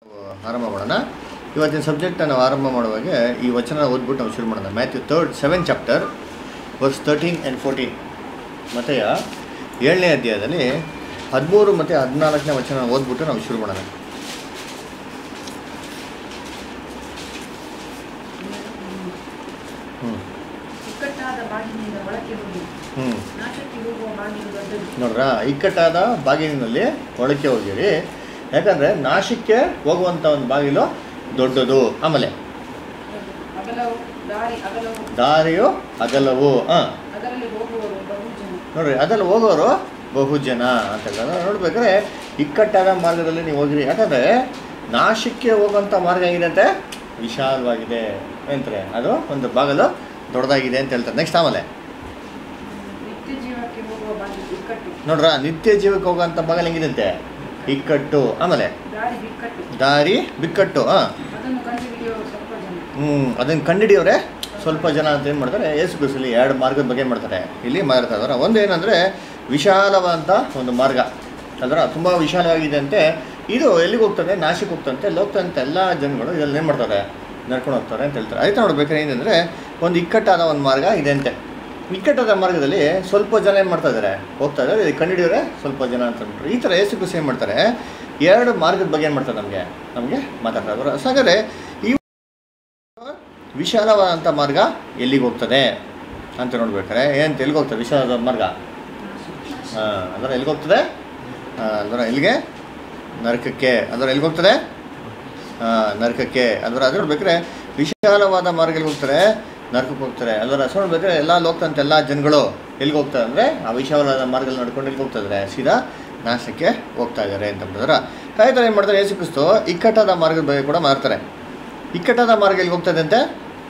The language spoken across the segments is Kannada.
ಆರಂಭ ಮಾಡೋಣ ಇವತ್ತಿನ ಸಬ್ಜೆಕ್ಟ್ ನಾವು ಆರಂಭ ಮಾಡುವಾಗ ಈ ವಚನ ಓದ್ಬಿಟ್ಟು ನಾವು ಶುರು ಮಾಡೋಣ Matthew third seven chapter verse thirteen and fourteen ಮತ್ತು ಏಳನೇ ಅಧ್ಯಾಯದಲ್ಲಿ ಹದಿಮೂರು ಮತ್ತು ಹದಿನಾಲ್ಕನೇ ವಚನ ಓದ್ಬಿಟ್ಟು ನಾವು ಶುರು ಮಾಡೋಣ ಹ್ಞೂ ಇಕ್ಕಟ್ಟಾದ ಬಾಗಿಲಿನಿಂದ ಒಳಕ್ಕೆ ಹೋಗಿ ಹ್ಞೂ ನಾಶಕ್ಕೆ ಹೋಗುವ ಬಾಗಿಲು ದೊಡ್ಡದು ನೋಡ್ರ ಇಕ್ಕಟ್ಟಾದ ಬಾಗಿಲಿನಲ್ಲಿ ಒಳಕ್ಕೆ ಹೋಗಿರಿ ಯಾಕಂದರೆ ನಾಶಕ್ಕೆ ಹೋಗುವಂಥ ಒಂದು ಬಾಗಿಲು ದೊಡ್ಡದು ಆಮೇಲೆ ಅಗಲವು ದಾರಿ ಅಗಲವು ದಾರಿಯು ಅಗಲವು ಹಾಂ ಅದರಲ್ಲಿ ಹೋಗುವವರು ಬಹು ಜನ ನೋಡ್ರಿ ಅದ್ರಲ್ಲಿ ಹೋಗೋರು ಬಹು ಜನ ಅಂತೆಲ್ಲ ನೋಡ್ಬೇಕಾದ್ರೆ ಇಕ್ಕಟ್ಟಾದ ಮಾರ್ಗದಲ್ಲಿ ನೀವು ಹೋಗಿರಿ ಯಾಕಂದರೆ ನಾಶಕ್ಕೆ ಹೋಗುವಂಥ ಮಾರ್ಗ ಏನಿದೆ ವಿಶಾಲವಾಗಿದೆ ಅಂತಾರೆ ಅದು ಒಂದು ಬಾಗಲು ದೊಡ್ಡದಾಗಿದೆ ಅಂತ ಹೇಳ್ತಾರೆ ನೆಕ್ಸ್ಟ್ ಆಮೇಲೆ ನಿತ್ಯ ಜೀವಕ್ಕೆ ಹೋಗುವ ಬಾಗಿಲು ಇಕ್ಕಟ್ಟು ನೋಡ್ರ ನಿತ್ಯ ಜೀವಕ್ಕೆ ಹೋಗುವಂಥ ಬಾಗಲು ಹೆಂಗಿದಂತೆ ಇಕ್ಕಟ್ಟು ಆಮೇಲೆ ದಾರಿ ಬಿಕ್ಕಟ್ಟು ದಾರಿ ಬಿಕ್ಕಟ್ಟು ಹಾಂ ಅದನ್ನು ಕಂಡುಹಿಡಿಯುವ ಸ್ವಲ್ಪ ಜನ ಹ್ಞೂ ಅದನ್ನು ಕಂಡಿಡಿಯೋರೆ ಸ್ವಲ್ಪ ಜನ ಅಂತ ಏನು ಮಾಡ್ತಾರೆ ಏಸು ಕ್ರಿಸ್ತಲ್ಲಿ ಎರಡು ಮಾರ್ಗದ ಬಗ್ಗೆ ಏನ್ ಮಾಡ್ತಾರೆ ಇಲ್ಲಿ ಮಾತಾಡ್ತಾ ಇದ್ದಾರೆ ಒಂದು ಏನಂದರೆ ವಿಶಾಲವಾದಂಥ ಒಂದು ಮಾರ್ಗ ಅದರ ತುಂಬ ವಿಶಾಲವಾಗಿದೆ ಅಂತೆ ಇದು ಎಲ್ಲಿಗೆ ಹೋಗ್ತದೆ ನಾಶಕ್ಕೆ ಹೋಗ್ತಂತೆ ಹೋಗ್ತಂತ ಎಲ್ಲ ಜನಗಳು ಇದರಲ್ಲಿ ಏನು ಮಾಡ್ತಾರೆ ನಡ್ಕೊಂಡು ಹೋಗ್ತಾರೆ ಅಂತ ಹೇಳ್ತಾರೆ ಅದಕ್ಕೆ ನೋಡ್ಬೇಕಾದ್ರೆ ಏನಂದರೆ ಒಂದು ಇಕ್ಕಟ್ಟಾದ ಒಂದು ಮಾರ್ಗ ಇದೆ ಅಂತೆ ಇಕ್ಕಟ್ಟಾದ ಮಾರ್ಗದಲ್ಲಿ ಸ್ವಲ್ಪ ಜನ ಏನು ಮಾಡ್ತಾ ಇದ್ದಾರೆ ಹೋಗ್ತಾ ಇದ್ದಾರೆ ಇದು ಕಂಡಿಡಿಯೋರೆ ಸ್ವಲ್ಪ ಜನ ಅಂತ ಅಂದ್ಬಿಟ್ರು ಈ ಥರ ಏಸು ಕ್ರಿಸ್ತ ಏನು ಮಾಡ್ತಾರೆ ಎರಡು ಮಾರ್ಗದ ಬಗ್ಗೆ ಏನು ಮಾಡ್ತಾರೆ ನಮಗೆ ನಮಗೆ ಮಾತಾಡ್ತಾ ಇದ್ದಾರೆ ಸೊ ಹಾಗಾದ್ರೆ ಈ ವಿಶಾಲವಾದಂಥ ಮಾರ್ಗ ಎಲ್ಲಿಗೆ ಹೋಗ್ತದೆ ಅಂತ ನೋಡ್ಬೇಕಾರೆ ಏನಂತ ಎಲ್ಲಿಗೆ ಹೋಗ್ತದೆ ವಿಶಾಲವಾದ ಮಾರ್ಗ ಹಾಂ ಅಂದ್ರೆ ಎಲ್ಲಿಗೆ ಹೋಗ್ತದೆ ಅಂದ್ರೆ ಎಲ್ಲಿಗೆ ನರಕಕ್ಕೆ ಅಂದ್ರೆ ಎಲ್ಲಿಗೆ ಹೋಗ್ತದೆ ಹಾಂ ನರಕಕ್ಕೆ ಅಂದ್ರೆ ಅದು ನೋಡ್ಬೇಕಾರೆ ವಿಶಾಲವಾದ ಮಾರ್ಗ ಎಲ್ಲಿಗೆ ಹೋಗ್ತಾರೆ ನರಕಕ್ಕೆ ಹೋಗ್ತಾರೆ ಅದರ ಸೊ ನೋಡ್ಬೇಕಾದ್ರೆ ಎಲ್ಲ ಹೋಗ್ತಂತ ಎಲ್ಲ ಜನಗಳು ಎಲ್ಲಿಗೆ ಹೋಗ್ತಾರೆ ಅಂದರೆ ಆ ವಿಶಾಲವಾದ ಮಾರ್ಗದಲ್ಲಿ ನಡ್ಕೊಂಡು ಎಲ್ಲಿಗೆ ಹೋಗ್ತಾ ಇದ್ದಾರೆ ಸೀದಾ ನಾಶಕ್ಕೆ ಹೋಗ್ತಾ ಇದ್ದಾರೆ ಅಂತ ಹೇಳಿದ್ರೆ ಅದೇ ಥರ ಏನು ಮಾಡ್ತಾರೆ ಯೇಸು ಕ್ರಿಸ್ತು ಇಕ್ಕಟ್ಟಾದ ಮಾರ್ಗದ ಬಗ್ಗೆ ಕೂಡ ಮಾಡ್ತಾರೆ ಇಕ್ಕಟ್ಟಾದ ಮಾರ್ಗ ಎಲ್ಲಿಗೆ ಹೋಗ್ತದೆ ಅಂತೆ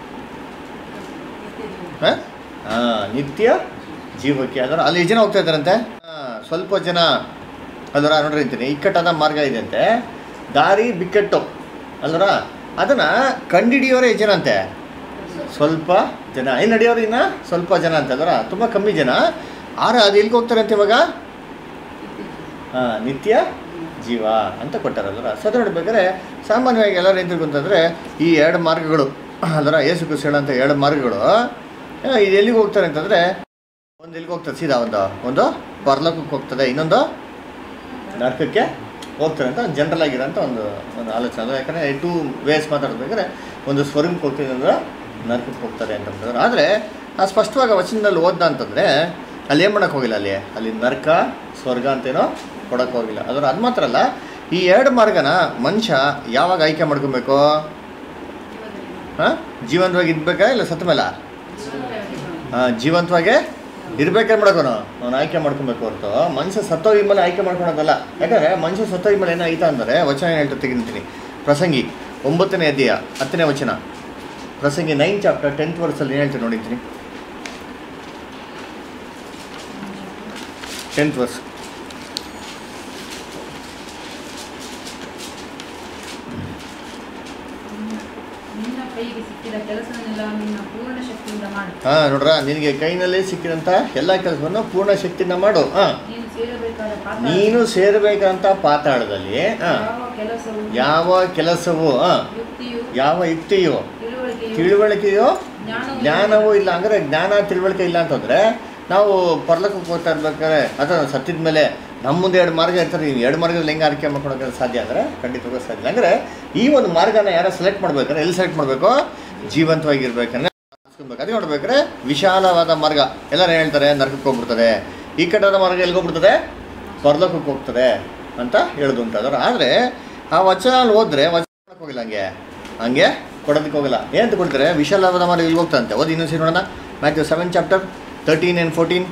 ಹಾಂ ಹಾಂ ನಿತ್ಯ ಜೀವಕ್ಕೆ ಅದರ ಅಲ್ಲಿ ಎಷ್ಟು ಜನ ಹೋಗ್ತಾ ಇದ್ದಾರಂತೆ ಹಾಂ ಸ್ವಲ್ಪ ಜನ ಅದರ ನೋಡ್ರಿ ಅಂತೀನಿ ಇಕ್ಕಟ್ಟಾದ ಮಾರ್ಗ ಇದೆ ಅಂತೆ ದಾರಿ ಬಿಕ್ಕಟ್ಟು ಅಲ್ವರ ಅದನ್ನು ಕಂಡಿಡಿಯೋರೇ ಎಷ್ಟು ಜನ ಅಂತೆ ಸ್ವಲ್ಪ ಜನ ಏನು ನಡೆಯೋರು ಇನ್ನು ಸ್ವಲ್ಪ ಜನ ಅಂತ ಅದರ ತುಂಬ ಕಮ್ಮಿ ಜನ ಆರ ಅದು ಎಲ್ಲಿಗೆ ಹೋಗ್ತಾರೆ ಅಂತ ಇವಾಗ ಹಾಂ ನಿತ್ಯ ಜೀವ ಅಂತ ಕೊಟ್ಟಾರಲ್ವರ ಸದ ನೋಡ್ಬೇಕಾದ್ರೆ ಸಾಮಾನ್ಯವಾಗಿ ಎಲ್ಲರೂ ಏನು ತಿಳ್ಕೊಂತಂದರೆ ಈ ಎರಡು ಮಾರ್ಗಗಳು ಅಲ್ಲರ ಏಸು ಕ್ರಿಸ್ತ ಹೇಳೋಂಥ ಎರಡು ಮಾರ್ಗಗಳು ಆ, ಇದು ಎಲ್ಲಿಗೆ ಹೋಗ್ತಾರೆ ಅಂತಂದರೆ ಒಂದು ಎಲ್ಲಿಗೆ ಹೋಗ್ತದೆ ಸೀದಾ ಒಂದು ಒಂದು ಪರ್ಲೋಕಕ್ಕೆ ಹೋಗ್ತದೆ ಇನ್ನೊಂದು ನರಕಕ್ಕೆ ಹೋಗ್ತಾರೆ ಅಂತ ಜನರಲ್ ಆಗಿರೋಂಥ ಒಂದು ಒಂದು ಆಲೋಚನೆ ಅದು ಯಾಕಂದರೆ ಟೂ ವೇಸ್ ಮಾತಾಡ್ಬೇಕಾದ್ರೆ ಒಂದು ಸ್ವರ್ಗಕ್ಕೆ ಹೋಗ್ತೀನಿ ಅಂದ್ರೆ ನರಕಕ್ಕೆ ಹೋಗ್ತಾರೆ ಅಂತ ಅಂತಂದ್ರೆ ಆದರೆ ಆ ಸ್ಪಷ್ಟವಾಗಿ ಆ ವಚನದಲ್ಲಿ ಓದ್ದ ಅಂತಂದರೆ ಅಲ್ಲಿ ಏನು ಮಾಡೋಕ್ಕೆ ಹೋಗಿಲ್ಲ ಅಲ್ಲಿ ಅಲ್ಲಿ ನರಕ ಸ್ವರ್ಗ ಅಂತೇನೋ ಕೊಡೋಕ್ಕೆ ಹೋಗಿಲ್ಲ ಅದರ ಅದು ಮಾತ್ರ ಅಲ್ಲ ಈ ಎರಡು ಮಾರ್ಗನ ಮನುಷ್ಯ ಯಾವಾಗ ಆಯ್ಕೆ ಮಾಡ್ಕೊಬೇಕು ಹಾಂ ಜೀವಂತವಾಗಿ ಇದ್ಬೇಕಾ ಇಲ್ಲ ಸತ್ತ ಮೇಲೆ ಜೀವಂತವಾಗೇ ಇರ್ಬೇಕಾದ್ರೆ ಮಾಡ್ಕೊನು ಅವ್ನು ಆಯ್ಕೆ ಮಾಡ್ಕೊಬೇಕು ಹೊರತು ಮನುಷ್ಯ ಸತ್ತೋಗಿ ಮೇಲೆ ಆಯ್ಕೆ ಮಾಡ್ಕೊಳೋದಲ್ಲ ಯಾಕಂದರೆ ಮನುಷ್ಯ ಸತ್ತೋಗಿ ಮೇಲೆ ಏನಾಯ್ತಾ ಅಂದರೆ ವಚನ ಏನು ಹೇಳ್ತಾ ತೆಗಿತೀನಿ ಪ್ರಸಂಗಿ ಒಂಬತ್ತನೇ ಅಧ್ಯಾಯ ಹತ್ತನೇ ವಚನ ಪ್ರಸಂಗಿ ನೈನ್ ಚಾಪ್ಟರ್ ಟೆಂತ್ ವರ್ಸಲ್ಲಿ ಏನು ಹೇಳ್ತೀನಿ ನೋಡಿದ್ದೀನಿ ಟೆಂತ್ ವರ್ಸ್ ನಿನ್ನ ಕೈಗೆ ಸಿಕ್ಕಿದ ಕೆಲಸವನ್ನೆಲ್ಲ ನಿನ್ನ ಪೂರ್ಣ ಶಕ್ತಿಯಿಂದ ಮಾಡು ಹಾಂ ನೋಡ್ರ ನಿನಗೆ ಕೈನಲ್ಲಿ ಸಿಕ್ಕಿದಂಥ ಎಲ್ಲ ಕೆಲಸವನ್ನು ಪೂರ್ಣ ಶಕ್ತಿಯಿಂದ ಮಾಡು ಹಾಂ ನೀನು ಸೇರಬೇಕಾದ ಪಾತ್ರ ನೀನು ಸೇರಬೇಕಂತ ಪಾತಾಳದಲ್ಲಿ ಹಾಂ ಯಾವ ಕೆಲಸವು ಯಾವ ಕೆಲಸವು ಹಾಂ ಯುಕ್ತಿಯು ಯಾವ ಯುಕ್ತಿಯೋ ತಿಳುವಳಿಕೆಯು ತಿಳುವಳಿಕೆಯೋ ಜ್ಞಾನವು ಜ್ಞಾನವೂ ಇಲ್ಲ ಅಂದರೆ ಜ್ಞಾನ ತಿಳುವಳಿಕೆ ಇಲ್ಲ ಅಂತಂದರೆ ನಾವು ಪರ್ಲಕ್ಕೆ ಹೋಗ್ತಾ ಇರ್ಬೇಕಾದ್ರೆ ಅಥವಾ ಸತ್ತಿದ ಮೇಲೆ ನಮ್ಮ ಮುಂದೆ ಎರಡು ಮಾರ್ಗ ಇರ್ತಾರೆ ನೀವು ಎರಡು ಮಾರ್ಗದಲ್ಲಿ ಹೆಂಗೆ ಆಯ್ಕೆ ಮಾಡ್ಕೊಳಕ್ಕೆ ಸಾಧ್ಯ ಅಂದರೆ ಖಂಡಿತವಾಗೂ ಸಾಧ್ಯ ಇಲ್ಲ ಅಂದರೆ ಈ ಒಂದು ಮಾರ್ಗನ ಯಾರೋ ಸೆಲೆಕ್ಟ್ ಮಾಡ್ಬೇಕಾದ್ರೆ ಎಲ್ಲಿ ಸೆಲೆಕ್ಟ್ ಮಾಡಬೇಕು ಜೀವಂತವಾಗಿರ್ಬೇಕಂದ್ರೆ ಅದೇ ನೋಡ್ಬೇಕಾದ್ರೆ ವಿಶಾಲವಾದ ಮಾರ್ಗ ಎಲ್ಲರೂ ಹೇಳ್ತಾರೆ ನರಕಕ್ಕೆ ಹೋಗ್ಬಿಡ್ತದೆ ಈ ಕಟ್ಟದ ಮಾರ್ಗ ಎಲ್ಲಿಗೆ ಹೋಗ್ಬಿಡ್ತದೆ ಪರ್ಲೋಕಕ್ಕೆ ಹೋಗ್ತದೆ ಅಂತ ಹೇಳೋದು ಅಂತ ಅದರ ಆದರೆ ಆ ವಚನ ಓದಿದ್ರೆ ವಚನ ಮಾಡಕ್ಕೆ ಹೋಗಿಲ್ಲ ಹಂಗೆ ಹಂಗೆ ಕೊಡೋದಕ್ಕೆ ಹೋಗಲ್ಲ ಏನಂತ ಕೊಡ್ತಾರೆ ವಿಶಾಲವಾದ ಮಾರ್ಗ ಇಲ್ಲಿ ಹೋಗ್ತಂತೆ ಓದಿ ಇನ್ನೊಂದು ಸರಿ ನೋಡೋಣ Matthew seven chapter thirteen and fourteen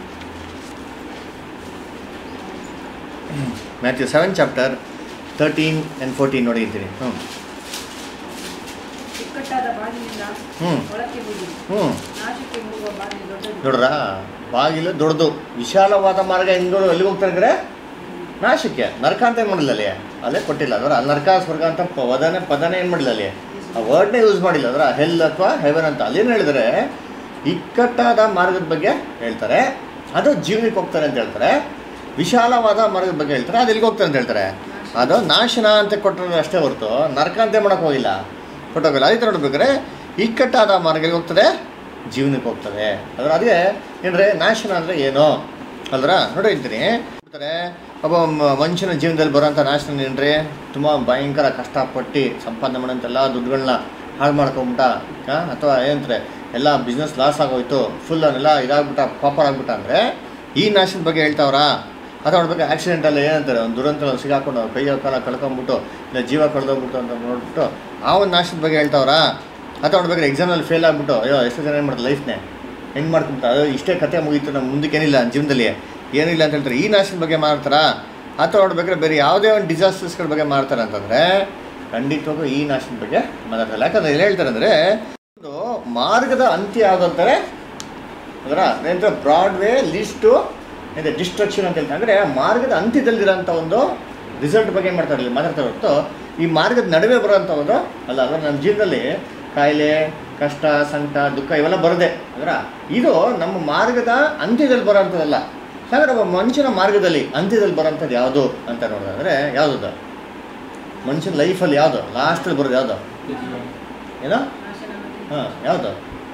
Matthew seven chapter thirteen and fourteen ನೋಡಿ ಇದ್ದೀನಿ ಹ್ಞೂ ಇಕ್ಕಟ್ಟಾದ ಬಾಗಿಲಿನಿಂದ ಹ್ಞೂ ಒಳಕ್ಕೆ ಹೋಗಿ ಹ್ಞೂ ನಾಶಕ್ಕೆ ಹೋಗುವ ಬಾಗಿಲು ದೊಡ್ಡದು ನೋಡ್ರಾ ಬಾಗಿಲು ದೊಡ್ಡದು ವಿಶಾಲವಾದ ಮಾರ್ಗ ಹೆಂಗೋ ಎಲ್ಲಿಗೆ ಹೋಗ್ತಾರೆ ಅಂದರೆ ನಾಶಕ್ಕೆ ನರಕ ಅಂತ ಏನು ಮಾಡಿಲ್ಲ ಅಲ್ಲಿ ಅಲ್ಲೇ ಕೊಟ್ಟಿಲ್ಲ ಅದರ ಅಲ್ಲಿ ನರಕ ಸ್ವರ್ಗ ಅಂತ ಪದನೇ ಪದನೇ ಏನು ಮಾಡಿಲ್ಲ ಅಲ್ಲಿ ಆ ವರ್ಡ್ನೇ ಯೂಸ್ ಮಾಡಿಲ್ಲ ಅದರ ಹೆಲ್ ಅಥವಾ ಹೆವೆನ್ ಅಂತ ಅಲ್ಲೇನು ಹೇಳಿದರೆ ಇಕ್ಕಟ್ಟಾದ ಮಾರ್ಗದ ಬಗ್ಗೆ ಹೇಳ್ತಾರೆ ಅದು ಜೀವನಕ್ಕೆ ಹೋಗ್ತಾರೆ ಅಂತ ಹೇಳ್ತಾರೆ ವಿಶಾಲವಾದ ಮಾರ್ಗದ ಬಗ್ಗೆ ಹೇಳ್ತಾರೆ ಅದು ಎಲ್ಲಿಗೆ ಹೋಗ್ತಾರೆ ಅಂತ ಹೇಳ್ತಾರೆ ಅದು ನಾಶನ ಅಂತ ಕೊಟ್ಟರೆ ಅಷ್ಟೇ ಹೊರತು ನರಕ ಅಂತ ಮಾಡಕ್ಕೆ ಹೋಗಿಲ್ಲ ಕೊಟ್ಟೋಗಿಲ್ಲ ಅದೇ ಥರ ನೋಡ್ಬೇಕಾದ್ರೆ ಇಕ್ಕಟ್ಟಾದ ಮಾರ್ಗಕ್ಕೆ ಹೋಗ್ತದೆ ಜೀವನಕ್ಕೆ ಹೋಗ್ತದೆ ಅದ್ರ ಅದೇ ಏನ್ರಿ ನಾಶನ ಅಂದರೆ ಏನು ಅಲ್ರ ನೋಡಿ ಹೇಳ್ತೀನಿ ಹೇಳ್ತಾರೆ ಒಬ್ಬ ಮ- ಮನುಷ್ಯನ ಜೀವನದಲ್ಲಿ ಬರೋಂಥ ನಾಶನ ಏನ್ರಿ ತುಂಬ ಭಯಂಕರ ಕಷ್ಟಪಟ್ಟು ಸಂಪಾದನೆ ಮಾಡೋಂತೆಲ್ಲ ದುಡ್ಡುಗಳನ್ನ ಹಾಳು ಮಾಡ್ಕೊಂಬಿಟ್ಟ ಅಥವಾ ಏನಂತಾರೆ ಎಲ್ಲ ಬಿಸ್ನೆಸ್ ಲಾಸ್ ಆಗೋಯ್ತು ಫುಲ್ ಅವನ್ನೆಲ್ಲ ಇದಾಗ್ಬಿಟ್ಟ ಪಾಪರ್ ಆಗ್ಬಿಟ್ಟ ಅಂದರೆ ಈ ನಾಶದ ಬಗ್ಗೆ ಹೇಳ್ತಾವ್ರಾ ಅಥವಾ ನೋಡ್ಬೇಕು ಆಕ್ಸಿಡೆಂಟಲ್ಲಿ ಏನಂತಾರೆ ಒಂದು ದುರಂತ ಸಿಗಾಕೊಂಡು ಕೈ ಕಾಲ ಕಳ್ಕೊಂಬಿಟ್ಟು ಇಲ್ಲ ಜೀವ ಕಳೆದೋಗ್ಬಿಟ್ಟು ಅಂತ ನೋಡ್ಬಿಟ್ಟು ಆ ಒಂದು ನಾಶದ ಬಗ್ಗೆ ಹೇಳ್ತಾವ್ರಾ ಅಥವಾ ನೋಡ್ಬೇಕಾದ್ರೆ ಎಕ್ಸಾಮಲ್ಲಿ ಫೇಲ್ ಆಗ್ಬಿಟ್ಟು ಅಯ್ಯೋ ಎಷ್ಟು ಜನ ಏನು ಮಾಡ್ತಾರೆ ಲೈಫ್ನೇ ಹೆಂಗೆ ಮಾಡ್ಕೊಂತ ಅಯ್ಯೋ ಇಷ್ಟೇ ಕತೆ ಮುಗೀತು ನಮ್ಮ ಮುಂದಕ್ಕೆ ಏನಿಲ್ಲ ಜೀವನದಲ್ಲಿ ಏನಿಲ್ಲ ಅಂತ ಹೇಳ್ತಾರೆ ಈ ನಾಶದ ಬಗ್ಗೆ ಮಾಡ್ತಾರಾ ಅಥವಾ ನೋಡ್ಬೇಕಾದ್ರೆ ಬೇರೆ ಯಾವುದೇ ಒಂದು ಡಿಸಾಸ್ಟರ್ಸ್ಗಳ ಬಗ್ಗೆ ಮಾಡ್ತಾರೆ ಅಂತಂದರೆ ಖಂಡಿತವಾಗೂ ಈ ನಾಶದ ಬಗ್ಗೆ ಮಾತಾಡ್ತಾರೆ ಯಾಕಂದ್ರೆ ಏನು ಹೇಳ್ತಾರೆ ಅಂದರೆ ಒಂದು ಮಾರ್ಗದ ಅಂತ್ಯ ಯಾವುದು ಅಂತಾರೆ ಅದರ ಏನಂದ್ರೆ ಬ್ರಾಡ್ ವೇ ಲೀಸ್ ಟು ಇದೆ ಡಿಸ್ಟ್ರಕ್ಷನ್ ಅಂತ ಹೇಳ್ತಾರೆ ಅಂದರೆ ಮಾರ್ಗದ ಅಂತ್ಯದಲ್ಲಿರೋಂಥ ಒಂದು ರಿಸಲ್ಟ್ ಬಗ್ಗೆ ಏನು ಮಾಡ್ತಾರೆ ಇಲ್ಲಿ ಮಾತಾಡ್ತಾರೆ ಹೊರತು ಈ ಮಾರ್ಗದ ನಡುವೆ ಬರೋಂಥ ಒಂದು ಅಲ್ಲ ಅಂದ್ರೆ ನಮ್ಮ ಜೀವನದಲ್ಲಿ ಕಾಯಿಲೆ ಕಷ್ಟ ಸಂಕಟ ದುಃಖ ಇವೆಲ್ಲ ಬರದೆ ಅದರ ಇದು ನಮ್ಮ ಮಾರ್ಗದ ಅಂತ್ಯದಲ್ಲಿ ಬರೋಂಥದ್ದಲ್ಲ ಹಾಗಾದ್ರೆ ಒಬ್ಬ ಮನುಷ್ಯನ ಮಾರ್ಗದಲ್ಲಿ ಅಂತ್ಯದಲ್ಲಿ ಬರೋಂಥದ್ದು ಯಾವುದು ಅಂತ ನೋಡೋದಾದ್ರೆ ಯಾವುದು ಮನುಷ್ಯನ ಲೈಫಲ್ಲಿ ಯಾವುದು ಲಾಸ್ಟಲ್ಲಿ ಬರೋದು ಯಾವುದು ಏನೋ ನಾಶನ ಮತ್ತೆ ಹಾಂ ಯಾವುದು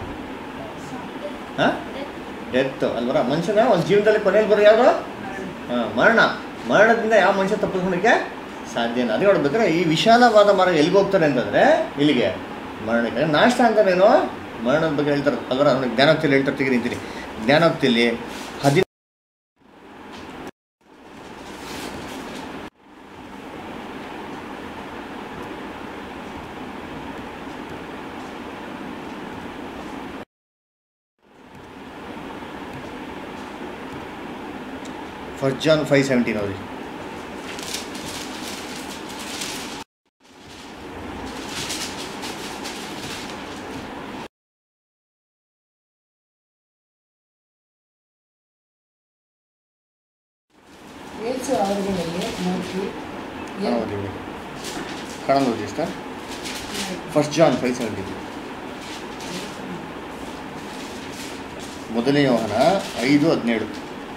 ಹಾಂ ಡೆತ್ ಅಲ್ವರ ಮನುಷ್ಯನ ಒಂದು ಜೀವನದಲ್ಲಿ ಕೊನೆಯಲ್ಲಿ ಬರೋ ಯಾವುದು ಹಾಂ ಮರಣ ಮರಣದಿಂದ ಯಾವ ಮನುಷ್ಯ ತಪ್ಪಿಸ್ಕೊಳಕ್ಕೆ ಸಾಧ್ಯ ಇಲ್ಲ ಅದೇ ನೋಡ್ಬೇಕಾದ್ರೆ ಈ ವಿಶಾಲವಾದ ಮರ ಎಲ್ಲಿಗೆ ಹೋಗ್ತಾರೆ ಅಂತಂದರೆ ಇಲ್ಲಿಗೆ ಮರಣಕ್ಕೆ ನಾಷ್ಟ ಅಂತಾನೇನು ಮರಣದ ಬಗ್ಗೆ ಹೇಳ್ತಾರೆ ಅಲ್ವರ ಅವ್ನಿಗೆ ಜ್ಞಾನೋಕ್ತಿಯಲ್ಲಿ ಹೇಳ್ತಾರೆ ತೆಗಿ ನಿಂತೀನಿ ಜ್ಞಾನೋಕ್ತಿಯಲ್ಲಿ ಹದಿ ಫಸ್ಟ್ ಜಾನ್ ಫೈವ್ ಸೆವೆಂಟೀನ್ ಅವ್ರಿಗೆ ಏಸು ಅವರುಗಳಿಗೆ ನೋಡಿರಿ ಏನು ಕನ್ನಡ ಓದಿ sir first John five seventeen ಮೊದಲನೇ ಯೋಹನ ಐದು ಹದಿನೇಳು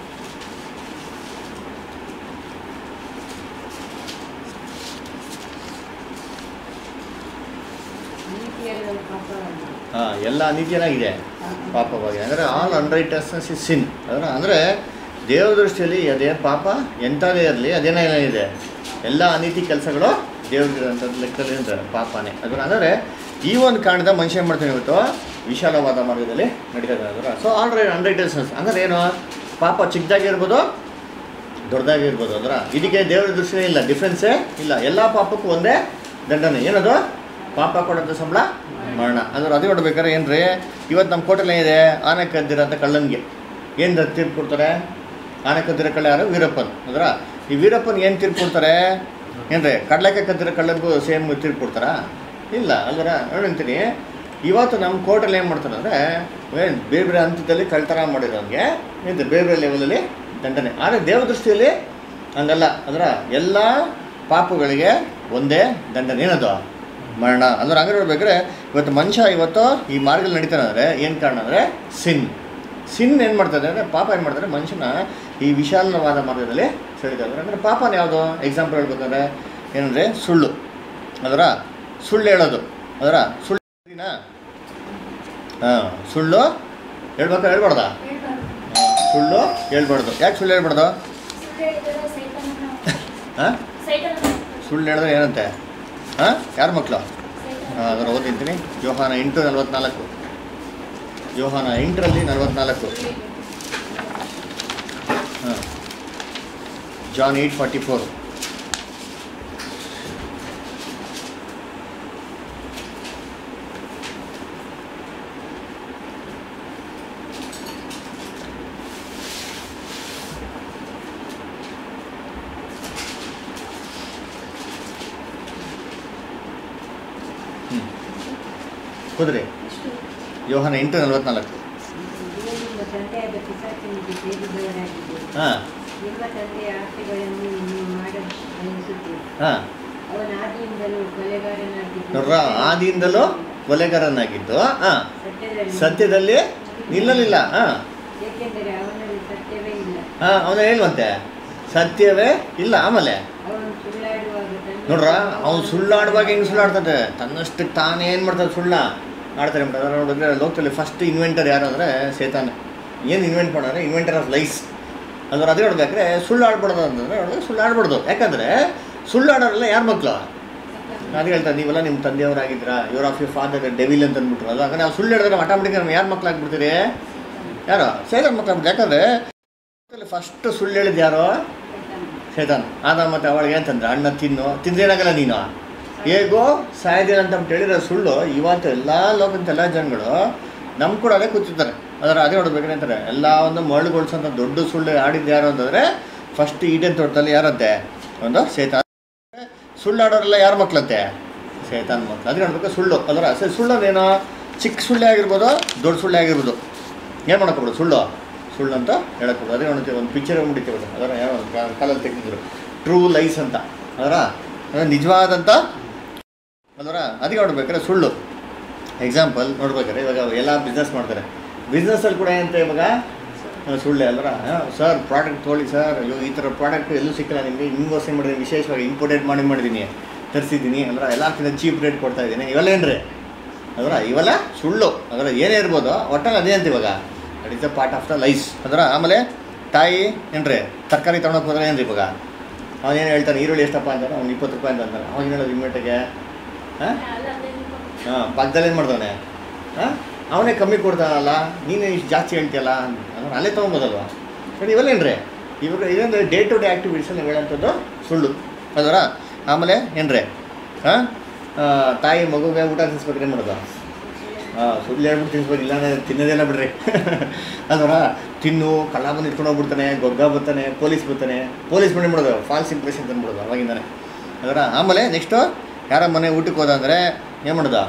ನೀತಿಯಲ್ಲಿ ಪಾಪವನ್ನು ಹಾಂ ಎಲ್ಲ ಅನೀತಿಯನ್ನಾಗಿದೆ ಪಾಪವಾಗಿ ಅಂದರೆ ಆಲ್ ಅನ್ರೈಟಸ್ನೆಸ್ ಇಸ್ ಸಿನ್ ಅದರ ಅಂದರೆ ದೇವ್ರ ದೃಷ್ಟಿಯಲ್ಲಿ ಅದೇನು ಪಾಪ ಎಂಥದೇ ಇರಲಿ ಅದೇನೇ ಏನಿದೆ ಎಲ್ಲ ಅನೀತಿ ಕೆಲಸಗಳು ದೇವ್ರದ್ದು ಲೆಕ್ಕದಲ್ಲಿ ಇರುತ್ತೆ ಪಾಪನೇ ಅದರ ಅಂದರೆ ಈ ಒಂದು ಕಾರಣದ ಮನುಷ್ಯ ಏನು ಮಾಡ್ತಾನೆ ಇವತ್ತು ವಿಶಾಲವಾದ ಮಾರ್ಗದಲ್ಲಿ ನಡೀತದೆ ಅದರ ಸೊ ಆಲ್ ರೈಟ್ ಅನ್ರೈಟಸ್ನೆಸ್ ಅಂದರೆ ಏನು ಪಾಪ ಚಿಕ್ಕದಾಗಿರ್ಬೋದು ದೊಡ್ಡದಾಗಿರ್ಬೋದು ಅದರ ಇದಕ್ಕೆ ದೇವರ ದೃಷ್ಟಿನೇ ಇಲ್ಲ ಡಿಫ್ರೆನ್ಸೇ ಇಲ್ಲ ಎಲ್ಲ ಪಾಪಕ್ಕೂ ಒಂದೇ ದಂಡನೆ ಏನದು ಪಾಪ ಕೊಡೋಂಥ ಸಂಬಳ ಮರಣ ಅಂದ್ರೆ ಅದೇ ನೋಡ್ಬೇಕಾದ್ರೆ ಏನ್ರಿ ಇವತ್ತು ನಮ್ಮ ಕೋಟೆಲ್ ಏನಿದೆ ಆನೆ ಕದ್ದಿರೋಂಥ ಕಳ್ಳನಿಗೆ ಏನು ತೀರ್ಪು ಕೊಡ್ತಾರೆ ಆನೆ ಕದ್ದಿರೋ ಕಳ್ಳ ಯಾರು ವೀರಪ್ಪನ್ ಅದರ ಈ ವೀರಪ್ಪನ್ ಏನು ತೀರ್ಪು ಕೊಡ್ತಾರೆ ಏನ್ರಿ ಕಡ್ಲೆಕಾಯಿ ಕದ್ದಿರೋ ಕಳ್ಳನಿಗೂ ಸೇಮ್ ತೀರ್ಪು ಕೊಡ್ತಾರಾ ಇಲ್ಲ ಅಲ್ವರ ನೋಡಂತೀನಿ ಇವತ್ತು ನಮ್ಮ ಕೋರ್ಟಲ್ಲಿ ಏನು ಮಾಡ್ತಾರೆ ಅಂದರೆ ಏನು ಬೇರೆ ಬೇರೆ ಹಂತದಲ್ಲಿ ಕಳ್ತನ ಮಾಡಿರೋಂಗೆ ಇದು ಬೇರೆ ಬೇರೆ ಲೆವೆಲಲ್ಲಿ ದಂಡನೆ ಆದರೆ ದೇವ ದೃಷ್ಟಿಯಲ್ಲಿ ಹಂಗಲ್ಲ ಅದರ ಎಲ್ಲ ಪಾಪಗಳಿಗೆ ಒಂದೇ ದಂಡನೆ ಏನದು ಮರಣ ಅಂದ್ರೆ ಹಂಗೆ ನೋಡ್ಬೇಕಾದ್ರೆ ಇವತ್ತು ಮನುಷ್ಯ ಇವತ್ತು ಈ ಮಾರ್ಗದಲ್ಲಿ ನಡೀತಾನೆ ಅಂದರೆ ಏನು ಕಾರಣ ಅಂದರೆ ಸಿನ್ ಸಿನ್ ಏನು ಮಾಡ್ತದೆ ಅಂದರೆ ಪಾಪ ಏನು ಮಾಡ್ತಾರೆ ಮನುಷ್ಯನ ಈ ವಿಶಾಲವಾದ ಮಾರ್ಗದಲ್ಲಿ ಸೆಳಿತಾರೆ ಅಂದರೆ ಪಾಪನ ಯಾವುದು ಎಕ್ಸಾಂಪಲ್ ಹೇಳ್ಬೇಕಂದ್ರೆ ಏನಂದರೆ ಸುಳ್ಳು ಅದರ ಸುಳ್ಳು ಹೇಳೋದು ಅದರ ಸುಳ್ಳು ಸರಿನಾ? ಹಾಂ ಸುಳ್ಳು ಹೇಳ್ಬೇಕಾ ಹೇಳ್ಬಾರ್ದಾ ಸುಳ್ಳು ಹೇಳ್ಬಾರ್ದು ಯಾಕೆ ಸುಳ್ಳು ಹೇಳ್ಬಾರ್ದು ಹಾಂ ಸುಳ್ಳು ಹೇಳಿದ್ರೆ ಏನಂತೆ ಹಾಂ ಯಾರ ಮಕ್ಕಳು ಹಾಂ ಅದರ ಓದಿಂತೀನಿ ಜೋಹಾನ ಎಂಟು ನಲ್ವತ್ನಾಲ್ಕು ಜೋಹಾನ ಎಂಟರಲ್ಲಿ ನಲ್ವತ್ನಾಲ್ಕು ಹಾಂ ಜಾನ್ ಏಯ್ಟ್ ಫಾರ್ಟಿ ಫೋರ್ ಹ್ಞೂ ಕುದುರೆ ಯೋಹಾನ ಎಂಟು ನಲ್ವತ್ನಾಲ್ಕು ದೇವರಿಂದ ತಂದೆಯಾದ ಪಿಸಾಚಿನಿಗೆ ಸೇರಿದವರಾಗಿದ್ದೇವೆ ಹಾಂ ನಿಮ್ಮ ತಂದೆಯ ಆಸೆಗಳನ್ನು ನೀವು ಮಾಡಲು ಬಯಸುತ್ತೇವೆ ಹಾಂ ಅವನ ಆದಿಯಿಂದಲೂ ಕೊಲೆಗಾರನಾಗಿದ್ದು ನೋಡ್ರ ಆದಿಯಿಂದಲೂ ಕೊಲೆಗಾರನಾಗಿದ್ದು ಹಾಂ ಸತ್ಯದಲ್ಲಿ ಸತ್ಯದಲ್ಲಿ ನಿಲ್ಲಲಿಲ್ಲ ಹಾಂ ಏಕೆಂದರೆ ಅವನಲ್ಲಿ ಸತ್ಯವೇ ಇಲ್ಲ ಹಾಂ ಅವನು ಹೇಳುವಂತೆ ಸತ್ಯವೇ ಇಲ್ಲ ಆಮೇಲೆ ಅವನು ಸುಳ್ಳಾಡುವಾಗ ನೋಡ್ರ ಅವ್ನು ಸುಳ್ಳಾಡುವಾಗ ಹೆಂಗೆ ಸುಳ್ಳಾಡ್ತದೆ ತನ್ನಷ್ಟಕ್ಕೆ ತಾನೇ ಏನು ಮಾಡ್ತಾರೆ ಸುಳ್ಳ ಆಡ್ತಾರೆ ಬಿಟ್ಟು ಅದರ ನೋಡಿದ್ರೆ ಲೋಕದಲ್ಲಿ ಫಸ್ಟ್ ಇನ್ವೆಂಟರ್ ಯಾರು ಅಂದರೆ ಸೇತಾನೆ ಏನು ಇನ್ವೆಂಟ್ ಮಾಡೋದ್ರೆ ಇನ್ವೆಂಟರ್ ಆಫ್ ಲೈಸ್ ಅಂದ್ರೆ ಅದೇ ನೋಡ್ಬೇಕಾದ್ರೆ ಸುಳ್ಳು ಆಡ್ಬಾರ್ದು ಅಂತಂದ್ರೆ ನೋಡಿದ್ರೆ ಸುಳ್ಳು ಆಡ್ಬಾರ್ದು ಯಾಕಂದರೆ ಸುಳ್ಳಾಡೋರೆಲ್ಲ ಯಾರ ಮಕ್ಕಳು ನಾನು ಹೇಳ್ತಾರೆ ನೀವೆಲ್ಲ ನಿಮ್ಮ ತಂದೆಯವರಾಗಿದ್ದೀರಾ your of you father devil ಅಂತ ಅಂದ್ಬಿಟ್ರು ಅದು ಹಾಗೆ ನಾವು ಸುಳ್ಳು ಹೇಳಿದ್ರೆ ಆಟೋಮೆಟಿಕ್ ನಾವು ಯಾರ ಮಕ್ಕಳಾಗ್ಬಿಡ್ತೀರಿ ಯಾರು ಸೇತಾನ್ ಮಕ್ಕಳಾಗ್ಬಿಟ್ಟು ಯಾಕಂದರೆ ಫಸ್ಟ್ ಸುಳ್ಳು ಹೇಳಿದ್ದು ಯಾರು ಸೇತಾನ್ ಆದ ಮತ್ತೆ ಅವಳಿಗೆ ಅಂತಂದ್ರೆ ಅಣ್ಣ ತಿನ್ನು ತಿಂದೇನಾಗಲ್ಲ ನೀನು ಹೇಗೋ ಸಾಯದಿಲ್ಲ ಅಂತ ಅಂದ್ಬಿಟ್ಟು ಹೇಳಿರೋ ಸುಳ್ಳು ಇವತ್ತು ಎಲ್ಲ ಲೋಕದ ಎಲ್ಲ ಜನಗಳು ನಮ್ಮ ಕೂಡ ಅದೇ ಕೂತಿರ್ತಾರೆ ಅದರ ಅದೇ ನೋಡ್ಬೇಕಂದ್ರೆ ಅಂತಾರೆ ಎಲ್ಲ ಒಂದು ಮರಳುಗೊಳಿಸೋಂಥ ದೊಡ್ಡ ಸುಳ್ಳು ಆಡಿದ್ದು ಯಾರು ಅಂತಂದರೆ ಫಸ್ಟ್ ಈಡೇನ್ ತೋಟದಲ್ಲಿ ಯಾರಂತೆ ಒಂದು ಸೇತಾನ್ ಸುಳ್ಳಾಡೋರೆಲ್ಲ ಯಾರ ಮಕ್ಳಂತೆ ಸೇತಾನ್ ಮಕ್ಳು ಅದೇ ನೋಡ್ಬೇಕು ಸುಳ್ಳು ಅದರ ಸರಿ ಸುಳ್ಳೋದೇನೋ ಚಿಕ್ಕ ಸುಳ್ಳೆ ಆಗಿರ್ಬೋದು ದೊಡ್ಡ ಸುಳ್ಳೆ ಆಗಿರ್ಬೋದು ಏನು ಮಾಡೋಕ್ಕೋಗ್ಬೋದು ಸುಳ್ಳು ಸುಳ್ಳು ಅಂತ ಹೇಳಕ್ಕೋಗ್ಬೋದು ಅದೇ ನೋಡ್ತೀವಿ ಒಂದು ಪಿಕ್ಚರ್ ಮುಡಿತೀವಿ ಅದರ ಯಾವ ಕಾ- ಕಾಲಲ್ಲಿ ತೆಗೆದಿದ್ರು ಟ್ರೂ ಲೈಸ್ ಅಂತ ಅದರ ಅದರ ನಿಜವಾದಂಥ ಅದರ ಅದಕ್ಕೆ ನೋಡ್ಬೇಕಾದ್ರೆ ಸುಳ್ಳು ಎಕ್ಸಾಂಪಲ್ ನೋಡ್ಬೇಕಾದ್ರೆ ಇವಾಗ ಎಲ್ಲ ಬಿಸ್ನೆಸ್ ಮಾಡ್ತಾರೆ ಬಿಸ್ನೆಸ್ಸಲ್ಲಿ ಕೂಡ ಏನಂತ ಇವಾಗ ಆ, ಸುಳ್ಳೆ ಅಲ್ವರ ಸರ್ ಪ್ರಾಡಕ್ಟ್ ತೊಗೊಳ್ಳಿ ಸರ್ ಅಯ್ಯೋ ಈ ಥರ ಪ್ರಾಡಕ್ಟ್ ಎಲ್ಲೂ ಸಿಕ್ಕಿಲ್ಲ ನಿಮಗೆ ಹಿಂಗೋಸ್ಕರ ಮಾಡಿದ್ದೀನಿ ವಿಶೇಷವಾಗಿ ಇಂಪೋರ್ಟೆಡ್ ಮಾಡಿ ಮಾಡಿದ್ದೀನಿ ತರಿಸಿದ್ದೀನಿ ಅಂದ್ರೆ ಎಲ್ಲಕ್ಕಿಂತ ಚೀಪ್ ರೇಟ್ ಕೊಡ್ತಾ ಇದ್ದೀನಿ ಇವೆಲ್ಲ ಏನ್ರಿ ಅದರ ಇವೆಲ್ಲ ಸುಳ್ಳು ಅದರ ಏನೇ ಇರ್ಬೋದು ಒಟ್ಟಲ್ಲಿ ಅದೇ ಅಂತ ಇವಾಗ that is the part of the lies ಅದರ ಆಮೇಲೆ ತಾಯಿ ಏನ್ರಿ ತರಕಾರಿ ತೊಗೊಳಕ್ಕೆ ಹೋದ್ರೆ ಏನ್ರಿ ಇವಾಗ ಅವನೇನು ಹೇಳ್ತಾನೆ ಈರುಳ್ಳಿ ಎಷ್ಟಪ್ಪ ಅಂತಾನೆ ಅವ್ನು ಇಪ್ಪತ್ತು ರೂಪಾಯಿ ಅಂತ ಅಂತಾನೆ ಅವ್ನು ಹೇಳೋದು ಇಮ್ಮಿಡಿಯೇಟಿಗೆ ಹಾಂ ಹಾಂ ಪಕ್ಕದಲ್ಲಿ ಏನು ಮಾಡ್ತಾನೆ ಹಾಂ ಅವನೇ ಕಮ್ಮಿ ಕೊಡ್ತಾನಲ್ಲ ನೀನೇ ಇಷ್ಟು ಜಾಸ್ತಿ ಹೇಳ್ತೀಯಲ್ಲ ಅಂದ್ರೆ ಅಲ್ಲೇ ತೊಗೊಬೋದಲ್ವ ಸರಿ ಇವೆಲ್ಲೇನ್ರಿ ಇವಾಗ ಇದಂದ್ರೆ ಡೇ ಟು ಡೇ ಆ್ಯಕ್ಟಿವಿಟೀಸಲ್ಲಿ ನೀವು ಹೇಳೋಂಥದ್ದು ಸುಳ್ಳು ಅದರ ಆಮೇಲೆ ಏನ್ರಿ ಹಾಂ ತಾಯಿ ಮಗುಗೆ ಊಟ ತಿನ್ಸ್ಬೇಕು ಏನು ಮಾಡೋದು ಹಾಂ ಸುಳ್ಳು ಹೇಳ್ಬಿಟ್ಟು ತಿನ್ಸ್ಬೇಕು ಇಲ್ಲಾಂದ್ರೆ ತಿನ್ನೋದೇನ ಬಿಡ್ರಿ ಅದರ ತಿನ್ನು ಕಳ್ಳ ಬಂದು ಇಟ್ಕೊಂಡು ಹೋಗ್ಬಿಡ್ತಾನೆ ಗೊಗ್ಗ ಬರ್ತಾನೆ ಪೊಲೀಸ್ ಬರ್ತಾನೆ ಪೊಲೀಸ್ ಬಂದು ಮಾಡೋದು ಫಾಲ್ಸ್ ಇಂಪ್ರೆಷನ್ ತಂದ್ಬಿಡೋದು ಅವಾಗಿಂದಾನೆ ಅದರ ಆಮೇಲೆ ನೆಕ್ಸ್ಟು ಯಾರ ಮನೆ ಊಟಕ್ಕೆ ಹೋದ ಅಂದರೆ ಏನು ಮಾಡೋದು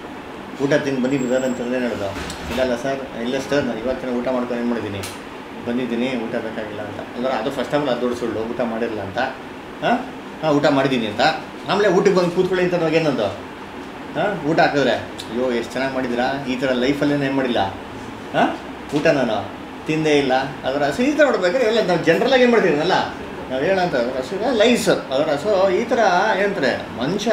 ಊಟ ತಿಂದು ಬಂದು ಬದಾರ ಅಂತಂದ್ರೆ ಏನು ಹೇಳೋದು ಇಲ್ಲ ಸರ್ ಇಲ್ಲ ಸರ್ ನಾನು ಇವತ್ತಿನ ಊಟ ಮಾಡ್ಕೊಂಡು ಏನು ಮಾಡಿದ್ದೀನಿ ಬಂದಿದ್ದೀನಿ ಊಟ ಬೇಕಾಗಿಲ್ಲ ಅಂತ ಅಂದ್ರೆ ಅದು ಫಸ್ಟ್ ಆಫ್ ಆಲ್ ಅದು ದೊಡ್ಡ ಸುಳ್ಳು ಊಟ ಮಾಡಿರಲಿಲ್ಲ ಅಂತ ಹಾಂ ಹಾಂ ಊಟ ಮಾಡಿದ್ದೀನಿ ಅಂತ ಆಮೇಲೆ ಊಟಕ್ಕೆ ಬಂದು ಕೂತ್ಕೊಳ್ಳಿ ಅಂತ ನಾವಾಗ ಏನಂದು ಹಾಂ ಊಟ ಹಾಕಿದ್ರೆ ಅಯ್ಯೋ ಎಷ್ಟು ಚೆನ್ನಾಗಿ ಮಾಡಿದ್ದೀರಾ ಈ ಥರ ಲೈಫಲ್ಲಿ ಏನು ಮಾಡಿಲ್ಲ ಹಾಂ ಊಟ ನಾನು ತಿಂದೇ ಇಲ್ಲ ಅದರ ಸೊ ಈ ಥರ ನೋಡ್ಬೇಕಾದ್ರೆ ಎಲ್ಲ ನಾವು ಜನರಲಾಗಿ ಏನು ಮಾಡ್ತೀವಲ್ಲ ನಾವು ಹೇಳಂತ ಸೊ ಲೈಸ್ ಅದರ ಸೊ ಈ ಥರ ಏನಂತಾರೆ ಮನುಷ್ಯ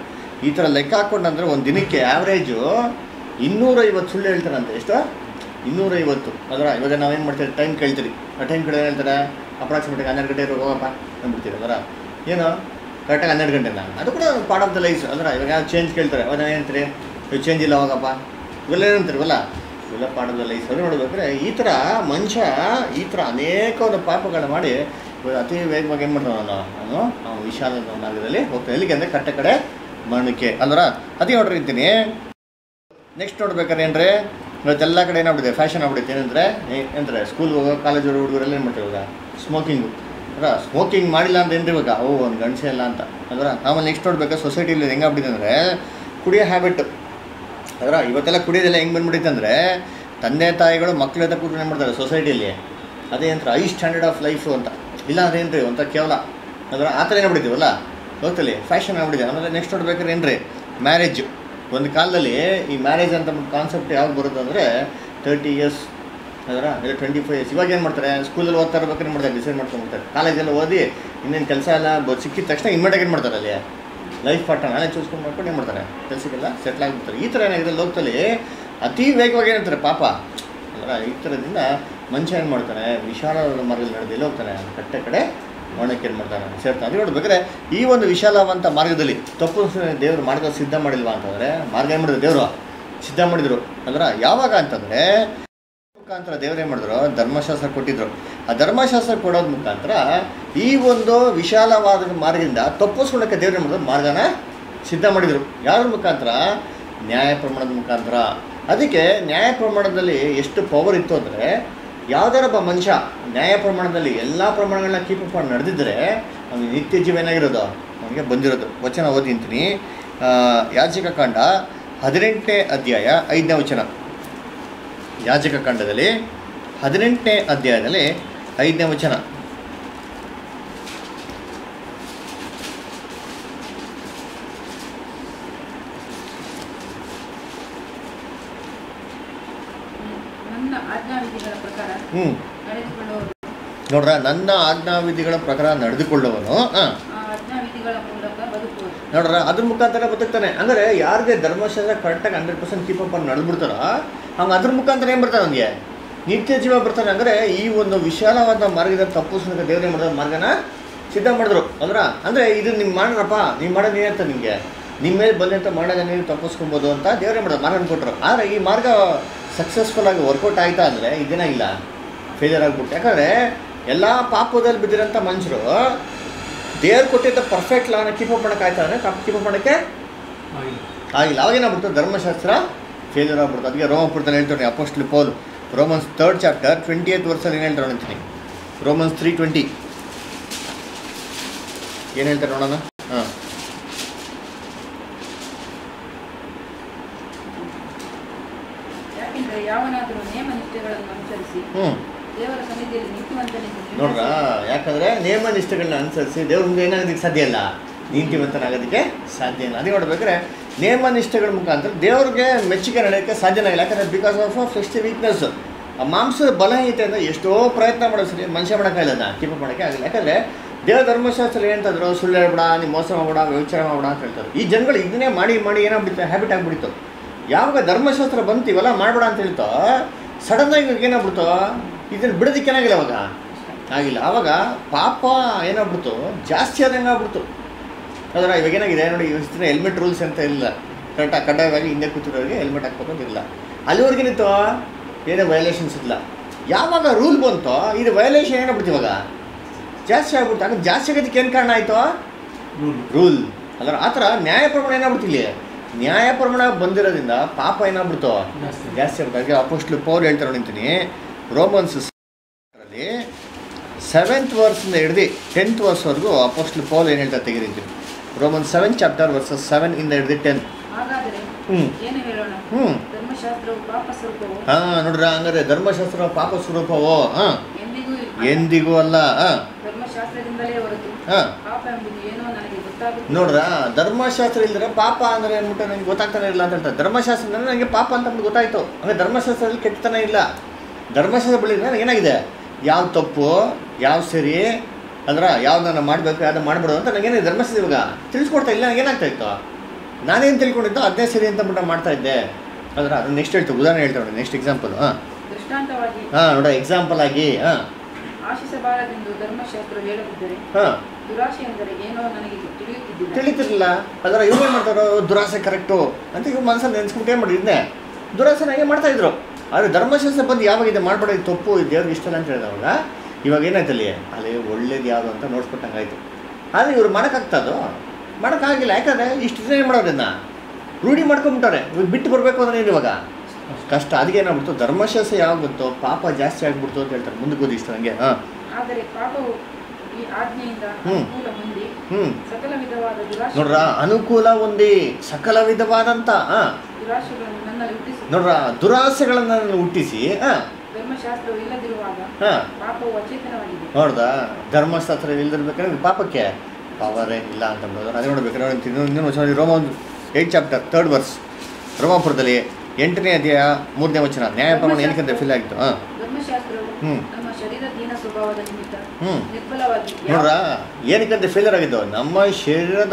ಈ ಥರ ಲೆಕ್ಕ ಹಾಕ್ಕೊಂಡಂದ್ರೆ ಒಂದು ದಿನಕ್ಕೆ ಆ್ಯಾವ್ರೇಜು ಇನ್ನೂರೈವತ್ತು ಸುಳ್ಳು ಹೇಳ್ತಾರಂತೆ ಎಷ್ಟು ಇನ್ನೂರೈವತ್ತು ಅದರ ಇವಾಗ ನಾವೇನು ಮಾಡ್ತೀವಿ ಟೈಮ್ ಕೇಳ್ತೀರಿ ಆ ಟೈಮ್ ಕಡೆ ಹೇಳ್ತಾರೆ ಅಪ್ರಾಕ್ಸಿಮೇಟಾಗಿ ಹನ್ನೆರಡು ಗಂಟೆ ಇರೋ ಹೋಗಪ್ಪ ಅಂದ್ಬಿಡ್ತೀರಿ ಅದರ ಏನು ಕರೆಕ್ಟಾಗಿ ಹನ್ನೆರಡು ಗಂಟೆನ ಅದು ಕೂಡ ಪಾರ್ಟ್ ಆಫ್ ದ ಲೈಫ್ ಅಂದ್ರೆ ಇವಾಗ ಯಾವ ಚೇಂಜ್ ಕೇಳ್ತಾರೆ ಅವಾಗ ಏನಂತೀರಿ ಇವಾಗ ಚೇಂಜ್ ಇಲ್ಲ ಹೋಗಪ್ಪ ಇವೆಲ್ಲ ಏನಂತೀರಿವಲ್ಲ ಇವೆಲ್ಲ ಪಾರ್ಟ್ ಆಫ್ ದ ಲೈಫ್ ಅದು ನೋಡ್ಬೇಕಾದ್ರೆ ಈ ಥರ ಮನುಷ್ಯ ಈ ಥರ ಅನೇಕ ಒಂದು ಪಾಪಗಳನ್ನ ಮಾಡಿ ಇವಾಗ ಅತಿ ವೇಗವಾಗಿ ಏನು ಮಾಡ್ತಾನೆ ಅವನು ಅವನು ಅವನು ವಿಶಾಲ ಮಾರ್ಗದಲ್ಲಿ ಹೋಗ್ತಾನೆ ಎಲ್ಲಿಗೆ ಅಂದರೆ ಕಟ್ಟ ಕಡೆ ಮರಣಕ್ಕೆ ಅಲ್ವರ ಅದೇ ನೋಡ್ರಿ ಇರ್ತೀನಿ ನೆಕ್ಸ್ಟ್ ನೋಡ್ಬೇಕಾದ್ರೆ ಏನ್ರಿ ಇವತ್ತೆಲ್ಲ ಕಡೆ ಏನಾಗ್ಬಿಟ್ಟಿದೆ ಫ್ಯಾಷನ್ ಆಗ್ಬಿಡುತ್ತೆ ಏನಂದ್ರೆ ಏನಂದ್ರೆ ಸ್ಕೂಲ್ ಹೋಗೋ ಕಾಲೇಜ್ ಹುಡುಗರೆಲ್ಲ ಏನು ಮಾಡ್ತಾರೆ ಇವಾಗ ಸ್ಮೋಕಿಂಗು ಅಲ್ಲ ಸ್ಮೋಕಿಂಗ್ ಮಾಡಿಲ್ಲ ಅಂತ ಏನ್ರಿ ಇವಾಗ ಓ ಒಂದು ಗಂಡಸೆ ಇಲ್ಲ ಅಂತ ಅದರ ಆಮೇಲೆ ನೆಕ್ಸ್ಟ್ ನೋಡ್ಬೇಕಾ ಸೊಸೈಟಿಲಿ ಹೆಂಗಾಗ್ಬಿಟ್ಟಿದೆ ಅಂದರೆ ಕುಡಿಯೋ ಹ್ಯಾಬಿಟ್ ಅದರ ಇವತ್ತೆಲ್ಲ ಕುಡಿಯೋದೆಲ್ಲ ಹೆಂಗೆ ಬಂದ್ಬಿಟ್ಟಿದೆ ಅಂದರೆ ತಂದೆ ತಾಯಿಗಳು ಮಕ್ಕಳ ಹತ್ರ ಕೂತ್ಕೊಂಡು ಏನು ಮಾಡ್ತಾರೆ ಸೊಸೈಟಿಯಲ್ಲಿ ಅದೇ ಅಂತ ಐ ಸ್ಟ್ಯಾಂಡರ್ಡ್ ಆಫ್ ಲೈಫು ಅಂತ ಇಲ್ಲ ಅಂದ್ರೆ ಏನ್ರಿ ಒಂಥರ ಕೇವಲ ಅದರ ಆ ಥರ ಏನಾಗ್ಬಿಟ್ಟಿದ್ದೀವಲ್ಲ ಹೋಗ್ತಲ್ಲಿ ಫ್ಯಾಷನ್ ಆಗ್ಬಿಟ್ಟಿದೆ ಆಮೇಲೆ ನೆಕ್ಸ್ಟ್ ನೋಡ್ಬೇಕಾದ್ರೆ ಏನ್ರಿ ಮ್ಯಾರೇಜ್ ಒಂದು ಕಾಲದಲ್ಲಿ ಈ ಮ್ಯಾರೇಜ್ ಅಂತ ಕಾನ್ಸೆಪ್ಟ್ ಯಾವಾಗ ಬರುತ್ತೆ ಅಂದರೆ ತರ್ಟಿ ಇಯರ್ಸ್ ಅದರ ಇಲ್ಲ ಟ್ವೆಂಟಿ ಫೈವ್ ಇಯರ್ಸ್ ಇವಾಗ ಏನು ಮಾಡ್ತಾರೆ ಸ್ಕೂಲಲ್ಲಿ ಓದ್ತಾ ಇರ್ಬೇಕಾದ್ರೆ ಏನು ಮಾಡ್ತಾರೆ ಡಿಸೈಡ್ ಮಾಡ್ಕೊಂಡ್ಬಿಡ್ತಾರೆ ಕಾಲೇಜಲ್ಲಿ ಓದಿ ಇನ್ನೇನು ಕೆಲಸ ಎಲ್ಲ ಬ ಸಿಕ್ಕಿದ ತಕ್ಷಣ ಇಮ್ಮಿಡಿಯೇಟ್ ಏನು ಮಾಡ್ತಾರೆ ಅಲ್ಲಿ ಲೈಫ್ ಪಾರ್ಟ್ನ ನಾನೇ ಚೂಸ್ಕೊಂಡು ಮಾಡ್ಕೊಂಡು ಏನು ಮಾಡ್ತಾರೆ ಕೆಲಸಕ್ಕೆಲ್ಲ ಸೆಟ್ಲ್ ಆಗಿಬಿಡ್ತಾರೆ ಈ ಥರ ಏನಾಗಿದೆ ಲೋಕದಲ್ಲಿ ಅತಿ ವೇಗವಾಗಿ ಏನಂತಾರೆ ಪಾಪ ಅಂದ್ರೆ ಈ ಥರದಿಂದ ಮನುಷ್ಯ ಏನು ಮಾಡ್ತಾನೆ ವಿಶಾಲವಾದ ಮಾರ್ಗದಲ್ಲಿ ನಡೆದು ಎಲ್ಲಿ ಹೋಗ್ತಾನೆ ಕಟ್ಟೆ ಕಡೆ ಒಣಕ್ಕೆ ಏನು ಮಾಡ್ತಾನೆ ಸೇರ್ತಾನೆ ಅದು ನೋಡ್ಬೇಕಾದ್ರೆ ಈ ಒಂದು ವಿಶಾಲವಂತ ಮಾರ್ಗದಲ್ಲಿ ತಪ್ಪು ದೇವರು ಮಾರ್ಗ ಸಿದ್ಧ ಮಾಡಿಲ್ವಾ ಅಂತಂದರೆ ಮಾರ್ಗ ಏನು ಮಾಡಿದ್ರು ದೇವರು ಸಿದ್ಧ ಮಾಡಿದರು ಅಂದ್ರೆ ಯಾವಾಗ ಅಂತಂದರೆ ಮುಖಾಂತರ ದೇವ್ರು ಏನು ಮಾಡಿದ್ರು ಧರ್ಮಶಾಸ್ತ್ರ ಕೊಟ್ಟಿದ್ರು ಆ ಧರ್ಮಶಾಸ್ತ್ರ ಕೊಡೋದ್ ಮುಖಾಂತರ ಈ ಒಂದು ವಿಶಾಲವಾದ ಮಾರ್ಗದಿಂದ ತಪ್ಪಿಸ್ಕೊಳ್ಳೋಕ್ಕೆ ದೇವ್ರು ಏನು ಮಾಡಿದ್ರು ಮಾರ್ಗನ ಸಿದ್ಧ ಮಾಡಿದರು ಯಾವ್ದ್ರ ಮುಖಾಂತರ ನ್ಯಾಯ ಪ್ರಮಾಣದ ಮುಖಾಂತರ ಅದಕ್ಕೆ ನ್ಯಾಯ ಪ್ರಮಾಣದಲ್ಲಿ ಎಷ್ಟು ಪವರ್ ಇತ್ತು ಅಂದರೆ ಯಾವ್ದಾರೊಬ್ಬ ಮನುಷ್ಯ ನ್ಯಾಯ ಪ್ರಮಾಣದಲ್ಲಿ ಎಲ್ಲ ಪ್ರಮಾಣಗಳನ್ನ ಕೀಪ್ ಅಪ್ ಮಾಡಿ ನಡೆದಿದ್ದರೆ ಅವನಿಗೆ ನಿತ್ಯ ಜೀವ ಏನಾಗಿರೋದು ಅವನಿಗೆ ಬಂದಿರೋದು ವಚನ ಓದಿಂತೀನಿ ಯಾಚಿಕ ಕಾಂಡ ಹದಿನೆಂಟನೇ ಅಧ್ಯಾಯ ಐದನೇ ವಚನ ಯಾಜಕ ಕಾಂಡದಲ್ಲಿ ಹದಿನೆಂಟನೇ ಅಧ್ಯಾಯದಲ್ಲಿ ಐದನೇ ವಚನ ನನ್ನ ಆಜ್ಞಾವಿಧಿಗಳ ಪ್ರಕಾರ ಹ್ಞೂ ನಡೆದುಕೊಳ್ಳುವವರು ನೋಡ್ರ ನನ್ನ ಆಜ್ಞಾವಿಧಿಗಳ ಪ್ರಕಾರ ನಡೆದುಕೊಳ್ಳುವನು ಹಾಂ ಆ ಆಜ್ಞಾವಿಧಿಗಳ ಮೂಲಕ ಬದುಕು ನೋಡ್ರ ಅದ್ರ ಮುಖಾಂತರ ಬದುಕ್ತಾನೆ ಅಂದರೆ ಯಾರಿಗೆ ಧರ್ಮಶಾಸ್ತ್ರ ಕರೆಕ್ಟಾಗಿ ಹಂಡ್ರೆಡ್ ಪರ್ಸೆಂಟ್ ಕೀಪ್ ಅಪ್ ನಡೆದ್ಬಿಡ್ತಾರೋ ಹಂಗೆ ಅದ್ರ ಮುಖಾಂತರ ಏನು ಬರ್ತಾನೆ ಅವನಿಗೆ ನಿತ್ಯ ಜೀವ ಬರ್ತಾನೆ ಅಂದರೆ ಈ ಒಂದು ವಿಶಾಲವಾದ ಮಾರ್ಗದ ತಪ್ಪಿಸ್ಲಿಕ್ಕೆ ದೇವ್ರೇ ಮಾಡಿದ ಮಾರ್ಗನ ಸಿದ್ಧ ಮಾಡಿದ್ರು ಅಲ್ರ ಅಂದರೆ ಇದು ನೀವು ಮಾಡ್ರಪ್ಪ ನೀವು ಮಾಡೋದು ಏನಂತ ನಿಮಗೆ ನಿಮ್ಮ ಮೇಲೆ ಬಂದಂಥ ಮಾಡೋದ ನೀವು ತಪ್ಪಿಸ್ಕೊಬೋದು ಅಂತ ದೇವರೇ ಮಾಡೋದು ಮಾರ್ಗನ ಕೊಟ್ಟರು ಆದರೆ ಈ ಮಾರ್ಗ ಸಕ್ಸಸ್ಫುಲ್ ಆಗಿ ವರ್ಕೌಟ್ ಆಯ್ತಾ ಅಂದರೆ ಇದೇನಾಗಿಲ್ಲ ಫೇಲಿಯರ್ ಆಗ್ಬಿಟ್ಟು ಯಾಕಂದರೆ ಎಲ್ಲ ಪಾಪದಲ್ಲಿ ಬಿದ್ದಿರೋಂಥ ಮನುಷ್ಯರು ದೇವ್ರು ಕೊಟ್ಟಿದ್ದ ಪರ್ಫೆಕ್ಟ್ ಲಾನ ಕೀಪ್ ಅಪ್ ಮಾಡೋಕೆ ಆಯ್ತಾ ಅಂದರೆ ಕೀಪ್ ಅಪ್ ಮಾಡೋಕ್ಕೆ ಆಗಿಲ್ಲ ಅವಾಗೇನಾಗ್ಬಿಡ್ತು ಧರ್ಮಶಾಸ್ತ್ರ ಫೇಲ್ಯೂರ್ ಆಗ್ಬಿಡ್ತು ಅದಕ್ಕೆ ರೋಮಪುರದಲ್ಲಿ ಹೇಳ್ತಾರೆ apostle Paul Romans third chapter twenty eight ವರ್ಷಲ್ಲಿ ಏನು ಹೇಳ್ತಾರೆ ಅಂತೀನಿ ರೋಮನ್ಸ್ ತ್ರೀ ಟ್ವೆಂಟಿ ಏನು ಹೇಳ್ತಾರೆ ನೋಡೋಣ ಹಾಂ ಯಾಕೆಂದರೆ ಯಾವನಾದರೂ ನೇಮ ನಿಷ್ಠೆಗಳನ್ನು ಅನುಸರಿಸಿ ಹ್ಞೂ ದೇವರ ಸನ್ನಿಧಿಯಲ್ಲಿ ನೀತಿವಂತನೆಂದು ನೋಡ್ರ ಯಾಕಂದರೆ ನೇಮ ನಿಷ್ಠೆಗಳನ್ನ ಅನುಸರಿಸಿ ದೇವ್ರ ಮುಂದೆ ಏನಾಗೋದಕ್ಕೆ ಸಾಧ್ಯ ಇಲ್ಲ ನೀತಿವಂತನಾಗೋದಕ್ಕೆ ಸಾಧ್ಯ ಇಲ್ಲ ಅದೇ ನೋಡ್ಬೇಕಾದ್ರೆ ನೇಮ ನಿಷ್ಠೆಗಳ ಮುಖಾಂತರ ದೇವ್ರಿಗೆ ಮೆಚ್ಚುಗೆ ನಡೆಯೋಕ್ಕೆ ಸಾಧ್ಯನೇ ಇಲ್ಲ ಯಾಕಂದರೆ ಬಿಕಾಸ್ ಆಫ್ ಫ್ಲೆಶ್ ವೀಕ್ನೆಸ್ ಆ ಮಾಂಸದ ಬಲಹೀನತೆಯಿಂದ ಎಷ್ಟೋ ಪ್ರಯತ್ನ ಮಾಡೋದು ಸರಿ ಮನುಷ್ಯ ಮಾಡೋಕ್ಕಾಗಿಲ್ಲ ಅದನ್ನ ಕೀಪ ಮಾಡೋಕ್ಕೆ ಆಗಿಲ್ಲ ಯಾಕಂದರೆ ದೇವ ಧರ್ಮಶಾಸ್ತ್ರ ಏನಂತಂದ್ರು ಸುಳ್ಳು ಹೇಳ್ಬೇಡ ನೀವು ಮೋಸ ಮಾಡ್ಬೇಡ ವ್ಯವಚಾರ ಮಾಡ್ಬೇಡ ಅಂತ ಹೇಳ್ತಾರೆ ಈ ಜನಗಳು ಇದನ್ನೇ ಮಾಡಿ ಮಾಡಿ ಏನಾಗ್ಬಿಡುತ್ತೆ ಹ್ಯಾಬಿಟ್ ಆಗಿಬಿಡ್ತು ಯಾವಾಗ ಧರ್ಮಶಾಸ್ತ್ರ ಬಂತು ಇವೆಲ್ಲ ಮಾಡಬೇಡ ಅಂತ ಹೇಳ್ತೋ ಸಡನ್ನಾಗಿ ಇವ್ರಿಗೆ ಏನಾಗ್ಬಿಡ್ತು ಇದನ್ನು ಬಿಡೋದಕ್ಕೆ ಏನಾಗಿಲ್ಲ ಅವಾಗ ಆಗಿಲ್ಲ ಆವಾಗ ಪಾಪ ಏನಾಗ್ಬಿಡ್ತು ಜಾಸ್ತಿ ಆದಂಗೆ ಆಗ್ಬಿಡ್ತು ಅದರ ಇವಾಗ ಏನಾಗಿದೆ ನೋಡಿ ಇವತ್ತಿನ ಹೆಲ್ಮೆಟ್ ರೂಲ್ಸ್ ಅಂತ ಇಲ್ಲ ಕರೆಕ್ಟಾಗಿ ಕಡ್ಡಾಯವಾಗಿ ಹಿಂದೆ ಕೂತಿರೋರಿಗೆ ಹೆಲ್ಮೆಟ್ ಹಾಕ್ಬೇಕು ಅಂತ ಇಲ್ಲ ಅಲ್ಲಿವರೆಗೇನಿತ್ತು ಏನೋ ವಯಲೇಷನ್ಸ್ ಇಲ್ಲ ಯಾವಾಗ ರೂಲ್ ಬಂತೋ ಇದು ವಯಲೇಷನ್ ಏನಾಗ್ಬಿಡ್ತು ಇವಾಗ ಜಾಸ್ತಿ ಆಗ್ಬಿಡ್ತು ಆಗ ಜಾಸ್ತಿ ಆಗೋದಕ್ಕೆ ಏನು ಕಾರಣ ಆಯಿತು ರೂಲ್ ಅದರ ಆ ಥರ ನ್ಯಾಯ ಪ್ರಮಾಣ ಏನಾಗ್ಬಿಡ್ತು ಇಲ್ಲಿ ನ್ಯಾಯ ಪ್ರಮಾಣ ಬಂದಿರೋದ್ರಿಂದ ಪಾಪ ಏನಾಗ್ಬಿಡ್ತು ಜಾಸ್ತಿ. ಜಾಸ್ತಿ ಆಗ್ಬಿಟ್ಟು ಹಾಗೆ ಅಪೋಸ್ಟ್ಲು ಪೌಲ್ ಹೇಳ್ತಾರೆ ನಿಂತೀನಿ ರೋಮನ್ಸ್ ಅಲ್ಲಿ ಸೆವೆಂತ್ ವರ್ಸಿಂದ ಹಿಡ್ದು ಟೆಂತ್ ವರ್ಸ್ವರೆಗೂ ಅಪೋಸ್ಟ್ಲು ಪೌಲ್ ಏನು ಹೇಳ್ತಾರೆ ತೆಗೆದಿದ್ದೀನಿ Roman seven chapter verses seven ಇಂದ ಹಿಡ್ದು ಟೆನ್ ಹಾಗಾದರೆ ಹ್ಞೂ ಏನು ಹೇಳೋಣ ಹ್ಞೂ ಧರ್ಮಶಾಸ್ತ್ರವು ಪಾಪ ಸ್ವರೂಪವು ಹಾಂ ನೋಡ್ರ ಹಂಗಾರೆ ಧರ್ಮಶಾಸ್ತ್ರ ಪಾಪ ಸ್ವರೂಪವೋ ಹಾಂ ಎಂದಿಗೂ ಎಂದಿಗೂ ಅಲ್ಲ ಹಾಂ ಧರ್ಮಶಾಸ್ತ್ರದಿಂದಲೇ ಹೊರತು ಹಾಂ ಪಾಪ ಎಂಬುದು ಏನೋ ನನಗೆ ಗೊತ್ತಾಗುತ್ತದೆ ನೋಡ್ರ ಧರ್ಮಶಾಸ್ತ್ರ ಇಲ್ದ್ರೆ ಪಾಪ ಅಂದ್ರೆ ಅಂದ್ಬಿಟ್ಟು ನನಗೆ ಗೊತ್ತಾಗ್ತಾನೆ ಇಲ್ಲ ಅಂತ ಹೇಳ್ತಾರೆ ಧರ್ಮಶಾಸ್ತ್ರ ಅಂದ್ರೆ ನನಗೆ ಪಾಪ ಅಂತ ಅಂದ್ಬಿಟ್ಟು ಗೊತ್ತಾಯ್ತು ಅಂದರೆ ಧರ್ಮಶಾಸ್ತ್ರದಲ್ಲಿ ಕೆಟ್ಟತನ ಇಲ್ಲ ಧರ್ಮಶಾಸ್ತ್ರ ಬಳಿ ನನಗೆ ಏನಾಗಿದೆ ಯಾವ ತಪ್ಪು ಯಾವ ಸರಿ ಅಂದ್ರೆ ಯಾವ್ದು ನಾನು ಮಾಡಬೇಕು ಯಾವ್ದು ಮಾಡ್ಬಿಡು ಅಂತ ನನಗೇನಿದೆ ಧರ್ಮಶಾಸ್ತ್ರ ಇವಾಗ ತಿಳಿಸ್ಕೊಡ್ತಾ ಇಲ್ಲ ನನಗೆ ಏನಾಗ್ತಾ ಇತ್ತು ನಾನೇನು ತಿಳ್ಕೊಂಡಿದ್ದು ಅದೇ ಸರಿ ಅಂತ ಬಿಟ್ಟು ಮಾಡ್ತಾ ಇದ್ದೆ ಅಂದ್ರೆ ಅದು ನೆಕ್ಸ್ಟ್ ಹೇಳ್ತೀವಿ ಉದಾಹರಣೆ ಹೇಳ್ತೇವೆ ನೋಡಿ ನೆಕ್ಸ್ಟ್ ಎಕ್ಸಾಂಪಲ್ ಹಾಂ ದೃಷ್ಟಾಂತವಾಗಿ ಹಾಂ ನೋಡ ಎಕ್ಸಾಂಪಲ್ ಆಗಿ ಹಾಂ ಆಶಿಸಬಾರದೆಂದು ಧರ್ಮಶಾಸ್ತ್ರ ಹೇಳುತ್ತಿದ್ದರೆ ಹಾಂ ದುರಾಶೆ ಎಂದರೆ ಏನೋ ನನಗೆ ತಿಳಿಯುತ್ತಿದ್ದಿಲ್ಲ ತಿಳಿತಿರ್ಲಿಲ್ಲ ಅದರ ಇವ್ರು ಏನು ಮಾಡ್ತಾರೋ ದುರಾಸೆ ಕರೆಕ್ಟು ಅಂತ ಇವ್ರು ಮನಸ್ಸಲ್ಲಿ ನೆನೆಸ್ಬಿಟ್ಟು ಏನು ಮಾಡಿದ್ನೆ ದುರಾಸೆನಾಗೆ ಮಾಡ್ತಾ ಇದ್ರು ಆದರೆ ಧರ್ಮಶಾಸ್ತ್ರ ಬಂದು ಯಾವಾಗಿದೆ ಮಾಡ್ಬೇಡ ಇದು ತಪ್ಪು ಇದು ದೇವ್ರಿಗೆ ಇಷ್ಟ ಇಲ್ಲ ಅಂತ ಹೇಳಿದವಾಗ ಇವಾಗ ಏನಾಯ್ತು ಅಲ್ಲಿ ಅಲ್ಲಿ ಒಳ್ಳೇದು ಯಾವುದು ಅಂತ ನೋಡ್ಸ್ಕೊಟ್ಟಂಗೆ ಆಯಿತು ಆದರೆ ಇವ್ರು ಮಾಡೋಕ್ಕಾಗ್ತದೋ ಮಾಡೋಕ್ಕಾಗಿಲ್ಲ ಯಾಕಂದರೆ ಇಷ್ಟು ದಿನ ಏನು ಮಾಡೋದನ್ನ ರೂಢಿ ಮಾಡ್ಕೊಂಬಿಟ್ಟವ್ರೆ ಇವಾಗ ಬಿಟ್ಟು ಬರಬೇಕು ಅಂದ್ರೆ ಏನು ಇವಾಗ ಕಷ್ಟ ಅದಕ್ಕೆ ಏನಾಗ್ಬಿಡ್ತು ಧರ್ಮಶಾಸ್ತ್ರ ಯಾವಾಗ ಬಂತು ಪಾಪ ಜಾಸ್ತಿ ಆಗ್ಬಿಡ್ತು ಅಂತ ಹೇಳ್ತಾರೆ ಮುಂದಕ್ಕೆ ಓದಿ ಇಷ್ಟ ನನಗೆ ಹಾಂ ಆದರೆ ಪಾಪವು ಈ ಆಜ್ಞೆಯಿಂದ ಹ್ಮ್. ಅನುಕೂಲ ಹೊಂದಿ ಹ್ಞೂ ಸಕಲ ವಿಧವಾದ ದುರಾಶೆ ನೋಡ್ರ ಅನುಕೂಲ ಹೊಂದಿ ಸಕಲ ವಿಧವಾದಂಥ ಹಾಂ ದುರಾಶೆಗಳನ್ನು ನನ್ನಲ್ಲಿ ಹುಟ್ಟಿಸಿ ನೋಡ್ರ ದುರಾಸೆಗಳನ್ನು ನಾನು ಹುಟ್ಟಿಸಿ ಹಾಂ ಧರ್ಮಶಾಸ್ತ್ರವು ಇಲ್ಲದಿರುವಾಗ ಹಾಂ ಪಾಪವು ಅಚೇತನವಾಗಿದೆ ನೋಡ್ದ ಧರ್ಮಶಾಸ್ತ್ರ ಇಲ್ದಿರ್ಬೇಕಾದ್ರೆ ಪಾಪಕ್ಕೆ ಪವರ್ ಏನಿಲ್ಲ ಅಂತ ಅಂಬೋದು ಅದೇ ನೋಡ್ಬೇಕು ನೋಡಿ ಇನ್ನೂ ಇನ್ನೊಂದು ವಚನ Roma eight chapter third verse ರೋಮಾಪುರದಲ್ಲಿ ಎಂಟನೇ ಅಧ್ಯಾಯ ಮೂರನೇ ವಚನ ನ್ಯಾಯ ಪ್ರಮಾಣ ಏನಕ್ಕೆ ಫಿಲ್ ಆಗಿತ್ತು ಹಾಂ ಧರ್ಮಶಾಸ್ತ್ರವು ಹ್ಮ್. ನಮ್ಮ ಶರೀರ ದೀನ ಸ್ವಭಾವದ ನಿಮಿತ್ತ ಹ್ಞೂ ನಿರ್ಬಲವಾಗಿ ನೋಡ್ರ ಏನಕ್ಕಂತ ಫೇಲ್ಯೂರ್ ಆಗಿದ್ದು ನಮ್ಮ ಶರೀರದ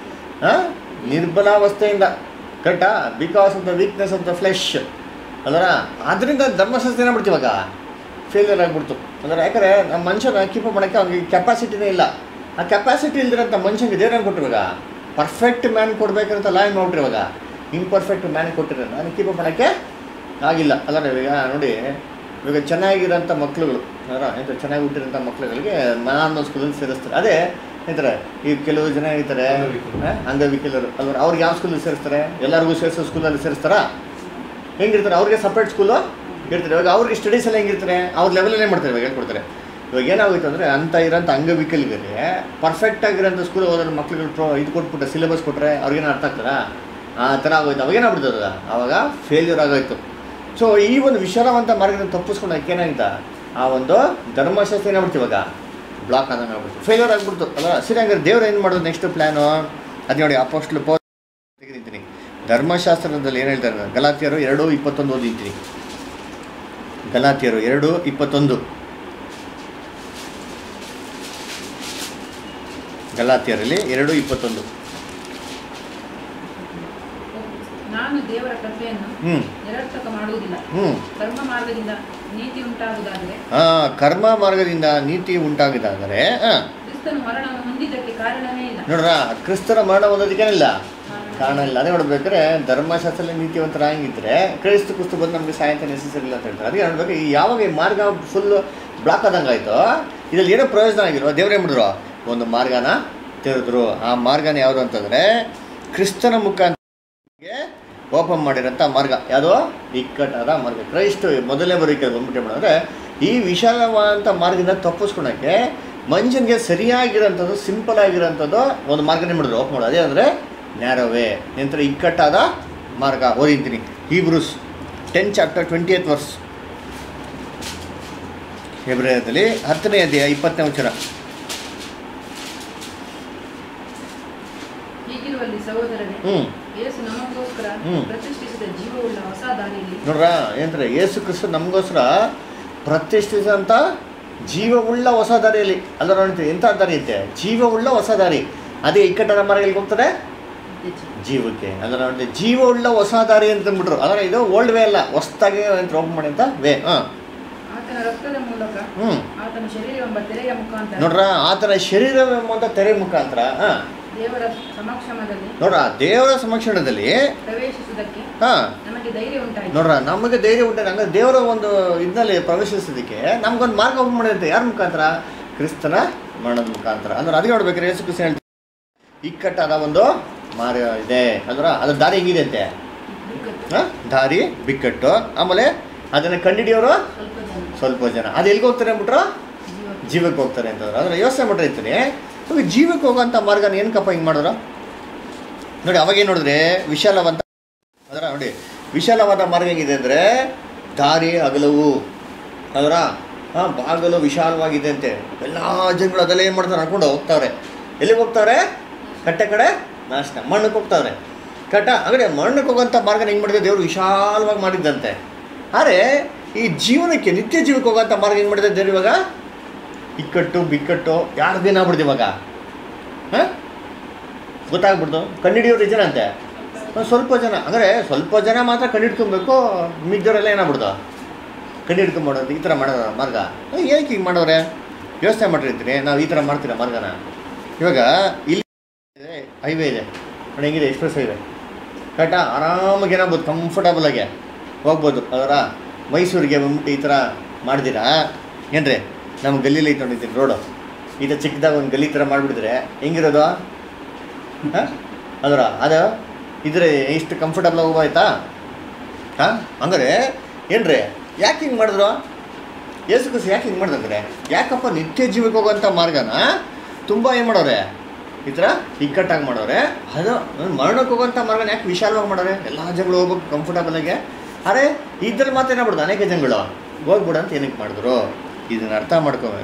ಆ, ನಿರ್ಬಲಾವಸ್ಥೆಯಿಂದ ಕರೆಕ್ಟಾ because of the weakness of the flesh ಅದರ ಅದರಿಂದ ಧರ್ಮಶಾಸ್ತ್ರ ಏನಾಗ್ಬಿಡ್ತು ಇವಾಗ ಫೇಲ್ಯೂರ್ ಆಗಿಬಿಡ್ತು ಅಂದ್ರೆ ಯಾಕಂದರೆ ನಮ್ಮ ಮನುಷ್ಯನ ಕೀಪ ಮಾಡೋಕ್ಕೆ ಅವ್ನಿಗೆ ಕೆಪಾಸಿಟಿನೇ ಇಲ್ಲ ಆ ಕೆಪಾಸಿಟಿ ಇಲ್ದಿರೋಂಥ ಮನುಷ್ಯನಿಗೆ ದೇವ್ರನ್ನ ಕೊಟ್ಟರು ಇವಾಗ ಪರ್ಫೆಕ್ಟ್ ಮ್ಯಾನ್ ಕೊಡ್ಬೇಕಂತ ಲಾ ಏನು ಮಾಡ್ಬಿಟ್ರಿ ಇವಾಗ ಇಂಪರ್ಫೆಕ್ಟ್ ಮ್ಯಾನ್ ಕೊಟ್ಟಿರೋ ನಾನು ಕೀಪ ಮಾಡೋಕ್ಕೆ ಆಗಿಲ್ಲ ಅಲ್ಲ ಇವಾಗ ನೋಡಿ ಇವಾಗ ಚೆನ್ನಾಗಿರೋಂಥ ಮಕ್ಳುಗಳು ಅದರ ಎಂತ ಚೆನ್ನಾಗಿ ಹುಟ್ಟಿರೋಂಥ ಮಕ್ಳುಗಳಿಗೆ ನಾನು ಸ್ಕೂಲಲ್ಲಿ ಸೇರಿಸ್ತಾರೆ ಅದೇ ಹೇಳ್ತಾರೆ ಈ ಕೆಲವು ಜನ ಇರ್ತಾರೆ ಅಂಗವಿಕಲರು. ಆ, ಅಂಗವಿಕಲರು ಅಲ್ವ ಅವ್ರಿಗೆ ಯಾವ ಸ್ಕೂಲಲ್ಲಿ ಸೇರಿಸ್ತಾರೆ ಎಲ್ಲರಿಗೂ ಸೇರಿಸೋ ಸ್ಕೂಲಲ್ಲಿ ಸೇರಿಸ್ತಾರಾ ಹೆಂಗಿರ್ತಾರೆ ಅವ್ರಿಗೆ ಸಪ್ರೇಟ್ ಸ್ಕೂಲು ಇರ್ತಾರೆ ಇವಾಗ ಅವ್ರಿಗೆ ಸ್ಟಡೀಸ್ ಎಲ್ಲ ಹೆಂಗಿರ್ತಾರೆ ಅವ್ರ ಲೆವೆಲಲ್ಲೇ ಮಾಡ್ತಾರೆ ಇವಾಗ ಹೇಳ್ಕೊಡ್ತಾರೆ ಇವಾಗ ಏನಾಗೋಯ್ತು ಅಂದರೆ ಅಂಥ ಇರೋಂಥ ಅಂಗವಿಕಲಿಗರಿಗೆ ಪರ್ಫೆಕ್ಟ್ ಆಗಿರೋಂಥ ಸ್ಕೂಲ್ ಓದೋ ಮಕ್ಳುಗಳು ಪ್ರೋ ಇದು ಕೊಟ್ಬಿಟ್ಟು ಸಿಲೆಬಸ್ ಕೊಟ್ಟರೆ ಅವ್ರಿಗೇನು ಅರ್ಥ ಆಗ್ತದಾ ಆ ಥರ ಆಗೋಯ್ತು ಅವಾಗೇನಾಗ್ಬಿಡ್ತದ ಅವಾಗ ಫೇಲ್ಯೂರ್ ಆಗೋಯ್ತು ಸೊ ಈ ಒಂದು ವಿಶಾಲವಂತ ಮಾರ್ಗದಿಂದ ತಪ್ಪಿಸ್ಕೊಂಡು ಏನಾಗಿತ್ತ ಆ ಒಂದು ಧರ್ಮಶಾಸ್ತ್ರ ಏನಾಗ್ಬಿಡ್ತು ಇವಾಗ ಬ್ಲಾಕ್ ಆದಂಗೆ ಆಗ್ಬಿಡ್ತು ಫೇಲ್ಯೂರ್ ಆಗ್ಬಿಡ್ತು ಅಲ್ಲ ಸರಿ ಹಂಗಾರೆ ದೇವ್ರು ಏನು ಮಾಡೋದು ನೆಕ್ಸ್ಟ್ ಪ್ಲ್ಯಾನು ಅದು ನೋಡಿ ಅಪೋಸ್ಟ್ಲು ಪೋ ತೆಗೆದಿದ್ದೀನಿ ಧರ್ಮಶಾಸ್ತ್ರದಲ್ಲಿ ಏನು ಹೇಳ್ತಾರೆ ಗಲಾತಿಯರು ಎರಡು ಇಪ್ಪತ್ತೊಂದು ಓದಿದ್ದೀನಿ ಗಲಾತಿಯರು ಎರಡು ಇಪ್ಪತ್ತೊಂದು ಗಲಾತಿಯರಲ್ಲಿ ಎರಡು ಇಪ್ಪತ್ತೊಂದು ನಾನು ದೇವರ ಕೃಪೆಯನ್ನು ಹ್ಞೂ ನಿರರ್ಥಕ ಮಾಡುವುದಿಲ್ಲ ಹ್ಞೂ ಕರ್ಮ ಮಾರ್ಗದಿಂದ ನೀತಿ ಉಂಟಾಗುವುದಾದರೆ ಹಾಂ ಕರ್ಮ ಮಾರ್ಗದಿಂದ ನೀತಿ ಉಂಟಾಗಿದ್ದಾದರೆ ಹಾಂ ಕ್ರಿಸ್ತನು ಮರಣವನ್ನು ಹೊಂದಿದ್ದಕ್ಕೆ ಕಾರಣವೇ ಇಲ್ಲ ನೋಡ್ರ ಕ್ರಿಸ್ತರ ಮರಣ ಹೊಂದೋದಕ್ಕೇನಿಲ್ಲ ಕಾರಣ ಇಲ್ಲ ಅದೇ ನೋಡ್ಬೇಕಾದ್ರೆ ಧರ್ಮಶಾಸ್ತ್ರದಲ್ಲಿ ನೀತಿವಂತರಾಗಿದ್ರೆ ಕ್ರೈಸ್ತ ಕ್ರಿಸ್ತು ಬಂದು ನಮಗೆ ಸಾಯಂತ ನೆಸೆಸರಿ ಇಲ್ಲ ಅಂತ ಹೇಳ್ತಾರೆ ಅದಕ್ಕೆ ನೋಡ್ಬೇಕು ಈ ಯಾವಾಗ ಈ ಮಾರ್ಗ ಫುಲ್ ಬ್ಲಾಕ್ ಆದಂಗೆ ಆಯಿತು ಇದ್ರಲ್ಲಿ ಏನೋ ಪ್ರಯೋಜನ ಆಗಿಲ್ವ ದೇವ್ರು ಏನು ಮಾಡಿದ್ರು ಒಂದು ಮಾರ್ಗನ ತೆರೆದ್ರು ಆ ಮಾರ್ಗನ ಯಾವುದು ಅಂತಂದರೆ ಕ್ರಿಸ್ತನ ಮುಖಾಂತರ ಓಪನ್ ಮಾಡಿರೋಂಥ ಮಾರ್ಗ ಯಾವುದೋ ಇಕ್ಕಟ್ಟಾದ ಮಾರ್ಗ ಕ್ರೈಸ್ತ ಮೊದಲನೇ ಬರೋಕೆ ಬಂದ್ಬಿಟ್ಟು ಮಾಡಿದ್ರೆ ಈ ವಿಶಾಲವಾದಂಥ ಮಾರ್ಗದಿಂದ ತಪ್ಪಿಸ್ಕೊಳಕ್ಕೆ ಮನುಷ್ಯನಿಗೆ ಸರಿಯಾಗಿರೋಂಥದ್ದು ಸಿಂಪಲ್ ಆಗಿರೋಂಥದ್ದು ಒಂದು ಮಾರ್ಗನೇ ಮಾಡಿದ್ರು ಓಪನ್ ಮಾಡೋದು ಅದೇ ಅಂದರೆ ನ್ಯಾರೋವೇ ನಂತರ ಇಕ್ಕಟ್ಟಾದ ಮಾರ್ಗ ಓದಿಂತೀನಿ Hebrews ten chapter twenty eight verse ಫೆಬ್ರವರಿಯಲ್ಲಿ ಹತ್ತನೇ ಅಧ್ಯಾಯ ಇಪ್ಪತ್ತನೇ ವಚನ ಹೀಗಿರುವಲ್ಲಿ ಸಹೋದರನೇ ಹ್ಞೂ ಯೇಸು ನಮಗೋಸ್ಕರ ಹ್ಮ್. ಪ್ರತಿಷ್ಠಿಸಿದ ಜೀವವುಳ್ಳ ಹೊಸ ದಾರಿಯಲ್ಲಿ ನೋಡ್ರ ಏನಂತಾರೆ ಯೇಸು ಕ್ರಿಸ್ತು ನಮಗೋಸ್ಕರ ಪ್ರತಿಷ್ಠಿಸಿದಂಥ ಜೀವವುಳ್ಳ ಹೊಸ ದಾರಿಯಲ್ಲಿ ಅಲ್ಲ ನೋಡ್ತೀವಿ ಎಂಥ ದಾರಿ ಐತೆ ಜೀವವುಳ್ಳ ಹೊಸ ದಾರಿ ಅದೇ ಇಕ್ಕಟ್ಟದ ಮರಗಳಿಗೆ ಹೋಗ್ತದೆ ಜೀವಕ್ಕೆ ಅದರ ನೋಡಿ ಜೀವವುಳ್ಳ ಹೊಸ ದಾರಿ ಅಂತ ಅಂದ್ಬಿಟ್ರು ಅದರ ಇದು ಓಲ್ಡ್ ವೇ ಅಲ್ಲ ಹೊಸ್ದಾಗಿ ಅಂತ ಓಪನ್ ಮಾಡಿ ಅಂತ ವೇ ಹಾಂ ಆತನ ರಕ್ತದ ಮೂಲಕ ಹ್ಞೂ ಆತನ ಶರೀರವೆಂಬ ತೆರೆಯ ಮುಖಾಂತರ ನೋಡ್ರ ಆತನ ಶರೀರವೆಂಬಂಥ ತೆರೆ ಮುಖಾಂತರ ಹಾಂ ದೇವರ ಸಮಕ್ಷಮದಲ್ಲಿ ನೋಡ್ರ ದೇವರ ಸಮಕ್ಷಣದಲ್ಲಿ ಪ್ರವೇಶಿಸುವುದಕ್ಕೆ ಹಾಂ ನಮಗೆ ಧೈರ್ಯ ಉಂಟಾಯಿತು ನೋಡ್ರ ನಮಗೆ ಧೈರ್ಯ ಉಂಟು ಹಂಗೆ ದೇವರ ಒಂದು ಇದರಲ್ಲಿ ಪ್ರವೇಶಿಸೋದಕ್ಕೆ ನಮ್ಗೊಂದು ಮಾರ್ಗ ಓಪನ್ ಮಾಡಿರುತ್ತೆ ಯಾರ ಮುಖಾಂತರ ಕ್ರಿಸ್ತನ ಮರಣದ ಮುಖಾಂತರ ಅಂದ್ರೆ ಅದಕ್ಕೆ ನೋಡ್ಬೇಕಾದ್ರೆ ಯೇಸು ಕ್ರಿಸ್ತ ಹೇಳ್ತಾರೆ ಇಕ್ಕಟ್ಟಾದ ಒಂದು ಮಾರ್ಗ ಇದೆ ಅಂದ್ರೆ ಅದ್ರ ದಾರಿ ಹೆಂಗಿದೆ ಅಂತೆ ಹಾಂ ದಾರಿ ಬಿಕ್ಕಟ್ಟು ಆಮೇಲೆ ಅದನ್ನು ಕಂಡಿಡಿಯೋರು ಸ್ವಲ್ಪ ಜನ ಸ್ವಲ್ಪ ಜನ ಅದು ಎಲ್ಲಿಗೆ ಹೋಗ್ತಾರೆ ಅಂದ್ಬಿಟ್ರು ಜೀವ ಜೀವಕ್ಕೆ ಹೋಗ್ತಾರೆ ಅಂತಂದ್ರೆ ಅಂದರೆ ಯೋಚನೆ ಮಾಡ್ರೆ ಇರ್ತೀನಿ ಇವಾಗ ಜೀವಕ್ಕೆ ಹೋಗೋಂಥ ಮಾರ್ಗನ ಏನಕ್ಕಪ್ಪ ಹಿಂಗೆ ಮಾಡಿದ್ರು ನೋಡಿ ಅವಾಗೇನು ನೋಡಿದ್ರೆ ವಿಶಾಲವಂತ ಅದರ ನೋಡಿ ವಿಶಾಲವಾದ ಮಾರ್ಗ ಹೇಗಿದೆ ಅಂದರೆ ದಾರಿ ಅಗಲವು ಅದರ ಹಾಂ ಬಾಗಲು ವಿಶಾಲವಾಗಿದೆ ಅಂತೆ ಎಲ್ಲ ಜನಗಳು ಅದೆಲ್ಲ ಏನು ಮಾಡ್ತಾರೆ ನಡ್ಕೊಂಡು ಹೋಗ್ತಾವ್ರೆ ಎಲ್ಲಿಗೆ ಹೋಗ್ತಾವ್ರೆ ಕಟ್ಟೆ ಕಡೆ ನಾಶನ ಮಣ್ಣಕ್ಕೆ ಹೋಗ್ತಾವ್ರೆ ಕಟ್ಟ ಹಾಗಾದ್ರೆ ಮಣ್ಣಕ್ಕೆ ಹೋಗೋಂಥ ಮಾರ್ಗನ ಹೆಂಗೆ ಮಾಡಿದೆ ದೇವರು ವಿಶಾಲವಾಗಿ ಮಾಡಿದ್ದಂತೆ ಆದರೆ ಈ ಜೀವನಕ್ಕೆ ನಿತ್ಯ ಜೀವಕ್ಕೆ ಹೋಗೋಂಥ ಮಾರ್ಗ ಹೆಂಗೆ ಮಾಡಿದೆ ದೇವ್ರು ಇವಾಗ ಇಕ್ಕಟ್ಟು ಬಿಕ್ಕಟ್ಟು ಯಾರ್ದೇನಾಗ್ಬಿಡ್ದು ಇವಾಗ ಹಾಂ ಗೊತ್ತಾಗ್ಬಿಡ್ದು ಕಂಡಿಡಿಯೋರು ಜನ ಅಂತೆ ಒಂದ್ ಸ್ವಲ್ಪ ಜನ ಅಂದರೆ ಸ್ವಲ್ಪ ಜನ ಮಾತ್ರ ಕಂಡಿಡ್ಕೊಬೇಕು ಮಿಗ್ದವರೆಲ್ಲ ಏನಾಗ್ಬಿಡ್ದು ಕಂಡಿಡ್ಕೊಂಬಿಡೋದು ಈ ಥರ ಮಾಡೋದು ಮಾರ್ಗ ಏನಕ್ಕೆ ಹಿಂಗೆ ಮಾಡೋರೆ ಯೋಚನೆ ಮಾಡಿರ್ತೀನಿ ನಾವು ಈ ಥರ ಮಾಡ್ತೀರಾ ಮಾರ್ಗನ ಇವಾಗ ಇಲ್ಲಿ ಹೈವೇ ಇದೆ ನೋಡಿ ಹೆಂಗಿದೆ ಎಕ್ಸ್ಪ್ರೆಸ್ ಹೈವೇ ಕರೆಕ್ಟಾ ಆರಾಮಾಗಿ ಏನಾಗ್ಬೋದು ಕಂಫರ್ಟಬಲ್ ಆಗಿ ಹೋಗ್ಬೋದು ಅದರ ಮೈಸೂರಿಗೆ ಬಂದ್ಬಿಟ್ಟು ಈ ಥರ ಮಾಡಿದ್ದೀರಾ ಏನ್ರಿ ನಮ್ಮ ಗಲ್ಲಿಲಿ ಐತೆ ನೋಡಿದ್ದೀನಿ ರೋಡು ಈ ಥರ ಚಿಕ್ಕದಾಗ ಒಂದು ಗಲ್ಲಿ ಥರ ಮಾಡಿಬಿಡಿದ್ರೆ ಹೆಂಗಿರೋದು ಹಾಂ ಅದರ ಅದು ಇದ್ರೆ ಇಷ್ಟು ಕಂಫರ್ಟಬಲ್ ಹೋಗ್ಬೋಯ್ತಾ ಹಾಂ ಹಂಗಾರೆ ಏನ್ರಿ ಯಾಕೆ ಹಿಂಗೆ ಮಾಡಿದ್ರು ಯೇಸು ಕ್ರಿಸ್ತ ಯಾಕೆ ಹಿಂಗೆ ಮಾಡಿದ್ರೆ ಯಾಕಪ್ಪ ನಿತ್ಯ ಜೀವಕ್ಕೆ ಹೋಗೋಂಥ ಮಾರ್ಗನ ತುಂಬ ಏನು ಮಾಡೋರೆ ಈ ಥರ ಇಕ್ಕಟ್ಟಾಗಿ ಮಾಡೋರೆ ಅದು ಮರಣಕ್ಕೆ ಹೋಗೋಂಥ ಮಾರ್ಗನ ಯಾಕೆ ವಿಶಾಲವಾಗಿ ಮಾಡೋರೆ ಎಲ್ಲ ಜನಗಳು ಹೋಗ್ಬೇಕು ಕಂಫರ್ಟಬಲಾಗೆ ಅರೆ ಇದ್ರಲ್ಲಿ ಮಾತ್ರ ಏನಾಗ್ಬಿಡ್ದು ಅನೇಕ ಜನಗಳು ಹೋಗ್ಬಿಡು ಅಂತ ಏನಕ್ಕೆ ಮಾಡಿದ್ರು ಇದನ್ನ ಅರ್ಥ ಮಾಡ್ಕೋಬೇಕು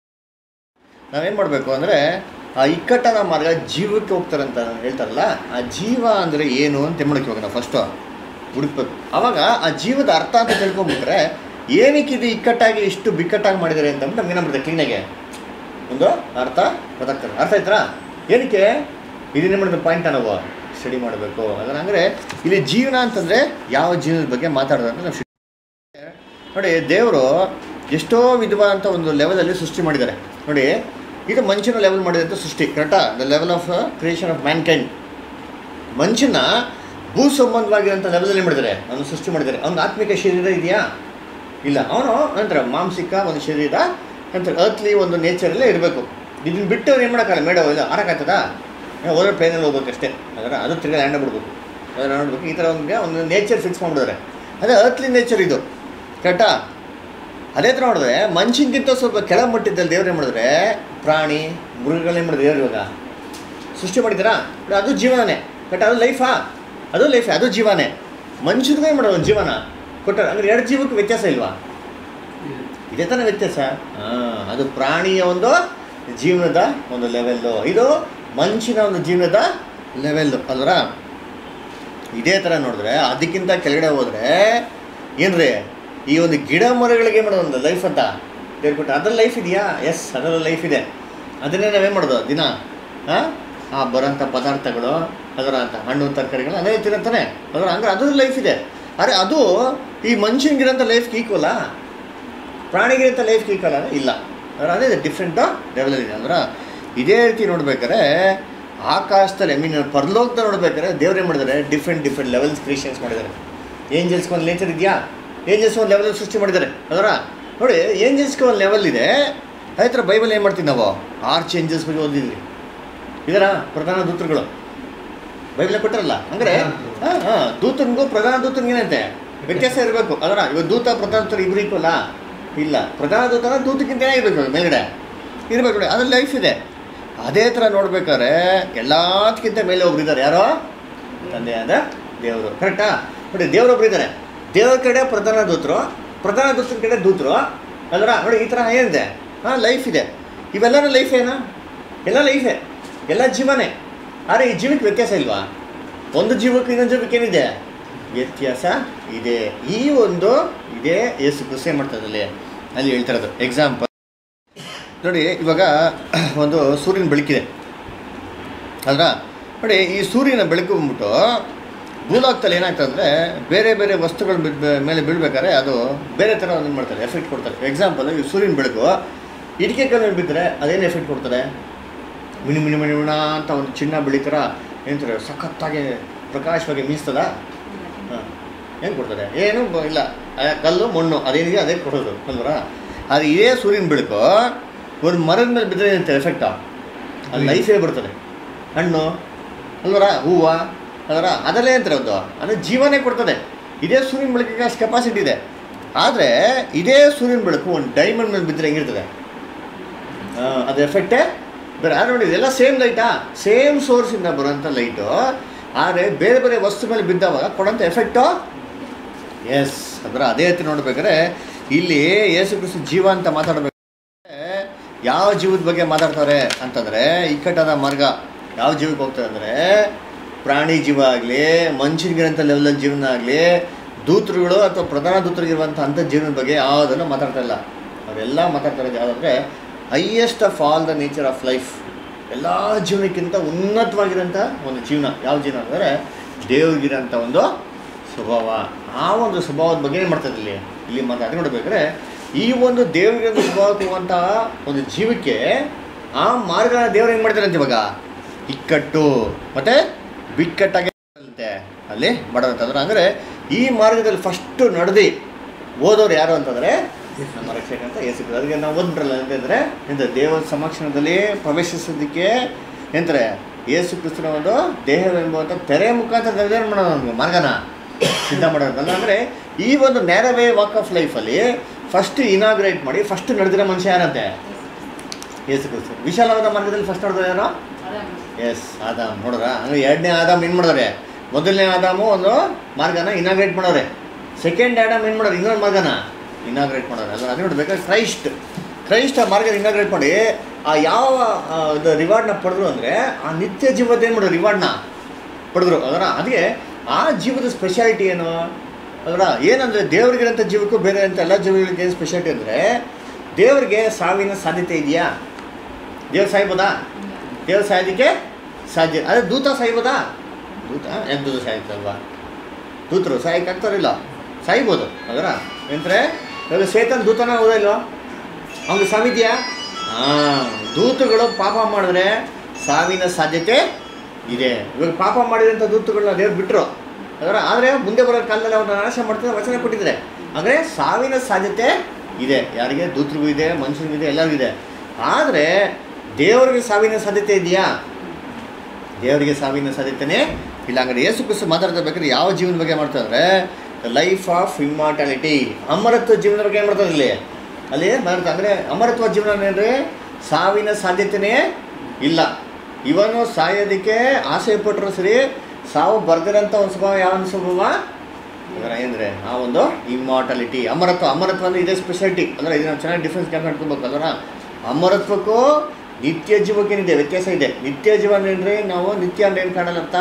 ನಾವೇನು ಮಾಡಬೇಕು ಅಂದರೆ ಆ ಇಕ್ಕಟ್ಟಾದ ಮಾರ್ಗ ಜೀವಕ್ಕೆ ಹೋಗ್ತಾರಂತ ಹೇಳ್ತಾರಲ್ಲ ಆ ಜೀವ ಅಂದರೆ ಏನು ಅಂತ ತಿಳ್ಕೊಳಕ್ಕೆ ಇವಾಗ ನಾವು ಫಸ್ಟು ಹುಡುಕ್ಬೇಕು ಆವಾಗ ಆ ಜೀವದ ಅರ್ಥ ಅಂತ ತಿಳ್ಕೊಂಬಿಟ್ರೆ ಏನಕ್ಕೆ ಇದು ಇಕ್ಕಟ್ಟಾಗಿ ಇಷ್ಟು ಬಿಕ್ಕಟ್ಟಾಗಿ ಮಾಡಿದ್ದಾರೆ ಅಂತ ನಮ್ಗೆ ಏನಾಗ್ಬಿಡುತ್ತೆ ಕ್ಲೀನಾಗೆ ಒಂದು ಅರ್ಥ ಗೊತ್ತಾಗ್ತದೆ ಅರ್ಥ ಆಯ್ತಾ ಏನಕ್ಕೆ ಇದನ್ನೇ ಮಾಡಿದ ಪಾಯಿಂಟ್ ನಾವು ಸ್ಟಡಿ ಮಾಡಬೇಕು ಅದನ್ನ ಅಂದರೆ ಇಲ್ಲಿ ಜೀವನ ಅಂತಂದರೆ ಯಾವ ಜೀವನದ ಬಗ್ಗೆ ಮಾತಾಡೋದು ಅಂತ ನಾವು ನೋಡಿ ದೇವರು ಎಷ್ಟೋ ವಿಧವಾದಂಥ ಒಂದು ಲೆವೆಲಲ್ಲಿ ಸೃಷ್ಟಿ ಮಾಡಿದ್ದಾರೆ ನೋಡಿ ಇದು ಮನುಷ್ಯನ ಲೆವೆಲ್ ಮಾಡಿದಂಥ ಸೃಷ್ಟಿ ಕರೆಕ್ಟಾ the level of creation of mankind ಮನುಷ್ಯನ ಭೂ ಸಂಬಂಧವಾಗಿರೋಂಥ ಲೆವೆಲಲ್ಲಿ ಮಾಡಿದ್ದಾರೆ ಅವನು ಸೃಷ್ಟಿ ಮಾಡಿದ್ದಾರೆ ಅವನ ಆತ್ಮಿಕ ಶರೀರ ಇದೆಯಾ ಇಲ್ಲ ಅವನು ನಂತರ ಮಾಂಸಿಕ ಒಂದು ಶರೀರ ನಂತರ ಅರ್ತ್ಲಿ ಒಂದು ನೇಚರಲ್ಲೇ ಇರಬೇಕು ಇದನ್ನ ಬಿಟ್ಟು ಅವ್ರು ಏನು ಮಾಡೋಕ್ಕಲ್ಲ ಮೇಡ ಇಲ್ಲ ಆರಕ್ಕಾಗ್ತದಾ ಹೋದ್ರೆ ಪ್ಲೇನಲ್ಲಿ ಹೋಗ್ಬೇಕಷ್ಟೇ ಅದರ ಅದು ತಿರ್ಗಿ ಲ್ಯಾಂಡ್ ಬಿಡ್ಬೇಕು ಅದನ್ನ ನೋಡ್ಬೇಕು ಈ ಥರ ಒಂದು ಒಂದು ನೇಚರ್ ಫಿಕ್ಸ್ ಮಾಡಿಬಿಡಿದ್ರೆ ಅದೇ ಅರ್ತ್ಲಿ ನೇಚರ್ ಇದು ಕರೆಕ್ಟಾ ಅದೇ ಥರ ನೋಡಿದ್ರೆ ಮನುಷ್ಯನಿಗಿಂತ ಸ್ವಲ್ಪ ಕೆಳ ಮಟ್ಟದಲ್ಲಿ ದೇವ್ರು ಏನು ಮಾಡಿದ್ರೆ ಪ್ರಾಣಿ ಮೃಗಗಳೇನು ಮಾಡಿದ್ರೆ ದೇವ್ರು ಇವಾಗ ಸೃಷ್ಟಿ ಮಾಡಿದ್ದೀರಾ ನೋಡಿ, ಅದು ಜೀವನನೇ ಬಟ್ ಅದು ಲೈಫಾ ಅದು ಲೈಫೇ ಅದು ಜೀವನೇ ಮನುಷ್ಯನಿಗೂ ಏನು ಮಾಡೋದು ಒಂದು ಜೀವನ ಕೊಟ್ಟಾರೆ ಅಂದರೆ ಎರಡು ಜೀವಕ್ಕೆ ವ್ಯತ್ಯಾಸ ಇಲ್ವಾ ಇದೇ ತಾನೇ ವ್ಯತ್ಯಾಸ ಹಾಂ ಅದು ಪ್ರಾಣಿಯ ಒಂದು ಜೀವನದ ಒಂದು ಲೆವೆಲ್ಲು ಇದು ಮನುಷ್ಯನ ಒಂದು ಜೀವನದ ಲೆವೆಲ್ಲು ಅಲ್ವರ ಇದೇ ಥರ ನೋಡಿದ್ರೆ ಅದಕ್ಕಿಂತ ಕೆಳಗಡೆ ಹೋದರೆ ಏನ್ರಿ ಈ ಒಂದು ಗಿಡ ಮರಗಳಿಗೆ ಮಾಡೋದು ಒಂದು ಲೈಫ್ ಅಂತ ಹೇಳ್ಬಿಟ್ಟು ಅದ್ರ ಲೈಫ್ ಇದೆಯಾ ಎಸ್ ಅದರ ಲೈಫ್ ಇದೆ ಅದನ್ನೇ ನಾವೇನು ಮಾಡೋದು ದಿನ ಹಾಂ ಆ ಬರೋಂಥ ಪದಾರ್ಥಗಳು ಅದರ ಅಂತ ಹಣ್ಣು ತರಕಾರಿಗಳು ಅದೇ ತಿನ್ನಂತಾನೆ ಅದರ ಹಂಗೆ ಅದ್ರ ಲೈಫ್ ಇದೆ ಅರೆ ಅದು ಈ ಮನುಷ್ಯನಿಗಿರೋಂಥ ಲೈಫ್ಗೆ ಈಕ್ವಲಾ ಪ್ರಾಣಿಗಿರಂಥ ಲೈಫ್ಗೆ ಈಕ್ವಲ್ ಇಲ್ಲ ಅಂದ್ರೆ ಅದೇ ಡಿಫ್ರೆಂಟ್ ಲೆವೆಲ್ ಇದೆ ಅಂದ್ರೆ ಇದೇ ರೀತಿ ನೋಡ್ಬೇಕಾದ್ರೆ ಆಕಾಶದಲ್ಲಿ ಐ ಮೀನ್ ಪರಲೋಕದಲ್ಲಿ ನೋಡ್ಬೇಕಾದ್ರೆ ದೇವ್ರು ಏನು ಮಾಡಿದ್ದಾರೆ ಡಿಫ್ರೆಂಟ್ ಡಿಫ್ರೆಂಟ್ ಲೆವೆಲ್ಸ್ ಕ್ರಿಯೇಷನ್ಸ್ ಮಾಡಿದ್ದಾರೆ ಏಂಜಲ್ಸ್ಗೆ ಒಂದು ನೇಚರ್ ಇದೆಯಾ ಏಂಜಲ್ಸ್ ಒಂದು ಲೆವೆಲ್ ಸೃಷ್ಟಿ ಮಾಡಿದ್ದಾರೆ ಅದರ ನೋಡಿ ಏಂಜಲ್ಸ್ಗೆ ಒಂದು ಲೆವೆಲ್ ಇದೆ ಅದೇ ಥರ ಬೈಬಲ್ ಏನು ಮಾಡ್ತೀವಿ ನಾವು ಆರ್ಚ್ ಏಂಜಲ್ಸ್ ಬಗ್ಗೆ ಓದಿದ್ವಿ ಇದರ ಪ್ರಧಾನ ದೂತರುಗಳು ಬೈಬಲ್ ಕೊಟ್ಟರಲ್ಲ ಅಂದರೆ ಹಾಂ ಹಾಂ ದೂತನಿಗೂ ಪ್ರಧಾನ ದೂತನಿಗೆ ಏನಂತೆ ವ್ಯತ್ಯಾಸ ಇರಬೇಕು ಅದರ ಇವಾಗ ದೂತ ಪ್ರಧಾನ ದೂತರು ಇಬ್ಬರು ಇಕ್ಕಲ್ಲ ಇಲ್ಲ ಪ್ರಧಾನ ದೂತನ ದೂತಕ್ಕಿಂತ ಇರಬೇಕು ಮೇಲ್ಗಡೆ ಇರಬೇಕು ನೋಡಿ ಅದ್ರ ಲೈಫ್ ಇದೆ ಅದೇ ಥರ ನೋಡ್ಬೇಕಾದ್ರೆ ಎಲ್ಲದಕ್ಕಿಂತ ಮೇಲೆ ಒಬ್ರಿದ್ದಾರೆ ಯಾರೋ ತಂದೆಯಾದ ದೇವರು ಕರೆಕ್ಟಾ ನೋಡಿ ದೇವರೊಬ್ರು ಇದ್ದಾರೆ ದೇವ್ರ ಕಡೆ ಪ್ರಧಾನ ದೂತರು ಪ್ರಧಾನ ದೂತನ ಕಡೆ ದೂತರು ಅಲ್ರ ನೋಡಿ ಈ ಥರ ಏನಿದೆ ಹಾಂ ಲೈಫ್ ಇದೆ ಇವೆಲ್ಲನೂ ಲೈಫ್ ಏನಾ ಎಲ್ಲ ಲೈಫೇ ಎಲ್ಲ ಜೀವನೇ ಆದರೆ ಈ ಜೀವಕ್ಕೆ ವ್ಯತ್ಯಾಸ ಇಲ್ವಾ ಒಂದು ಜೀವಕ್ಕೆ ಇನ್ನೊಂದು ಜೀವಕ್ಕೆ ಏನಿದೆ ವ್ಯತ್ಯಾಸ ಇದೆ ಈ ಒಂದು ಇದೇ ಯೇಸು ಕೃಷಿ ಮಾಡ್ತದಲ್ಲಿ ಅಲ್ಲಿ ಹೇಳ್ತಾ ಇರೋದು ಎಕ್ಸಾಂಪಲ್ ನೋಡಿ ಇವಾಗ ಒಂದು ಸೂರ್ಯನ ಬೆಳಕಿದೆ ಅಲ್ವಾ ನೋಡಿ ಈ ಸೂರ್ಯನ ಬೆಳಕು ಬಂದ್ಬಿಟ್ಟು ಭೂಲೋಕದಲ್ಲಿ ಏನಾಗ್ತದೆ ಅಂದರೆ ಬೇರೆ ಬೇರೆ ವಸ್ತುಗಳ ಬಿದ್ದ- ಮೇಲೆ ಬೀಳ್ಬೇಕಾದ್ರೆ ಅದು ಬೇರೆ ಥರ ಒಂದು ಏನು ಮಾಡ್ತಾರೆ ಎಫೆಕ್ಟ್ ಕೊಡ್ತಾರೆ ಎಕ್ಸಾಂಪಲ್ ಈ ಸೂರ್ಯನ ಬೆಳಕು ಇಟಿಕೆ ಕಲ್ ಮೇಲೆ ಬಿದ್ದರೆ ಅದೇನು ಎಫೆಕ್ಟ್ ಕೊಡ್ತಾರೆ ಮಿಣಿ ಮಿಣಿ ಮಿಣಿ ಮಿಣ ಅಂತ ಒಂದು ಚಿನ್ನ ಬಿಳಿ ಥರ ಏನಂತಾರೆ ಸಖತ್ತಾಗಿ ಪ್ರಕಾಶವಾಗಿ ಮೀಸ್ತದ ಹಾಂ ಏನು ಕೊಡ್ತದೆ ಏನು ಬ- ಇಲ್ಲ ಆ ಕಲ್ಲು ಮಣ್ಣು ಅದೇನಿದೆ ಅದೇ ಕೊಡೋದು ಅಲ್ವರ ಆದರೆ ಇದೇ ಸೂರ್ಯನ ಬೆಳಕು ಒಂದು ಮರದ ಮೇಲೆ ಬಿದ್ದರೆ ಏನಂತ ಎಫೆಕ್ಟಾ ಅದು ಲೈಫೇ ಬರ್ತದೆ ಹಣ್ಣು ಅಲ್ವರ ಹೂವು ಅಲ್ವರ ಅದರಲ್ಲೇ ಅಂತಾರೆ ಒಂದು ಅಂದರೆ ಜೀವನೇ ಕೊಡ್ತದೆ ಇದೇ ಸೂರ್ಯನ ಬೆಳಕಿಗೆ ಅಷ್ಟು ಕೆಪಾಸಿಟಿ ಇದೆ ಆದರೆ ಇದೇ ಸೂರ್ಯನ ಬೆಳಕು ಒಂದು ಡೈಮಂಡ್ ಮೇಲೆ ಬಿದ್ದರೆ ಹೆಂಗಿರ್ತದೆ ಆ, ಅದು ಎಫೆಕ್ಟೇ ಬೇರೆ ಆದರೆ ನೋಡಿ ಇದೆಲ್ಲ ಸೇಮ್ ಲೈಟಾ ಸೇಮ್ ಸೋರ್ಸಿಂದ ಬರೋಂಥ ಲೈಟು ಆದರೆ ಬೇರೆ ಬೇರೆ ವಸ್ತು ಮೇಲೆ ಬಿದ್ದಾವಾಗ ಕೊಡೋಂಥ ಎಫೆಕ್ಟು ಎಸ್ ಅಂದ್ರೆ ಅದೇ ರೀತಿ ನೋಡ್ಬೇಕಾದ್ರೆ ಇಲ್ಲಿ ಯೇಸು ಕ್ರಿಸ್ತು ಜೀವ ಅಂತ ಮಾತಾಡಬೇಕಾದ್ರೆ ಯಾವ ಜೀವದ ಬಗ್ಗೆ ಮಾತಾಡ್ತಾರೆ ಅಂತಂದರೆ ಇಕ್ಕಟ್ಟಾದ ಮಾರ್ಗ ಯಾವ ಜೀವಕ್ಕೆ ಹೋಗ್ತಾರೆ ಅಂದರೆ ಪ್ರಾಣಿ ಜೀವ ಆಗಲಿ ಮನುಷ್ಯನಿಗಿರೋಂಥ ಲೆವೆಲಲ್ಲಿ ಜೀವನ ಆಗಲಿ ದೂತರುಗಳು ಅಥವಾ ಪ್ರಧಾನ ದೂತರಿಗಿರುವಂಥ ಅಂಥ ಜೀವನದ ಬಗ್ಗೆ ಯಾವುದನ್ನು ಮಾತಾಡ್ತಾ ಇಲ್ಲ ಅವರೆಲ್ಲ ಮಾತಾಡ್ತಾ ಇರೋದು ಯಾವುದಂದ್ರೆ highest of all the nature of life ಎಲ್ಲ ಜೀವನಕ್ಕಿಂತ ಉನ್ನತವಾಗಿರೋಂಥ ಒಂದು ಜೀವನ ಯಾವ ಜೀವನ ಅಂದರೆ ದೇವ್ರಿಗಿರೋಂಥ ಒಂದು ಸ್ವಭಾವ ಆ ಒಂದು ಸ್ವಭಾವದ ಬಗ್ಗೆ ಏನು ಮಾಡ್ತಾರೆ ಇಲ್ಲಿ ಇಲ್ಲಿ ಮಾತಾಡಿ ನೋಡ್ಬೇಕಾದ್ರೆ ಈ ಒಂದು ದೇವರಿಗೆ ಸ್ವಭಾವಕ್ಕೆ ಹೋಗುವಂಥ ಒಂದು ಜೀವಕ್ಕೆ ಆ ಮಾರ್ಗನ ದೇವ್ರು ಏನು ಮಾಡ್ತಾರೆ ಅಂತ ಇವಾಗ ಇಕ್ಕಟ್ಟು ಮತ್ತೆ ಬಿಕ್ಕಟ್ಟಾಗಿ ಅಂತೆ ಅಲ್ಲಿ ಮಾಡೋದಂತಂದ್ರೆ ಅಂದರೆ ಈ ಮಾರ್ಗದಲ್ಲಿ ಫಸ್ಟು ನಡೆದು ಓದೋರು ಯಾರು ಅಂತಂದರೆ ನಮ್ಮ ರಕ್ಷಕ ಅಂತ ಯೇಸು ಕ್ರಿಸ್ತ. ಅದಕ್ಕೆ ನಾವು ಓದ್ಬಿಟ್ರಲ್ಲ ಅಂತಂದರೆ ಎಂತ ದೇವರ ಸಮಕ್ಷಣದಲ್ಲಿ ಪ್ರವೇಶಿಸೋದಕ್ಕೆ ಎಂತಾರೆ ಯೇಸು ಕ್ರಿಸ್ತನ ಒಂದು ದೇಹವೆಂಬುವಂಥ ತೆರೆ ಮುಖಾಂತರ ನಿರ್ಧಾರ ಮಾಡೋದು ನಮ್ಗೆ ಮಾರ್ಗನ ಸಿದ್ಧ ಮಾಡೋದಲ್ಲ ಅಂದರೆ ಈ ಒಂದು ನ್ಯಾರೋ ವೇ ವಾಕ್ ಆಫ್ ಲೈಫಲ್ಲಿ ಫಸ್ಟ್ ಇನಾಗ್ರೇಟ್ ಮಾಡಿ ಫಸ್ಟ್ ನಡೆದಿರೋ ಮನುಷ್ಯ ಯಾರಂತೆ ಯೇಸು ಕ್ರಿಸ್ತ ವಿಶಾಲವಾದ ಮಾರ್ಗದಲ್ಲಿ ಫಸ್ಟ್ ನಡೆದ ಯಾರು ಎಸ್ ಆದಾಮ್ ನೋಡ್ರ ಅಂದ್ರೆ ಎರಡನೇ ಆದಾಮ್ ಏನು ಮಾಡಿದಾರೆ ಮೊದಲನೇ ಆದಾಮು ಒಂದು ಮಾರ್ಗನ ಇನಾಗ್ರೇಟ್ ಮಾಡೋರೆ ಸೆಕೆಂಡ್ ಆದಾಮ್ ಏನು ಮಾಡೋರು ಇನ್ನೊಂದು ಮಾರ್ಗನ ಇನಾಗ್ರೇಟ್ ಮಾಡೋರು ಅಲ್ಲ ಅದು ನೋಡ್ಬೇಕಾದ್ರೆ ಕ್ರೈಸ್ಟ್ ಕ್ರೈಸ್ಟ್ ಆ ಮಾರ್ಗ ಇನಾಗ್ರೇಟ್ ಮಾಡಿ ಆ ಯಾವ ಆ, ಇದು ರಿವಾರ್ಡ್ನ ಪಡೆದ್ರು ಅಂದರೆ ಆ ನಿತ್ಯ ಜೀವದ ಏನು ಮಾಡೋರು ರಿವಾರ್ಡ್ನ ಪಡೆದ್ರು ಅದರ ಅದಕ್ಕೆ ಆ ಜೀವದ ಸ್ಪೆಷಾಲಿಟಿ ಏನು ಅದರ ಏನಂದರೆ ದೇವ್ರಿಗಿರೋಂಥ ಜೀವಕ್ಕೂ ಬೇರೆ ಅಂತ ಎಲ್ಲ ಜೀವಗಳಿಗೆ ಏನು ಸ್ಪೆಷಾಲಿಟಿ ಅಂದರೆ ದೇವ್ರಿಗೆ ಸಾವಿನ ಸಾಧ್ಯತೆ ಇದೆಯಾ ದೇವ್ರು ಸಾಯ್ಬೋದಾ ದೇವ್ರು ಸಾಯೋದಕ್ಕೆ ಸಾಧ್ಯ ಅದೇ ದೂತ ಸಾಯ್ಬೋದಾ ದೂತ ಯಾಕೆ ದೂತ ಸಾಯ್ತಲ್ವಾ ದೂತರು ಸಾಯಕ್ಕೆ ಆಗ್ತಾರಿಲ್ಲ ಸಾಯ್ಬೋದು ಅದರ ಎಂದ್ರೆ ಇವಾಗ ಸೇತನ್ ದೂತನ ಹೌದಾ ಇಲ್ವೋ ಅವ್ನಿಗೆ ಸಾವಿದ್ಯಾ ಹಾಂ ದೂತಗಳು ಪಾಪ ಮಾಡಿದ್ರೆ ಸಾವಿನ ಸಾಧ್ಯತೆ ಇದೆ ಇವಾಗ ಪಾಪ ಮಾಡಿದಂಥ ದೂತಗಳನ್ನ ದೇವ್ರು ಬಿಟ್ಟರು ಅದರ ಆದರೆ ಮುಂದೆ ಬರೋ ಕಾಲದಲ್ಲಿ ಅವ್ರನ್ನ ನಾಶ ಮಾಡ್ತಾರೆ ವಚನ ಕೊಟ್ಟಿದ್ದಾರೆ ಅಂದರೆ ಸಾವಿನ ಸಾಧ್ಯತೆ ಇದೆ ಯಾರಿಗೆ ದೂತರಿಗೂ ಇದೆ ಮನುಷ್ಯರಿಗೂ ಇದೆ ಎಲ್ಲರಿಗೂ ಇದೆ ಆದರೆ ದೇವರಿಗೆ ಸಾವಿನ ಸಾಧ್ಯತೆ ಇದೆಯಾ ದೇವರಿಗೆ ಸಾವಿನ ಸಾಧ್ಯತೆನೇ ಇಲ್ಲ ಹಂಗಾರೆ ಯೇಸು ಕ್ರಿಸ್ತು ಮಾತಾಡ್ತಾ ಬೇಕಾದ್ರೆ ಯಾವ ಜೀವನ ಬಗ್ಗೆ ಮಾಡ್ತಾರೆ ದ ಲೈಫ್ ಆಫ್ ಇಮ್ಮಾರ್ಟಾಲಿಟಿ ಅಮರತ್ವ ಜೀವನದ ಬಗ್ಗೆ ಏನು ಮಾಡ್ತಾರೆ ಇಲ್ಲಿ ಅಲ್ಲಿ ಮಾಡ್ತಾರೆ ಅಂದರೆ ಅಮರತ್ವ ಜೀವನ ಏನ್ರಿ ಸಾವಿನ ಸಾಧ್ಯತೆನೇ ಇಲ್ಲ ಇವನು ಸಾಯೋದಕ್ಕೆ ಆಸೆ ಪಟ್ಟರು ಸರಿ ಸಾವು ಬರ್ದಿರೋಂಥ ಒಂದು ಸ್ವಭಾವ ಯಾವ ಒಂದು ಸ್ವಭಾವ ಅದರ ಏನಂದರೆ ಆ ಒಂದು ಇಮ್ಮಾರ್ಟಾಲಿಟಿ ಅಮರತ್ವ ಅಮರತ್ವ ಅಂದರೆ ಇದೇ ಸ್ಪೆಷಾಲಿಟಿ ಅಂದರೆ ಇದನ್ನು ಚೆನ್ನಾಗಿ ಡಿಫ್ರೆನ್ಸ್ ಕ್ಯಾನ್ ಮಾಡ್ಕೊಬೇಕು ಅಲ್ವರ ಅಮರತ್ವಕ್ಕೂ ನಿತ್ಯ ಜೀವಕ್ಕೇನಿದೆ ವ್ಯತ್ಯಾಸ ಇದೆ ನಿತ್ಯ ಜೀವ ಅಂದರೆ ನಾವು ನಿತ್ಯ ಅಂದ್ರೆ ಏನು ಕಾಣಲ್ಲ ಅರ್ಥ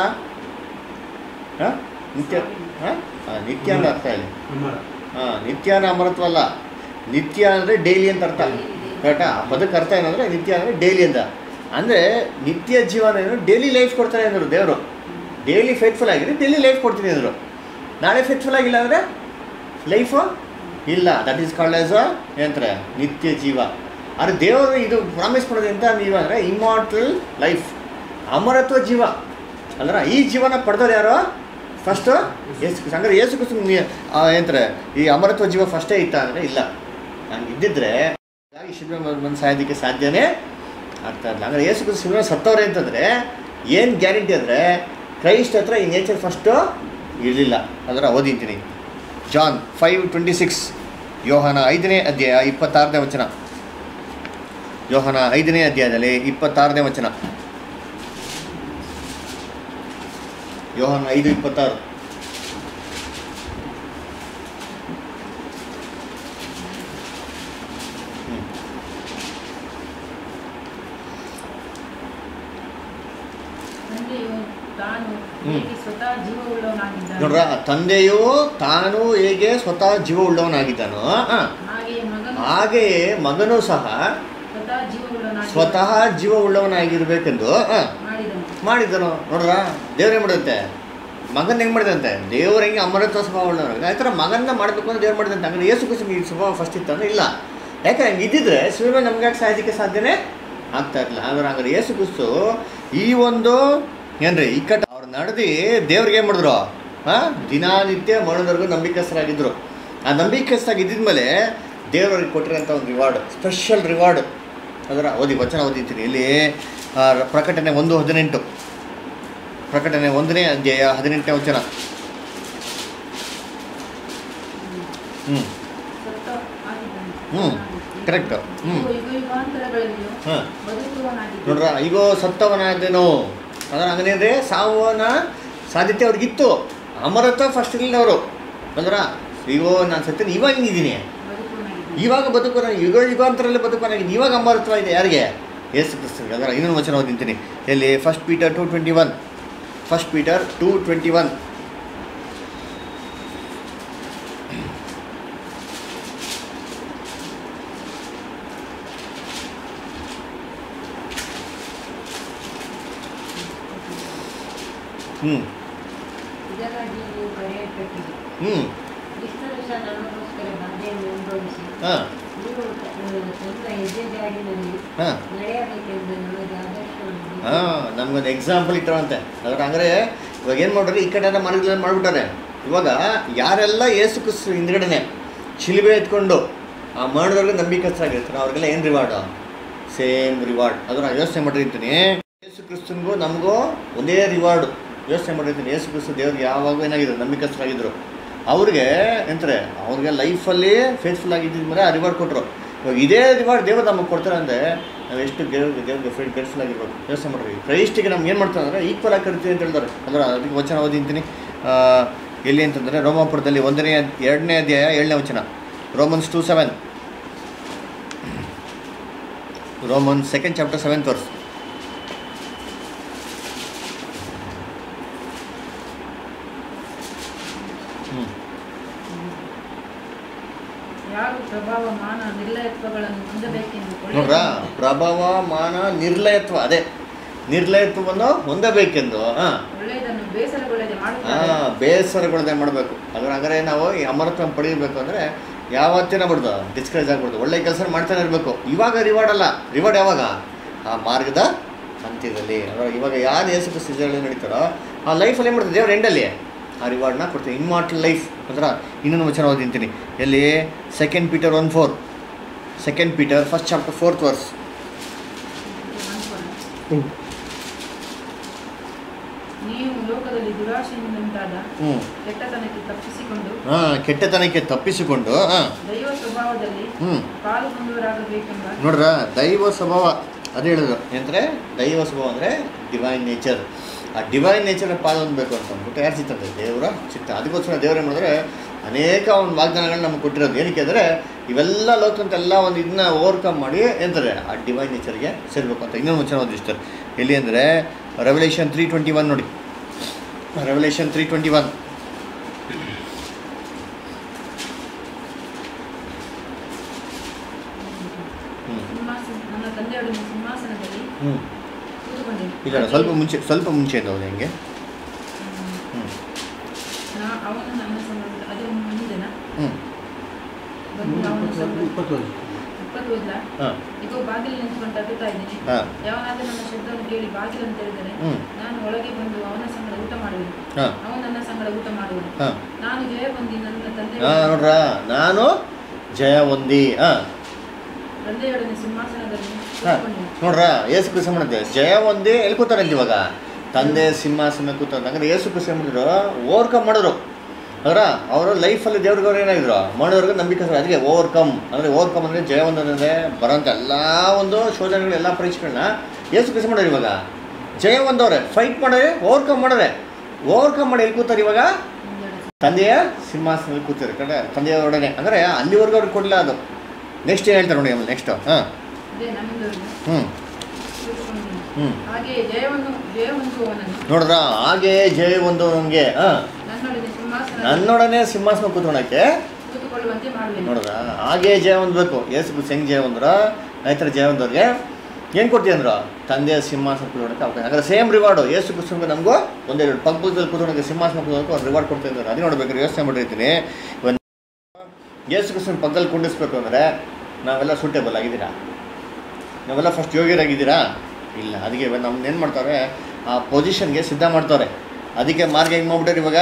ಹಾಂ ನಿತ್ಯ ಹಾಂ ನಿತ್ಯ ಅಂದ್ರೆ ಅರ್ಥ ಇಲ್ಲಿ ಅಮರ ಹಾಂ ನಿತ್ಯ ಅಂದ್ರೆ ಅಮರತ್ವ ಅಲ್ಲ ನಿತ್ಯ ಅಂದರೆ ಡೈಲಿ ಅಂತ ಅರ್ಥ ಕರೆಕ್ಟಾ ಆ ಪದಕ್ಕೆ ಅರ್ಥ ಏನಂದರೆ ನಿತ್ಯ ಅಂದರೆ ಡೈಲಿ ಅಂತ ಅಂದರೆ ನಿತ್ಯ ಜೀವನ ಏನು ಡೈಲಿ ಲೈಫ್ ಕೊಡ್ತಾರೆ ಅಂದರು ದೇವರು ಡೈಲಿ ಫೇತ್ಫುಲ್ ಆಗಿರಿ ಡೈಲಿ ಲೈಫ್ ಕೊಡ್ತೀನಿ ಅಂದರು ನಾಳೆ ಫೇತ್ಫುಲ್ ಆಗಿಲ್ಲ ಅಂದರೆ ಲೈಫು ಇಲ್ಲ ದಟ್ ಈಸ್ ಕಾಲ್ಡ್ ಆಸ್ ಏನಂತಾರೆ ನಿತ್ಯ ಜೀವ ಆದರೆ ದೇವರು ಇದು ಪ್ರಾಮಿಸ್ ಮಾಡೋದು ಎಂತ ಜೀವ ಅಂದರೆ ಇಮಾರ್ಟಲ್ ಲೈಫ್ ಅಮರತ್ವ ಜೀವ ಅಂದ್ರೆ ಈ ಜೀವನ ಪಡೆದವ್ರು ಯಾರು ಫಸ್ಟು ಏಸು ಕ್ರಿಸ್ತ. ಹಂಗಾರೆ ಏಸು ಕ್ರಿಸ್ತ ಏನಂತಾರೆ ಈ ಅಮರತ್ವ ಜೀವ ಫಸ್ಟೇ ಇತ್ತ ಅಂದರೆ ಇಲ್ಲ ಹಂಗೆ ಇದ್ದಿದ್ರೆ ಹಾಗಾಗಿ ಶಿಲ್ಪೆ ಬಂದು ಸಾಯೋದಕ್ಕೆ ಸಾಧ್ಯನೇ ಆಗ್ತಾ ಇಲ್ಲ ಹಂಗಾರೆ ಏಸು ಕ್ರಿಸ್ತ ಶಿಲ್ಪೆ ಸತ್ತವ್ರೆ ಅಂತಂದರೆ ಏನು ಗ್ಯಾರಂಟಿ ಅಂದರೆ ಕ್ರೈಸ್ಟ್ ಹತ್ರ ಈ ನೇಚರ್ ಫಸ್ಟು ಇರಲಿಲ್ಲ ಅದರ ಓದಿಂತೀನಿ ಜಾನ್ ಫೈವ್ ಟ್ವೆಂಟಿ ಸಿಕ್ಸ್ ಯೋಹನ ಐದನೇ ಅಧ್ಯಾಯ ಇಪ್ಪತ್ತಾರನೇ ವಚನ ಯೋಹನ ಐದನೇ ಅಧ್ಯಾಯದಲ್ಲಿ ಇಪ್ಪತ್ತಾರನೇ ವಚನ ಯೋಹನ ಐದು ಇಪ್ಪತ್ತಾರು ಹ್ಮ್. ತಂದೆಯು ತಾನು ಹ್ಮ್. ಹೇಗೆ ಸ್ವತಃ ಜೀವವುಳ್ಳವನಾಗಿದ್ದಾನೆ ನೋಡ್ರ ತಂದೆಯು ತಾನು ಹೇಗೆ ಸ್ವತಃ ಜೀವ ಉಳ್ಳವನಾಗಿದ್ದಾನೋ ಆ, ಹಾಗೆಯೇ ಮಗನು ಹಾಗೆಯೇ ಮಗನೂ ಸಹ ಸ್ವತಃ ಜೀವವುಳ್ಳವನಾಗಿ ಸ್ವತಃ ಜೀವ ಉಳ್ಳವನಾಗಿರ್ಬೇಕೆಂದು ಆ, ಮಾಡಿದನು ಮಾಡಿದನು ನೋಡ್ರ ದೇವ್ರು ಏನು ಮಾಡುತ್ತೆ ಮಗನ ಹೆಂಗೆ ಮಾಡಿದಂತೆ ದೇವ್ರ ಹೆಂಗೆ ಅಮರತ್ವ ಸ್ವಭಾವ ಉಳ್ಳವನು ಆ ಥರ ಮಗನ್ನ ಮಾಡಬೇಕು ಅಂತ ದೇವ್ರು ಮಾಡಿದಂತೆ ಹಂಗಾರೆ ಏಸು ಕುಸುಮ ಈ ಸ್ವಭಾವ ಫಸ್ಟ್ ಇತ್ತು ಅಂದ್ರೆ ಇಲ್ಲ ಯಾಕಂದ್ರೆ ಹಂಗೆ ಇದ್ದಿದ್ರೆ ಶಿವ ನಮ್ಗೆ ಯಾಕೆ ಸಾಯೋದಕ್ಕೆ ಸಾಧ್ಯನೇ ಆಗ್ತಾ ಇರಲಿಲ್ಲ ಅಂದ್ರೆ ಹಂಗಾರೆ ಏಸು ಕುಸ್ತು ಈ ಒಂದು ಏನ್ರಿ ಇಕ್ಕಟ್ಟು ಅವ್ರು ನಡೆದು ದೇವ್ರಿಗೆ ಏನು ಮಾಡಿದ್ರು ಹಾಂ ದಿನಾನಿತ್ಯ ಮರಣದವರೆಗೂ ನಂಬಿಕಸ್ಥರಾಗಿದ್ದರು ಆ ನಂಬಿಕಸ್ಥರಾಗಿ ಇದ್ದಿದ್ಮೇಲೆ ದೇವರವ್ರಿಗೆ ಕೊಟ್ಟಿರೋಂಥ ಒಂದು ರಿವಾರ್ಡ್ ಸ್ಪೆಷಲ್ ರಿವಾರ್ಡ್ ಅದರ ಓದಿ ವಚನ ಓದಿದ್ದೀನಿ ಇಲ್ಲಿ ಆ, ಪ್ರಕಟಣೆ ಒಂದು ಹದಿನೆಂಟು ಪ್ರಕಟಣೆ ಒಂದನೇ ಅಧ್ಯಾಯ ಹದಿನೆಂಟನೇ ವಚನ ಹ್ಞೂ ಸತ್ತ ಆಗಿದ್ದಾನೆ ಹ್ಮ್. correct. ಹ್ಮ್. ಯುಗ ಯುಗ ಯುಗಾಂತರಗಳಲ್ಲಿಯೂ ಹಾಂ ಬದುಕುವವನಾಗಿದ್ದಾನೆ ನೋಡ್ರ ಈಗೋ ಸತ್ತವನಾದನು ಅದರ ಹಂಗನೇಂದ್ರೆ ಸಾವನ ಸಾಧ್ಯತೆ ಅವ್ರಿಗಿತ್ತು ಅಮರತ್ವ ಫಸ್ಟ್ ಇರಲಿಲ್ಲ ಅವರು ಅಂದ್ರ ಈಗೋ ನಾನು ಸತ್ಯನ ಇವಾಗ ಹಿಂಗಿದ್ದೀನಿ ಬದುಕುವವನಾಗಿದ್ದಾನೆ ಇವಾಗ ಬದುಕೋನ ಯುಗ ಯುಗಾಂತರಲ್ಲಿ ಬದುಕೋನಾಗಿದೆ ಇವಾಗ ಅಮರತ್ವ ಇದೆ ಯಾರಿಗೆ ಏಸು ಕ್ರಿಸ್ತನಿಗೆ ಅದರ ಇನ್ನೊಂದು ವಚನ ಓದಿಂತೀನಿ ಎಲ್ಲಿ first Peter two twenty one first Peter two twenty one ಹ್ಞೂ ಇದಕ್ಕಾಗಿ ನೀವು ಕರೆಯಲ್ಪಟ್ಟಿದೆ ಹ್ಞೂ ಕ್ರಿಸ್ತನು ಸಹ ನಮಗೋಸ್ಕರ ಬಾಧೆಯನ್ನು ಅನುಭವಿಸಿ ಹಾಂ ನೀವು ತ- ಸ್ವಂತ ಹೆಜ್ಜೆಜಾಡಿನಲ್ಲಿ ಹಾಂ ನಡೆಯಬೇಕೆಂದು ನಮಗೆ ಆದರ್ಶವನ್ನು ಹಾಂ ನಮ್ಗೊಂದು ಎಕ್ಸಾಂಪಲ್ ಇಟ್ಟರಂತೆ ಅದ್ರ ಹಂಗಾರೆ ಇವಾಗ ಏನು ಮಾಡ್ರಿ ಈ ಕಡೆ ಮಾರ್ಗದಲ್ಲಿ ಮಾಡಿಬಿಟ್ಟಾರೆ ಇವಾಗ ಯಾರೆಲ್ಲ ಏಸು ಕ್ರಿಸ್ತು ಹಿಂದ್ಗಡೆನೆ ಶಿಲ್ಬೆ ಎತ್ಕೊಂಡು ಆ ಮಾಡಿದವ್ರಿಗೆ ನಂಬಿಕಸ್ಥರಾಗಿರ್ತಾರೆ ಅವ್ರಿಗೆಲ್ಲ ಏನು ರಿವಾರ್ಡು ಸೇಮ್ ರಿವಾರ್ಡ್ ಅದನ್ನ ಯೋಚನೆ ಮಾಡಿರ್ತೀನಿ ಯೇಸು ಕ್ರಿಸ್ತನ್ಗೂ ನಮಗೂ ಒಂದೇ ರಿವಾರ್ಡು ಯೋಚನೆ ಮಾಡಿರ್ತೀನಿ ಯೇಸು ಕ್ರಿಸ್ತು ದೇವ್ರಿಗೆ ಯಾವಾಗ ಏನಾಗಿದ್ರು ನಂಬಿಕಸ್ಥರಾಗಿದ್ರು ಅವ್ರಿಗೆ ಎಂತಾರೆ ಅವ್ರಿಗೆ ಲೈಫಲ್ಲಿ ಫೇಸ್ಫುಲ್ ಆಗಿದ್ದ ಮೇಲೆ ಆ ರಿವಾರ್ಡ್ ಕೊಟ್ಟರು ಇವಾಗ ಇದೇ ರಿವಾರ್ಡ್ ದೇವರು ನಮಗೆ ಕೊಡ್ತಾರೆ ಅಂದರೆ ನಾವು ಎಷ್ಟು ದೇವ್ರಿಗೆ ದೇವ್ರಿಗೆ ಫ್ರೀ ಗ್ರೇಟ್ಫುಲ್ ಆಗಿರ್ಬೇಕು ಯೋಚನೆ ಮಾಡ್ರಿ ಕ್ರೈಸ್ಟಿಗೆ ನಮ್ಗೆ ಏನು ಮಾಡ್ತಾರೆ ಅಂದರೆ ಈಕ್ವಲ್ ಆಗಿ ಕರಿತೀವಿ ಅಂತ ಹೇಳ್ತಾರೆ ಅಂದ್ರೆ ಅದಕ್ಕೆ ವಚನ ಓದಿಂತೀನಿ ಆ, ಎಲ್ಲಿ ಅಂತಂದರೆ ರೋಮಾಪುರದಲ್ಲಿ ಒಂದನೇ ಅದ್- ಎರಡನೇ ಅಧ್ಯಾಯ ಏಳನೇ ವಚನ Romans two seven Roman second chapter seventh verse ಹ್ಞೂ ಯಾರು ಪ್ರಭಾವ ಮಾನ ನಿರ್ಲಯತ್ವಗಳನ್ನು ಹೊಂದಬೇಕೆಂದು ನೋಡ್ರಾ ಪ್ರಭಾವ ಮಾನ ನಿರ್ಲಯತ್ವ ಅದೇ ನಿರ್ಲಯತ್ವವನ್ನು ಹೊಂದಬೇಕೆಂದು ಹಾಂ ಒಳ್ಳೆಯದನ್ನು ಬೇಸರಗೊಳ್ಳದೆ ಮಾಡುತ್ತಾರೆ ಹಾಂ ಬೇಸರಗೊಳ್ಳದೆ ಮಾಡಬೇಕು ಅದ್ರ ಹಾಗಾದ್ರೆ ನಾವು ಈ ಅಮರತ್ವ ಪಡೀಬೇಕು ಅಂದರೆ ಯಾವತ್ತಿನ ಬಿಡ್ದು ಡಿಸ್ಕರೇಜ್ ಆಗ್ಬಿಡ್ದು ಒಳ್ಳೆ ಕೆಲಸ ಮಾಡ್ತಾನೆ ಇರಬೇಕು ಇವಾಗ ರಿವಾರ್ಡ್ ಅಲ್ಲ ರಿವಾರ್ಡ್ ಯಾವಾಗ ಆ ಮಾರ್ಗದ ಅಂತ್ಯದಲ್ಲಿ ಅದ್ರ ಇವಾಗ ಯಾರು ಯೇಸು ಕ್ರಿಸ್ತಲ್ಲಿ ನಡೀತಾರೋ ಆ ಲೈಫಲ್ಲಿ ಏನು ಮಾಡ್ತಾರೆ ದೇವ್ರ ಎಂಡಲ್ಲಿ ಆ ರಿವಾರ್ಡ್ನ ಕೊಡ್ತೀವಿ ಇನ್ಮಾರ್ಟಲ್ ಲೈಫ್ ಅಂದ್ರೆ ಇನ್ನೊಂದು ವಚನ ಓದಿಂತೀನಿ ಎಲ್ಲಿ second Peter one four second Peter first chapter fourth verse ನೀವು ಲೋಕದಲ್ಲಿ ದುರಾಶೆಯಿಂದ ಉಂಟಾದ ಹ್ಞೂ ಕೆಟ್ಟತನಕ್ಕೆ ತಪ್ಪಿಸಿಕೊಂಡು ಹಾಂ ಕೆಟ್ಟತನಕ್ಕೆ ತಪ್ಪಿಸಿಕೊಂಡು ಹಾಂ ದೈವ ಸ್ವಭಾವದಲ್ಲಿ ಹ್ಞೂ ಪಾಲು ಹೊಂದುವರಾಗಬೇಕೆಂಬ ನೋಡ್ರ ದೈವ ಸ್ವಭಾವ ಅದು ಹೇಳಿದ್ರು ಏನಂದರೆ ದೈವ ಸ್ವಭಾವ ಅಂದರೆ ಡಿವೈನ್ ನೇಚರ್ ಆ ಡಿವೈನ್ ನೇಚರ್ ಪಾಲು ಹೊಂದಬೇಕು ಅಂತ ಅಂದ್ಬಿಟ್ಟು ಯಾರು ಚಿತ್ತ ದೇವರ ಚಿತ್ತ ಅದಕ್ಕೋಸ್ಕರ ದೇವ್ರು ಏನು ಮಾಡಿದ್ರೆ ಅನೇಕ ಒಂದು ವಾಗ್ದಾನಗಳನ್ನ ನಮ್ಗೆ ಕೊಟ್ಟಿರೋದು ಏನಕ್ಕೆ ಅಂದರೆ ಇವೆಲ್ಲ ಲೋಕಂತ ಎಲ್ಲ ಒಂದು ಇದನ್ನ ಓವರ್ಕಮ್ ಮಾಡಿ ಎಂತಾರೆ ಆ ಡಿವೈನ್ ನೇಚರ್ಗೆ ಸೇರಬೇಕು ಅಂತ ಇನ್ನೊಂದು ವಚನ ಓದಿಸ್ತಾರೆ ಎಲ್ಲಿ ಅಂದರೆ ರೆವಲ್ಯೂಷನ್ ತ್ರೀ ಟ್ವೆಂಟಿ ಒನ್ ನೋಡಿ ರೆವಲ್ಯೂಷನ್ ತ್ರೀ ಟ್ವೆಂಟಿ ಒನ್ ಹ್ಞೂ ಸಿಂಹಾಸನ ನನ್ನ ತಂದೆಯೊಡನೆ ಸಿಂಹಾಸನದಲ್ಲಿ ಹ್ಞೂ ಇಲ್ಲ ಇಲ್ಲ, ಸ್ವಲ್ಪ ಮುಂಚೆ ಸ್ವಲ್ಪ ಮುಂಚೆ ಹೌದು ಹೆಂಗೆ ಹ್ಞೂ ನಾ ಅವನು ನನ್ನ ಸಂಬಂಧ ಅದು ಮುಂದೆನಾ ಹ್ಞೂ ಬಂದು ಅವನ ಸಂಬಂಧ ಇಪ್ಪತ್ತು ಇಪ್ಪತ್ತು ಓದ್ಲ ಹಾಂ ಈಗ ಬಾಗಿಲು ನಿಂತ್ಕೊಂಡು ತಟ್ಟುತ್ತಾ ಇದ್ದೀನಿ ಹಾಂ ಯಾವನಾದ್ರೂ ನನ್ನ ಶಬ್ದವನ್ನು ಕೇಳಿ ಬಾಗಿಲು ಅಂತ ಹೇಳಿದರೆ ಹ್ಮ್. ನಾನು ಒಳಗೆ ಬಂದು ಅವನ ಸಂಗಡ ಊಟ ಮಾಡುವೆನು ಹಾಂ ಅವನು ನನ್ನ ಸಂಗಡ ಊಟ ಮಾಡುವನು ಹಾಂ ನಾನು ಜಯ ಹೊಂದಿ ನನ್ನ ತಂದೆ ಹಾಂ ನೋಡ್ರ ನಾನು ಜಯ ಹೊಂದಿ ಹಾಂ ತಂದೆಯೊಡನೆ ಸಿಂಹಾಸನದಲ್ಲಿ ಹಾಂ ಕೂತ್ಕೊಂಡೆನು. ನೋಡ್ರ ಏಸು ಕೃಷಿ ಮಾಡುತ್ತೆ ಜಯ ಒಂದೇ ಎಲ್ಲಿ ಕೂತಾರಂತ ಇವಾಗ ತಂದೆ ಸಿಂಹಾಸನ ಕೂತಾರೆ ಅಂದ್ರೆ ಏಸು ಕೃಷಿ ಮಾಡಿದ್ರು ಓವರ್ಕಮ್ ಮಾಡಿದ್ರು ಅದರ ಅವರು ಲೈಫಲ್ಲಿ ದೇವ್ರಿಗೆ ಅವ್ರು ಏನಾಗಿದ್ರು ಮಾಡೋರ್ಗೆ ನಂಬಿಕೆ ಸರ್ ಅದಕ್ಕೆ ಓವರ್ಕಮ್ ಅಂದರೆ ಓವರ್ಕಮ್ ಅಂದರೆ ಜಯ ಒಂದಂದ್ರೆ ಬರೋಂಥ ಎಲ್ಲ ಒಂದು ಶೋಧನೆಗಳು ಎಲ್ಲ ಪರೀಕ್ಷೆಗಳನ್ನ ಏಸು ಕೃಷಿ ಮಾಡೋರು ಇವಾಗ ಜಯ ಒಂದವ್ರೆ ಫೈಟ್ ಮಾಡೋರೆ ಓವರ್ಕಮ್ ಮಾಡೋರೆ ಓವರ್ಕಮ್ ಮಾಡಿ ಎಲ್ಲಿ ಕೂತಾರೆ ಇವಾಗ ಮುಂದೆಡೆ ತಂದೆಯ ಸಿಂಹಾಸನದಲ್ಲಿ ಕೂತಿದ್ದಾರೆ ಕಡೆ ತಂದೆಯವರೊಡನೆ ಅಂದರೆ ಅಲ್ಲಿವರೆಗೂ ಅವ್ರಿಗೆ ಕೊಡಲಿಲ್ಲ ಅದು ನೆಕ್ಸ್ಟ್ ಏನು ಹೇಳ್ತಾರೆ ನೋಡಿ ಆಮೇಲೆ ನೆಕ್ಸ್ಟ್ ಹಾಂ ಅದೇ ನಮ್ಮಿಂದವರೆಗೂ ಹ್ಞೂ ಕೂತ್ಕೊಂಡಿದ್ದೇನೆ ಹ್ಞೂ ಹಾಗೆಯೇ ಜಯವನ್ನು ಜಯ ಹೊಂದುವವನನ್ನು ನೋಡ್ರ ಹಾಗೆ ಜಯ ಒಂದು ನಮಗೆ ಹಾಂ ನನ್ನೊಡನೆ ಸಿಂಹಾಸನ ನನ್ನೊಡನೆ ಸಿಂಹಾಸನ ಕೂತ್ಕೊಳಕ್ಕೆ ಕೂತುಕೊಳ್ಳುವಂತೆ ಮಾಡುವೆನು ನೋಡ್ರ ಹಾಗೆ ಜಯ ಹೊಂದ್ಬೇಕು ಏಸು ಕ್ರಿಸ್ತ ಹೆಂಗೆ ಜಯ ಹೊಂದ್ರ ರೈತರ ಜಯ ಹೊಂದವ್ರಿಗೆ ಏನು ಕೊಡ್ತೀವಿ ಅಂದ್ರು ತಂದೆಯ ಸಿಂಹಾಸನ ಕೂತ್ಕೊಳಕ್ಕೆ ಅವಕಾಶ ಹಾಗಾದ್ರೆ ಸೇಮ್ ರಿವಾರ್ಡು ಏಸು ಕ್ರಿಸ್ತನ್ಗೆ ನಮಗೂ ಒಂದೇ ಪಕ್ಕದಲ್ಲಿ ಕೂತ್ಕೊಳಕ್ಕೆ ಸಿಂಹಾಸನ ಕೂತ್ಕೊಳಕ್ಕೆ ಅವ್ರು ರಿವಾರ್ಡ್ ಕೊಡ್ತಾ ಇದ್ದಾರೆ ಅದೇ ನೋಡ್ಬೇಕಾದ್ರೆ ಯೋಚನೆ ಮಾಡಿರ್ತೀನಿ ಒಂದು ಏಸು ಕ್ರಿಸ್ತನ ಪಕ್ಕದಲ್ಲಿ ಕುಂಡಿಸ್ಬೇಕು ಅಂದರೆ ನಾವೆಲ್ಲ ಸೂಟೇಬಲ್ ಆಗಿದ್ದೀರಾ ನಾವೆಲ್ಲ ಫಸ್ಟ್ ಯೋಗ್ಯರಾಗಿದ್ದೀರಾ ಇಲ್ಲ ಅದಕ್ಕೆ ಇವಾಗ ನಮ್ದು ಏನು ಮಾಡ್ತಾರೆ ಆ ಪೊಸಿಷನ್ಗೆ ಸಿದ್ಧ ಮಾಡ್ತಾರೆ ಅದಕ್ಕೆ ಮಾರ್ಗ ಹೆಂಗೆ ಮಾಡ್ಬಿಟ್ಟಾರೆ ಇವಾಗ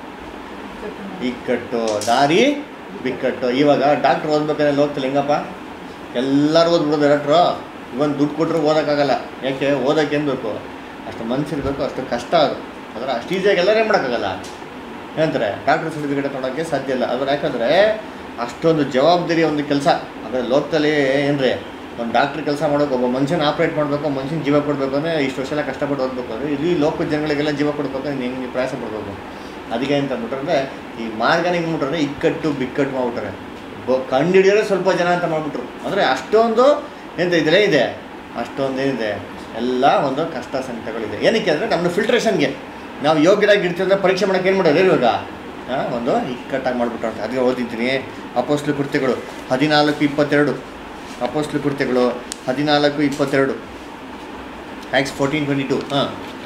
ಇಕ್ಕಟ್ಟು ದಾರಿ ಬಿಕ್ಕಟ್ಟು ಇವಾಗ ಡಾಕ್ಟ್ರ್ ಓದ್ಬೇಕಾದ್ರೆ ಹೋಗ್ತಿಲ್ಲ ಹೆಂಗಪ್ಪ ಎಲ್ಲರೂ ಓದ್ಬಿಡೋದು ಡಾಕ್ಟ್ರು ಇವನ್ ದುಡ್ಡು ಕೊಟ್ಟರು ಓದೋಕ್ಕಾಗಲ್ಲ ಯಾಕೆ ಓದೋಕೆ ಏನು ಬೇಕು ಅಷ್ಟು ಮನ್ಸಿರ್ಬೇಕು ಅಷ್ಟು ಕಷ್ಟ ಅದು ಅದರ ಅಷ್ಟು ಈಸಿಯಾಗಿ ಎಲ್ಲರೂ ಏನು ಮಾಡೋಕ್ಕಾಗಲ್ಲ ಏನಂತಾರೆ ಡಾಕ್ಟ್ರ್ ಸರ್ಟಿಫಿಕೇಟ್ ತೊಗೊಳಕ್ಕೆ ಸಾಧ್ಯ ಇಲ್ಲ ಅದ್ರ ಯಾಕಂದರೆ ಅಷ್ಟೊಂದು ಜವಾಬ್ದಾರಿ ಒಂದು ಕೆಲಸ ಅಂದರೆ ಲೋಕದಲ್ಲಿ ಏನ್ರಿ ಒಂದು ಡಾಕ್ಟ್ರ್ ಕೆಲಸ ಮಾಡೋಕೆ ಒಬ್ಬ ಮನುಷ್ಯನ ಆಪ್ರೇಟ್ ಮಾಡಬೇಕು ಮನುಷ್ಯನ ಜೀವ ಕೊಡಬೇಕು ಅಂದರೆ ಇಷ್ಟು ವರ್ಷ ಎಲ್ಲ ಕಷ್ಟಪಟ್ಟು ಓದಬೇಕು ಅಂದರೆ ಇಲ್ಲಿ ಲೋಕದ ಜನಗಳಿಗೆಲ್ಲ ಜೀವ ಕೊಡಬೇಕು ಅಂದ್ರೆ ಹಿಂಗೆ ಪ್ರಯಾಸ ಪಡಬೇಕು ಅದಕ್ಕೆ ಅಂತ ಅಂದ್ಬಿಟ್ರೆ ಈ ಮಾರ್ಗನ ಹಿಂಗೆ ಮಾಡ್ಬಿಟ್ರೆ ಇಕ್ಕಟ್ಟು ಬಿಕ್ಕಟ್ಟು ಮಾಡ್ಬಿಟ್ರೆ ಬ ಕಂಡುಹಿಡಿಯೋರೆ ಸ್ವಲ್ಪ ಜನ ಅಂತ ಮಾಡ್ಬಿಟ್ರು ಅಂದರೆ ಅಷ್ಟೊಂದು ಎಂತ ಇದೆಲ್ಲ ಇದೆ ಅಷ್ಟೊಂದು ಏನಿದೆ ಎಲ್ಲ ಒಂದು ಕಷ್ಟ ಸಂಕಟಗಳಿದೆ ಏನಕ್ಕೆ ಅಂದರೆ ನಮ್ಮ ಫಿಲ್ಟ್ರೇಷನ್ಗೆ ನಾವು ಯೋಗ್ಯರಾಗಿ ಇರ್ತೀವಿ ಅಂದರೆ ಪರೀಕ್ಷೆ ಮಾಡೋಕೆ ಏನು ಮಾಡೋದು ಇವಾಗ ಆ, ಒಂದು ಇಕ್ಕಟ್ಟಾಗಿ ಮಾಡಿಬಿಟ್ರು ಅಂತ ಅದಕ್ಕೆ ಓದಿದ್ದೀನಿ ಅಪೋಸ್ಲು ಕೃತ್ಯಗಳು ಹದಿನಾಲ್ಕು ಇಪ್ಪತ್ತೆರಡು ಅಪೋಸ್ಲು ಕೃತ್ಯಗಳು ಹದಿನಾಲ್ಕು ಇಪ್ಪತ್ತೆರಡು ಆ್ಯಕ್ಸ್ ಫೋರ್ಟೀನ್ ಟ್ವೆಂಟಿ ಟು ಹಾಂ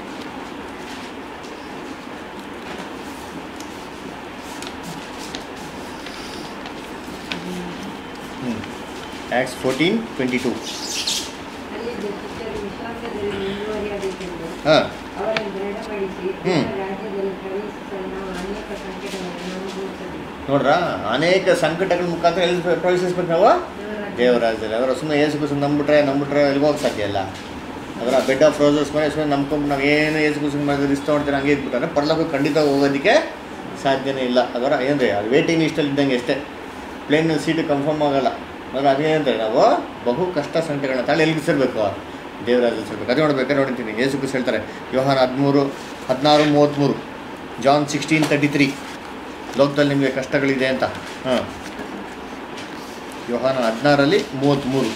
ಹ್ಞೂ ಆ್ಯಕ್ಸ್ ಫೋರ್ಟೀನ್ ಟ್ವೆಂಟಿ ಟು ಅಲ್ಲಿದ್ದ ಶಿಷ್ಯರು ವಿಶ್ವಾಸದಲ್ಲಿ ಮುಂದುವರಿಯಬೇಕೆಂದು ಹಾಂ ಅವರನ್ನು ದೃಢಪಡಿಸಿ ಹ್ಮ್. ದೇವರ ರಾಜ್ಯದಲ್ಲಿ ಪ್ರವೇಶಿಸಲು ನಾವು ಅನೇಕ ಸಂಕಟಗಳನ್ನು ಅನುಭವಿಸಬೇಕು ನೋಡ್ರ ಅನೇಕ ಸಂಕಟಗಳ ಮುಖಾಂತರ ಎಲ್ಲಿ ಪ್ರವೇಶಿಸ್ಬೇಕು ನಾವು ದೇವರ ದೇವರಾಜ್ಯದಲ್ಲಿ ಅದರ ಸುಮ್ಮನೆ ಏಸು ಕುಸು ನಂಬಿಟ್ರೆ ನಂಬಿಟ್ರೆ ಎಲ್ಲಿಗೆ ಹೋಗಕ್ಕೆ ಸಾಧ್ಯ ಇಲ್ಲ ಅದರ ಬೆಡ್ ಆಫ್ ರೋಸಸ್ ಮೇಲೆ ಸುಮ್ಮನೆ ನಂಬ್ಕೊಂಡು ನಾವು ಏನು ಏಸು ಕುಸು ಮಾಡಿದ್ರೆ ರಿಸ್ಕ್ ತೊಗೊಳ್ತೀರ ಹಂಗೆ ಇದ್ಬಿಟ್ರೆ ಪರ್ಲೋಕ ಖಂಡಿತ ಹೋಗೋದಕ್ಕೆ ಸಾಧ್ಯನೇ ಇಲ್ಲ ಅದರ ಏನ್ರಿ ಅದು ವೇಟಿಂಗ್ ಲಿಸ್ಟಲ್ಲಿ ಇದ್ದಂಗೆ ಅಷ್ಟೇ ಪ್ಲೇನ್ ಸೀಟು ಕನ್ಫರ್ಮ್ ಆಗಲ್ಲ ಅದರ ಅದೇನಂದ್ರೆ ನಾವು ಬಹು ಕಷ್ಟ ಸಂಕಟಗಳನ್ನ ತಾಳಿ ಎಲ್ಲಿಗೆ ಸೇರಬೇಕು ದೇವರಾಜಲ್ಲಿ ಸೇರ್ಬೇಕು ಅದೇ ನೋಡ್ಬೇಕಾದ್ರೆ ನೋಡಿರ್ತೀನಿ ಯೇಸು ಕುಸ್ ಹೇಳ್ತಾರೆ ಯೋಹಾನ ಹದಿಮೂರು ಹದಿನಾರು ಮೂವತ್ತ್ಮೂರು ಜಾನ್ ಸಿಕ್ಸ್ಟೀನ್ ತರ್ಟಿ ತ್ರೀ ಲೋಕದಲ್ಲಿ ನಿಮಗೆ ಕಷ್ಟಗಳಿದೆ ಅಂತ ಹಾಂ ಯೋಹಾನ ಹದಿನಾರಲ್ಲಿ ಮೂವತ್ತ್ಮೂರು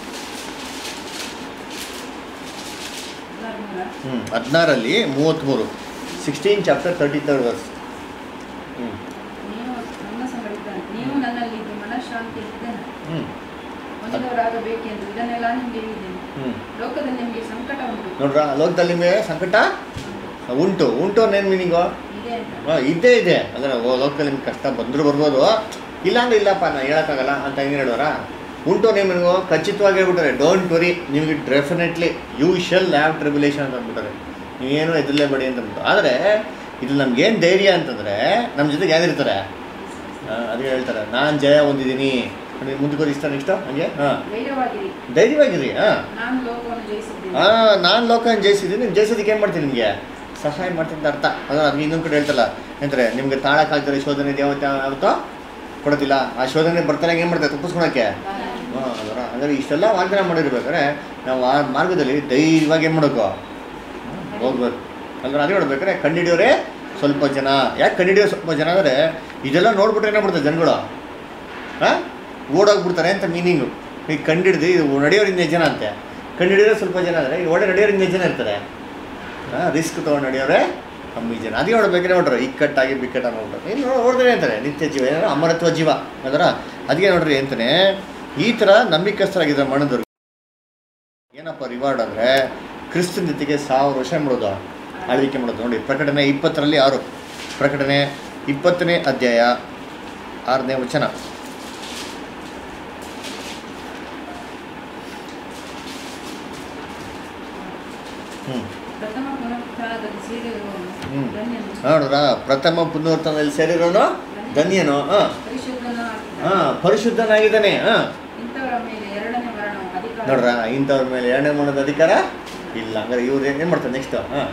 ಹದಿನಾರು ಹ್ಞೂ ಹದಿನಾರಲ್ಲಿ ಮೂವತ್ತ್ಮೂರು sixteen chapter thirty third verse ಹ್ಞೂ ನೀವು ನನ್ನ ಸಂಗಡ ಇದ್ದಾನೆ ನೀವು ನನ್ನಲ್ಲಿ ಇದ್ದು ಮನಃಶಾಂತಿ ಇದ್ದೇನೆ ಹ್ಞೂ ಹೊಂದಿದವರಾಗಬೇಕೆಂದು ಇದನ್ನೆಲ್ಲ ನಿಮಗೆ ಹೇಳಿದ್ದೇನೆ ಹ್ಞೂ ಲೋಕದಲ್ಲಿ ನಿಮಗೆ ಸಂಕಟ ಉಂಟು ನೋಡ್ರ ಲೋಕದಲ್ಲಿ ನಿಮಗೆ ಸಂಕಟ ಉಂಟು ಉಂಟು ಅನ್ನೇನು ಮೀನಿಂಗು ಇದೆ ಅಂತ ಹಾಂ ಇದ್ದೇ ಇದೆ ಅಂದರೆ ಓ ಲೋಕದಲ್ಲಿ ನಿಮ್ಗೆ ಕಷ್ಟ ಬಂದರೂ ಬರ್ಬೋದು ಇಲ್ಲಾಂದ್ರೆ ಇಲ್ಲಪ್ಪ ನಾನು ಹೇಳೋಕ್ಕಾಗಲ್ಲ ಅಂತ ಹೆಂಗೆ ಹೇಳೋರ ಉಂಟು ನಿಮಗೂ ಖಚಿತವಾಗಿ ಹೇಳ್ಬಿಟ್ಟಾರೆ ಡೋಂಟ್ ವರಿ ನಿಮಗೆ definitely you shall have tribulation ಅಂತ ಅಂದ್ಬಿಟ್ಟಾರೆ ನೀವೇನು ಎದುರಲೇಬೇಡಿ ಅಂತ ಅಂದ್ಬಿಟ್ಟು ಆದರೆ ಇದು ನಮ್ಗೇನು ಧೈರ್ಯ ಅಂತಂದರೆ ನಮ್ಮ ಜೊತೆಗೆ ಯಾರಿರ್ತಾರೆ ಹಾಂ ಅದೇ ಹೇಳ್ತಾರೆ ನಾನು ಜಯ ಹೊಂದಿದ್ದೀನಿ ನೀವು ಮುಂದಕ್ಕೆ ಹೋಗಿ ಇಷ್ಟ ನೆಕ್ಸ್ಟು ಹಂಗೆ ಹಾಂ ಧೈರ್ಯವಾಗಿರಿ ಧೈರ್ಯವಾಗಿರಿ ಹಾಂ ನಾನು ಲೋಕವನ್ನು ಜಯಿಸಿದ್ದೇನೆ ಹಾಂ ನಾನು ಲೋಕನ ಜಯಿಸಿದ್ದೀನಿ ನೀವು ಜಯಿಸೋದಕ್ಕೆ ಏನು ಮಾಡ್ತೀನಿ ನಿಮಗೆ ಸಹಾಯ ಮಾಡ್ತೀನಿ ಅಂತ ಅರ್ಥ ಅದು ಅದಕ್ಕೆ ಇನ್ನೊಂದು ಕಡೆ ಹೇಳ್ತಲ್ಲ ಎಂತಾರೆ ನಿಮಗೆ ತಾಳಕ್ಕಾಗ್ತಾರೆ ಶೋಧನೆ ದೇವತೆ ಯಾವತ್ತೋ ಕೊಡೋದಿಲ್ಲ ಆ ಶೋಧನೆ ಬರ್ತಾರೆ ಏನು ಮಾಡ್ತಾರೆ ತಪ್ಪಿಸ್ಕೊಳಕ್ಕೆ ಹಾಂ ಅದರ ಹಾಗಾದ್ರೆ ಇಷ್ಟೆಲ್ಲ ವಾಗ್ದಾನ ಮಾಡಿರ್ಬೇಕಾದ್ರೆ ನಾವು ಆ ಮಾರ್ಗದಲ್ಲಿ ಧೈರ್ಯವಾಗಿ ಏನು ಮಾಡಬೇಕು ಹೋಗ್ಬೇಕು ಅಂದ್ರೆ ಅದೇ ನೋಡ್ಬೇಕಾದ್ರೆ ಕಂಡಿಡಿಯೋರೆ ಸ್ವಲ್ಪ ಜನ ಯಾಕೆ ಕಂಡಿಡಿಯೋ ಸ್ವಲ್ಪ ಜನ ಅಂದರೆ ಇದೆಲ್ಲ ನೋಡ್ಬಿಟ್ರೆ ಏನಾಗ್ಬಿಡ್ತಾರೆ ಜನಗಳು ಹಾಂ ಓಡೋಗ್ಬಿಡ್ತಾರೆ ಅಂತ ಮೀನಿಂಗು ಈಗ ಕಂಡಿಡ್ದು ಇದು ನಡೆಯೋರು ಇನ್ನೇ ಜನ ಅಂತೆ ಕಂಡಿಡಿಯೋರೆ ಸ್ವಲ್ಪ ಜನ ಅಂದರೆ ಈಗ ಒಳ್ಳೆ ನಡೆಯೋರು ಇನ್ನೇ ಜನ ಇರ್ತಾರೆ ಹಾಂ ರಿಸ್ಕ್ ತೊಗೊಂಡು ನಡೆಯೋರೆ ಕಮ್ಮಿ ಜನ ಅದೇ ನೋಡ್ಬೇಕಾದ್ರೆ ನೋಡ್ರಿ ಇಕ್ಕಟ್ಟಾಗಿ ಬಿಕ್ಕಟ್ಟಾಗಿ ನೋಡ್ಬೇಕು ಇನ್ನು ನೋಡಿದ್ರೆ ಅಂತಾರೆ ನಿತ್ಯ ಜೀವ ಏನೋ ಅಮರತ್ವ ಜೀವ ಅದರ ಅದಕ್ಕೆ ನೋಡ್ರಿ ಅಂತಾನೆ ಈ ಥರ ನಂಬಿಕಸ್ಥರಾಗಿದ್ದಾರೆ ಮಣ್ಣದವ್ರು ಏನಪ್ಪ ರಿವಾರ್ಡ್ ಅಂದರೆ ಕ್ರಿಸ್ತನ ಜೊತೆಗೆ ಸಾವಿರ ವರ್ಷ ಏನ್ ಮಾಡೋದು ಆಳ್ವಿಕೆ ಮಾಡೋದು ನೋಡಿ ಪ್ರಕಟಣೆ ಇಪ್ಪತ್ತರಲ್ಲಿ ಆರು ಪ್ರಕಟಣೆ ಇಪ್ಪತ್ತನೇ ಅಧ್ಯಾಯ ಆರನೇ ವಚನ ಹ್ಞೂ ಪ್ರಥಮ ಪುನರುತ್ಥಾನದಲ್ಲಿ ಸೇರಿರುವವನು ಹ್ಮ್. ಧನ್ಯನು ನೋಡ್ರ ಪ್ರಥಮ ಪುನರ್ತನದಲ್ಲಿ ಸೇರಿರೋನು ಧನ್ಯನು ಹಾಂ ಪರಿಶುದ್ಧನೂ ಆಗಿದ್ದಾನೆ. ಹಾಂ ಪರಿಶುದ್ಧನಾಗಿದ್ದಾನೆ ಹಾಂ ಇಂಥವರ ಮೇಲೆ ಎರಡನೇ ಮರಣವು ಅಧಿಕಾರ ನೋಡ್ರ ಇಂಥವ್ರ ಮೇಲೆ ಎರಡನೇ ಮಾಡೋದು ಅಧಿಕಾರ ಇಲ್ಲ ಹಂಗಾರೆ ಇವ್ರು ಏನು ಮಾಡ್ತಾರೆ ನೆಕ್ಸ್ಟ್ ಹಾಂ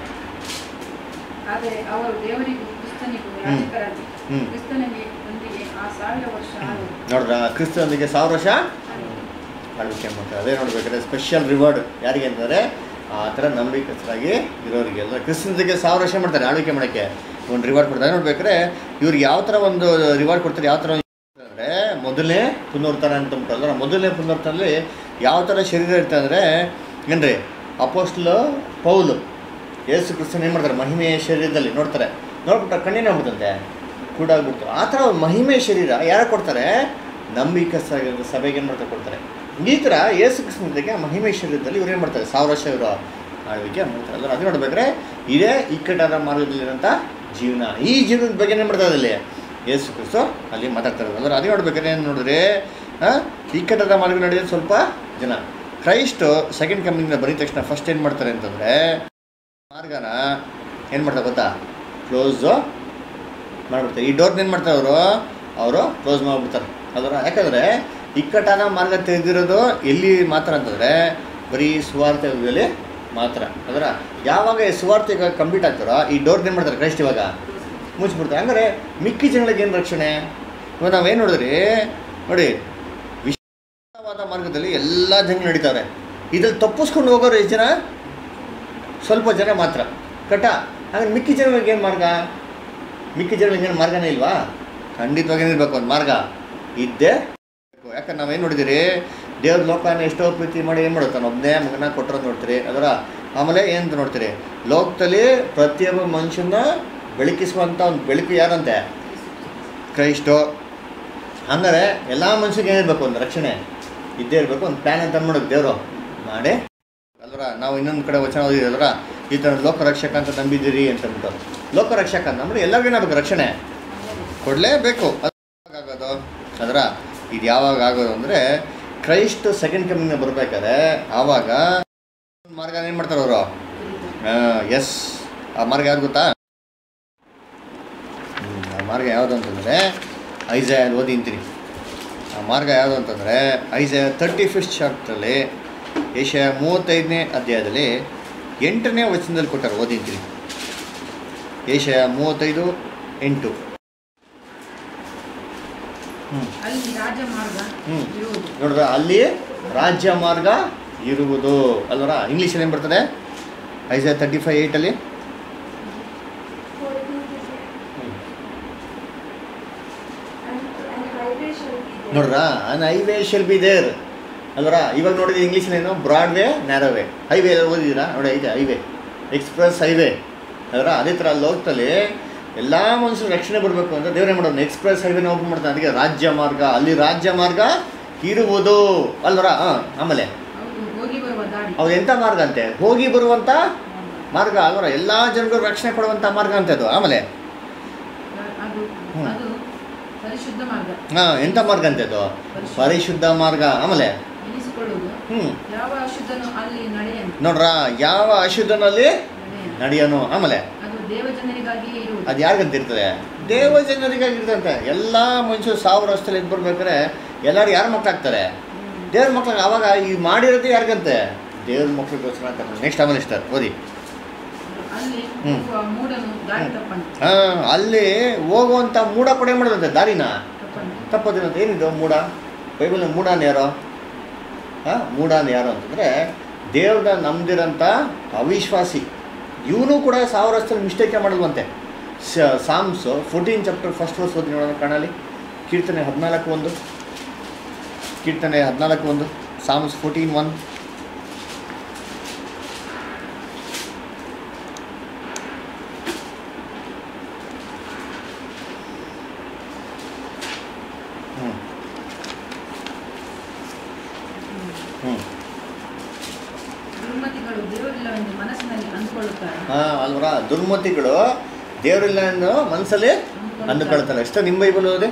ಆದರೆ ಅವರು ದೇವರಿಗೂ ಕ್ರಿಸ್ತನಿಗೂ ಹ್ಮ್. ಯಾಜಕರಾಗಿ ಹ್ಮ್. ಕ್ರಿಸ್ತನಿಗೆ ಆ ಸಾವಿರ ವರ್ಷ ಆಳುವರು. ನೋಡ್ರ ಕ್ರಿಸ್ತನಿಗೆ ಸಾವಿರ ವರ್ಷ ಆಳುವರು. ಆಳ್ವಿಕೆ ಮಾಡ್ತಾರೆ ಅದೇ ನೋಡ್ಬೇಕಾದ್ರೆ ಸ್ಪೆಷಲ್ ರಿವಾರ್ಡ್ ಯಾರಿಗೆ ಅಂತಂದರೆ ಆ ಥರ ನಂಬಿಕಸ್ಥರಾಗಿ ಇರೋರಿಗೆ ಎಲ್ಲ ಕ್ರಿಸ್ತನಿಗೆ ಸಾವಿರ ವರ್ಷ ಮಾಡ್ತಾರೆ ಆಳ್ವಿಕೆ ಮಾಡೋಕ್ಕೆ ಒಂದು ರಿವಾರ್ಡ್ ಕೊಡ್ತಾರೆ ನೋಡ್ಬೇಕಾದ್ರೆ ಇವ್ರಿಗೆ ಯಾವ ಥರ ಒಂದು ರಿವಾರ್ಡ್ ಕೊಡ್ತಾರೆ ಯಾವ ಥರ ಅಂದರೆ ಮೊದಲನೇ ಪುನರ್ತನ ಅಂತ ಉಂಟಲ್ಲ ಮೊದಲನೇ ಪುನರ್ತನಲ್ಲಿ ಯಾವ ಥರ ಶರೀರ ಇರ್ತದೆ ಅಂದರೆ ಏನ್ರಿ ಅಪೋಸ್ಟ್ಲು ಪೌಲು ಯೇಸು ಕ್ರಿಸ್ತನ್ ಏನು ಮಾಡ್ತಾರೆ ಮಹಿಮೆಯ ಶರೀರದಲ್ಲಿ ನೋಡ್ತಾರೆ ನೋಡ್ಬಿಟ್ಟು ಕಣ್ಣಿನಾಗ್ಬಿಡುತ್ತಂತೆ ಕೂಡಾಗ್ಬಿಡ್ತು ಆ ಥರ ಒಂದು ಮಹಿಮೆಯ ಶರೀರ ಯಾರು ಕೊಡ್ತಾರೆ ನಂಬಿಕಸ್ಥರಾಗಿರೋ ಸಭೆಗೆ ಏನು ಮಾಡ್ತಾರೆ ಕೊಡ್ತಾರೆ ಈ ಥರ ಯೇಸು ಕ್ರಿಸ್ತನಿಗೆ ಮಹಿಮೆಯ ಶರೀರದಲ್ಲಿ ಇವ್ರು ಏನು ಮಾಡ್ತಾರೆ ಸಾವಿರ ವರ್ಷ ಇವರು ಆಳ್ವಿಕೆ ಮಾಡ್ತಾರೆ ಅಲ್ಲ ಅದು ನೋಡ್ಬೇಕಾದ್ರೆ ಇದೇ ಇಕ್ಕಟ್ಟಾದ ಮಾರ್ಗದಲ್ಲಿರೋಂಥ ಜೀವನ ಈ ಜೀವನದ ಬಗ್ಗೆ ಏನು ಮಾಡ್ತಾರೆ ಅಲ್ಲಿ ಯೇಸು ಕ್ರಿಸ್ತು ಅಲ್ಲಿ ಮಾತಾಡ್ತಾರೆ ಅಂದ್ರೆ ಅದೇ ನೋಡ್ಬೇಕಾದ್ರೆ ಏನು ನೋಡಿದ್ರೆ ಆ, ಇಕ್ಕಟ್ಟಾದ ಮಾರ್ಗ ನಡೆಯೋದು ಸ್ವಲ್ಪ ಜನ ಕ್ರೈಸ್ಟ್ ಸೆಕೆಂಡ್ ಕಮ್ಮಿಂಗ್ ಬರೀ ತಕ್ಷಣ ಫಸ್ಟ್ ಏನು ಮಾಡ್ತಾರೆ ಅಂತಂದರೆ ಮಾರ್ಗನ ಏನು ಮಾಡ್ತಾರೆ ಗೊತ್ತಾ ಕ್ಲೋಸು ಮಾಡಿಬಿಡ್ತಾರೆ ಈ ಡೋರ್ನ ಏನು ಮಾಡ್ತಾರೆ ಅವರು ಅವರು ಕ್ಲೋಸ್ ಮಾಡಿಬಿಡ್ತಾರೆ ಅದರ ಯಾಕಂದರೆ ಇಕ್ಕಟ್ಟಾದ ಮಾರ್ಗ ತೆಗೆದಿರೋದು ಎಲ್ಲಿ ಮಾತ್ರ ಅಂತಂದರೆ ಬರೀ ಸುವಾರ್ಥ ಯುಗದಲ್ಲಿ ಮಾತ್ರ ಅದರ ಯಾವಾಗ ಈ ಸುವಾರ್ಥ ಯುಗ ಕಂಪ್ಲೀಟ್ ಆಗ್ತಾರೋ ಈ ಡೋರ್ನ ಏನು ಮಾಡ್ತಾರೆ ಕ್ರೈಸ್ಟ್ ಇವಾಗ ಮುಚ್ಚಿಬಿಡ್ತಾರೆ ಹಂಗಾರೆ ಮಿಕ್ಕಿ ಜನಗಳಿಗೆ ಏನು ರಕ್ಷಣೆ ಇವಾಗ ನಾವೇನು ನೋಡಿದ್ರಿ ನೋಡಿ ವಿಶಾಲವಾದ ಮಾರ್ಗದಲ್ಲಿ ಎಲ್ಲ ಜನಗಳು ನಡೀತಾರೆ ಇದ್ರಲ್ಲಿ ತಪ್ಪಿಸ್ಕೊಂಡು ಹೋಗೋರು ಎಷ್ಟು ಜನ ಸ್ವಲ್ಪ ಜನ ಮಾತ್ರ ಕಟ್ಟ ಹಾಗೆ ಮಿಕ್ಕಿ ಜನಗಳಿಗೆ ಏನು ಮಾರ್ಗ ಮಿಕ್ಕಿ ಜನಗಳಿಗೆ ಏನು ಮಾರ್ಗನೇ ಇಲ್ವಾ ಖಂಡಿತವಾಗಿ ಇರಬೇಕು ಒಂದು ಮಾರ್ಗ ಇದ್ದೇ ಬೇಕು. ಯಾಕಂದ್ರೆ ನಾವೇನು ನೋಡಿದಿರಿ ದೇವ್ರ ಲೋಕನ ಎಷ್ಟೋ ಪ್ರೀತಿ ಮಾಡಿ ಏನು ಮಾಡುತ್ತಾನೆ ಒಬ್ಬನೇ ಮಗನ ಕೊಟ್ಟರೋದು ನೋಡ್ತೀರಿ ಅದರ ಆಮೇಲೆ ಏನಂತ ನೋಡ್ತೀರಿ ಲೋಕದಲ್ಲಿ ಪ್ರತಿಯೊಬ್ಬ ಮನುಷ್ಯನ ಬೆಳಕಿಸುವಂಥ ಒಂದು ಬೆಳಕು ಯಾರಂತೆ ಕ್ರೈಸ್ಟು ಹಂಗಾರೆ ಎಲ್ಲ ಮನುಷ್ಯರಿಗೆ ಏನಿರಬೇಕು ಒಂದು ರಕ್ಷಣೆ ಇದ್ದೇ ಇರಬೇಕು ಒಂದು ಪ್ಲ್ಯಾನ್ ಅಂತ ಮಾಡೋದು ದೇವರು ಮಾಡಿ ಅಲ್ವರ ನಾವು ಇನ್ನೊಂದು ಕಡೆ ವಚನ ಓದಿದ್ರಲ್ವರ ಈ ಥರ ಲೋಕರಕ್ಷಕ ಅಂತ ನಂಬಿದ್ದೀರಿ ಅಂತ ಅಂದ್ಬಿಟ್ಟು ಲೋಕರಕ್ಷಕ ಅಂತ ಅಂದ್ರೆ ಎಲ್ಲರಿಗೂ ಏನಾಗಬೇಕು ರಕ್ಷಣೆ ಕೊಡಲೇಬೇಕು ಅದು ಯಾವಾಗ ಆಗೋದು ಅದರ ಇದು ಯಾವಾಗ ಆಗೋದು ಅಂದರೆ ಕ್ರೈಸ್ಟ್ ಸೆಕೆಂಡ್ ಕಮಿಂಗ್ ಬರ್ಬೇಕಾದ್ರೆ ಆವಾಗ ಒಂದ್ ಮಾರ್ಗ ಏನು ಮಾಡ್ತಾರೆ ಅವರು ಎಸ್ ಆ ಮಾರ್ಗ ಯಾವ್ದು ಗೊತ್ತಾ ಹ್ಮ್, ಆ ಮಾರ್ಗ ಯಾವುದು ಅಂತಂದರೆ ಐಜಯ ಓದಿ ಅಂತೀನಿ ಆ ಮಾರ್ಗ ಯಾವುದು ಅಂತಂದರೆ ಐಜಯ ತರ್ಟಿ ಫಿಫ್ತ್ ಚಾಪ್ಟ್ರಲ್ಲಿ ಏಷ್ಯಾ ಮೂವತ್ತೈದನೇ ಅಧ್ಯಾಯದಲ್ಲಿ ಎಂಟನೇ ವಚನದಲ್ಲಿ ಕೊಟ್ಟಾರೆ ಓದಿ ಅಂತೀನಿ ಏಷ್ಯಾ ಮೂವತ್ತೈದು ಎಂಟು ಹ್ಞೂ ಅಲ್ಲಿ ರಾಜ ಮಾರ್ಗ ಹ್ಮ್. ಇರುವುದು ನೋಡ್ರ ಅಲ್ಲಿ ರಾಜ್ಯ ಮಾರ್ಗ ಇರುವುದು ಅಲ್ವರ ಇಂಗ್ಲೀಷಲ್ಲಿ ಏನು ಬರ್ತದೆ ಐಜಯ ತರ್ಟಿ ಫೈವ್ ಏಯ್ಟಲ್ಲಿ ನೋಡ್ರ an highway shall be there ಅಲ್ವರ ಇವಾಗ ನೋಡಿದ್ರೆ ಇಂಗ್ಲೀಷಲ್ಲಿ ಏನು ಬ್ರಾಡ್ವೇ ನ್ಯಾರೋವೇ ಹೈವೇ ಓದಿದ್ದೀರಾ ನೋಡಿ ಐತೆ ಹೈವೇ ಎಕ್ಸ್ಪ್ರೆಸ್ ಹೈವೇ ಅದರ ಅದೇ ಥರ ಲೋಕದಲ್ಲಿ ಎಲ್ಲ ಮನುಷ್ಯರು ರಕ್ಷಣೆ ಬರಬೇಕು ಅಂತ ದೇವರೇ ಮಾಡೋದು ಎಕ್ಸ್ಪ್ರೆಸ್ ಹೈವೇನ ಓಪನ್ ಮಾಡ್ತಾನೆ ಅದಕ್ಕೆ ರಾಜ್ಯ ಮಾರ್ಗ ಅಲ್ಲಿ ರಾಜ್ಯ ಮಾರ್ಗ ಇರುವುದು ಅಲ್ವರ ಹಾಂ ಆಮೇಲೆ ಹೌದು ಹೋಗಿ ಬರುವ ದಾರಿ ಅವ್ರು ಎಂಥ ಮಾರ್ಗ ಅಂತೆ ಹೋಗಿ ಬರುವಂಥ ಮಾರ್ಗ ಅಲ್ವರ ಎಲ್ಲ ಜನರಿಗೂ ರಕ್ಷಣೆ ಕೊಡುವಂಥ ಮಾರ್ಗ ಅಂತ ಅದು ಆಮೇಲೆ ಅದು ಹ್ಮ್. ಅದು ಪರಿಶುದ್ಧ ಮಾರ್ಗ ಹಾಂ ಎಂಥ ಮಾರ್ಗ ಅಂತೆ ಅದು ಪರಿಶುದ್ಧ ಮಾರ್ಗ ಆಮೇಲೆ ಎನಿಸಿಕೊಳ್ಳುವುದು ಹ್ಞೂ ಯಾವ ಅಶುದ್ಧನು ಅಲ್ಲಿ ನಡೆಯನು ನೋಡ್ರ ಯಾವ ಅಶುದ್ಧನಲ್ಲಿ ನಡೆಯನು ನಡೆಯೋನು ಆಮೇಲೆ ಅದು ದೇವಜನರಿಗಾಗಿ ಇರುವುದು ಅದು ಯಾರಿಗಂತ ಇರ್ತದೆ ದೇವ ಜನರಿಗಾಗಿ ಇರ್ತಂತೆ ಎಲ್ಲ ಮನುಷ್ಯರು ಸಾವಿರ ವರ್ಷದಲ್ಲಿ ಎದ್ದು ಬರ್ಬೇಕಾದ್ರೆ ಎಲ್ಲರೂ ಯಾರ ಮಕ್ಕಳಾಗ್ತಾರೆ ಹ್ಮ್. ದೇವ್ರ ಮಕ್ಳಿಗೆ ಅವಾಗ ಈ ಮಾಡಿರೋದೇ ಯಾರಿಗಂತೆ ದೇವ್ರ ಮಕ್ಳಿಗೋಸ್ಕರ ಅಂತ ನೆಕ್ಸ್ಟ್ ಆಮೇಲೆ ಇಷ್ಟ ಓದಿ ಅಲ್ಲಿ ಹ್ಮ್. ಹೋಗುವ ಮೂಡನು ದಾರಿ ತಪ್ಪನು ಹಾಂ ಅಲ್ಲಿ ಹೋಗುವಂಥ ಮೂಡ ಕೂಡ ಏನು ಮಾಡೋದಂತೆ ದಾರಿನ ತಪ್ಪನು ತಪ್ಪೋದಿರಂತ ಏನಿದು ಮೂಡ ಬೈಬಲ್ನ ಮೂಡಾನ ಯಾರು ಹಾಂ ಮೂಡಾನ ಯಾರು ಅಂತಂದರೆ ದೇವ್ರನ್ನ ನಂಬ್ದಿರಂಥ ಅವಿಶ್ವಾಸಿ ಇವನು ಕೂಡ ಸಾವಿರ ವರ್ಷದಲ್ಲಿ ಮಿಸ್ಟೇಕೇ ಮಾಡಲ್ವಂತೆ Psalms fourteen chapter first verse ಓದಿ ನೋಡೋಣ ಕಾಣಲಿ ಕೀರ್ತನೆ ಹದಿನಾಲ್ಕು ಒಂದು ಕೀರ್ತನೆ ಹದಿನಾಲ್ಕು ಒಂದು ಸಾಮ್ಸ್ ಫೋರ್ಟೀನ್ ಒನ್ ಹ್ಞೂ ಹ್ಞೂ ದುರ್ಮತಿಗಳು ದೇವರಿಲ್ಲವೆಂದು ಅಂದ್ಕೊಳ್ಳುತ್ತಾರೆ ಹಾ ಅಲ್ವರ ದುರ್ಮತಿಗಳು ದೇವರಿಲ್ಲ ಅನ್ನೋ ಮನಸ್ಸಲ್ಲಿ ಅಂದುಕೊಳ್ತಾರೆ ಎಷ್ಟೋ ನಿಮ್ಮ ಬೈಬಲ್ ಓದಿ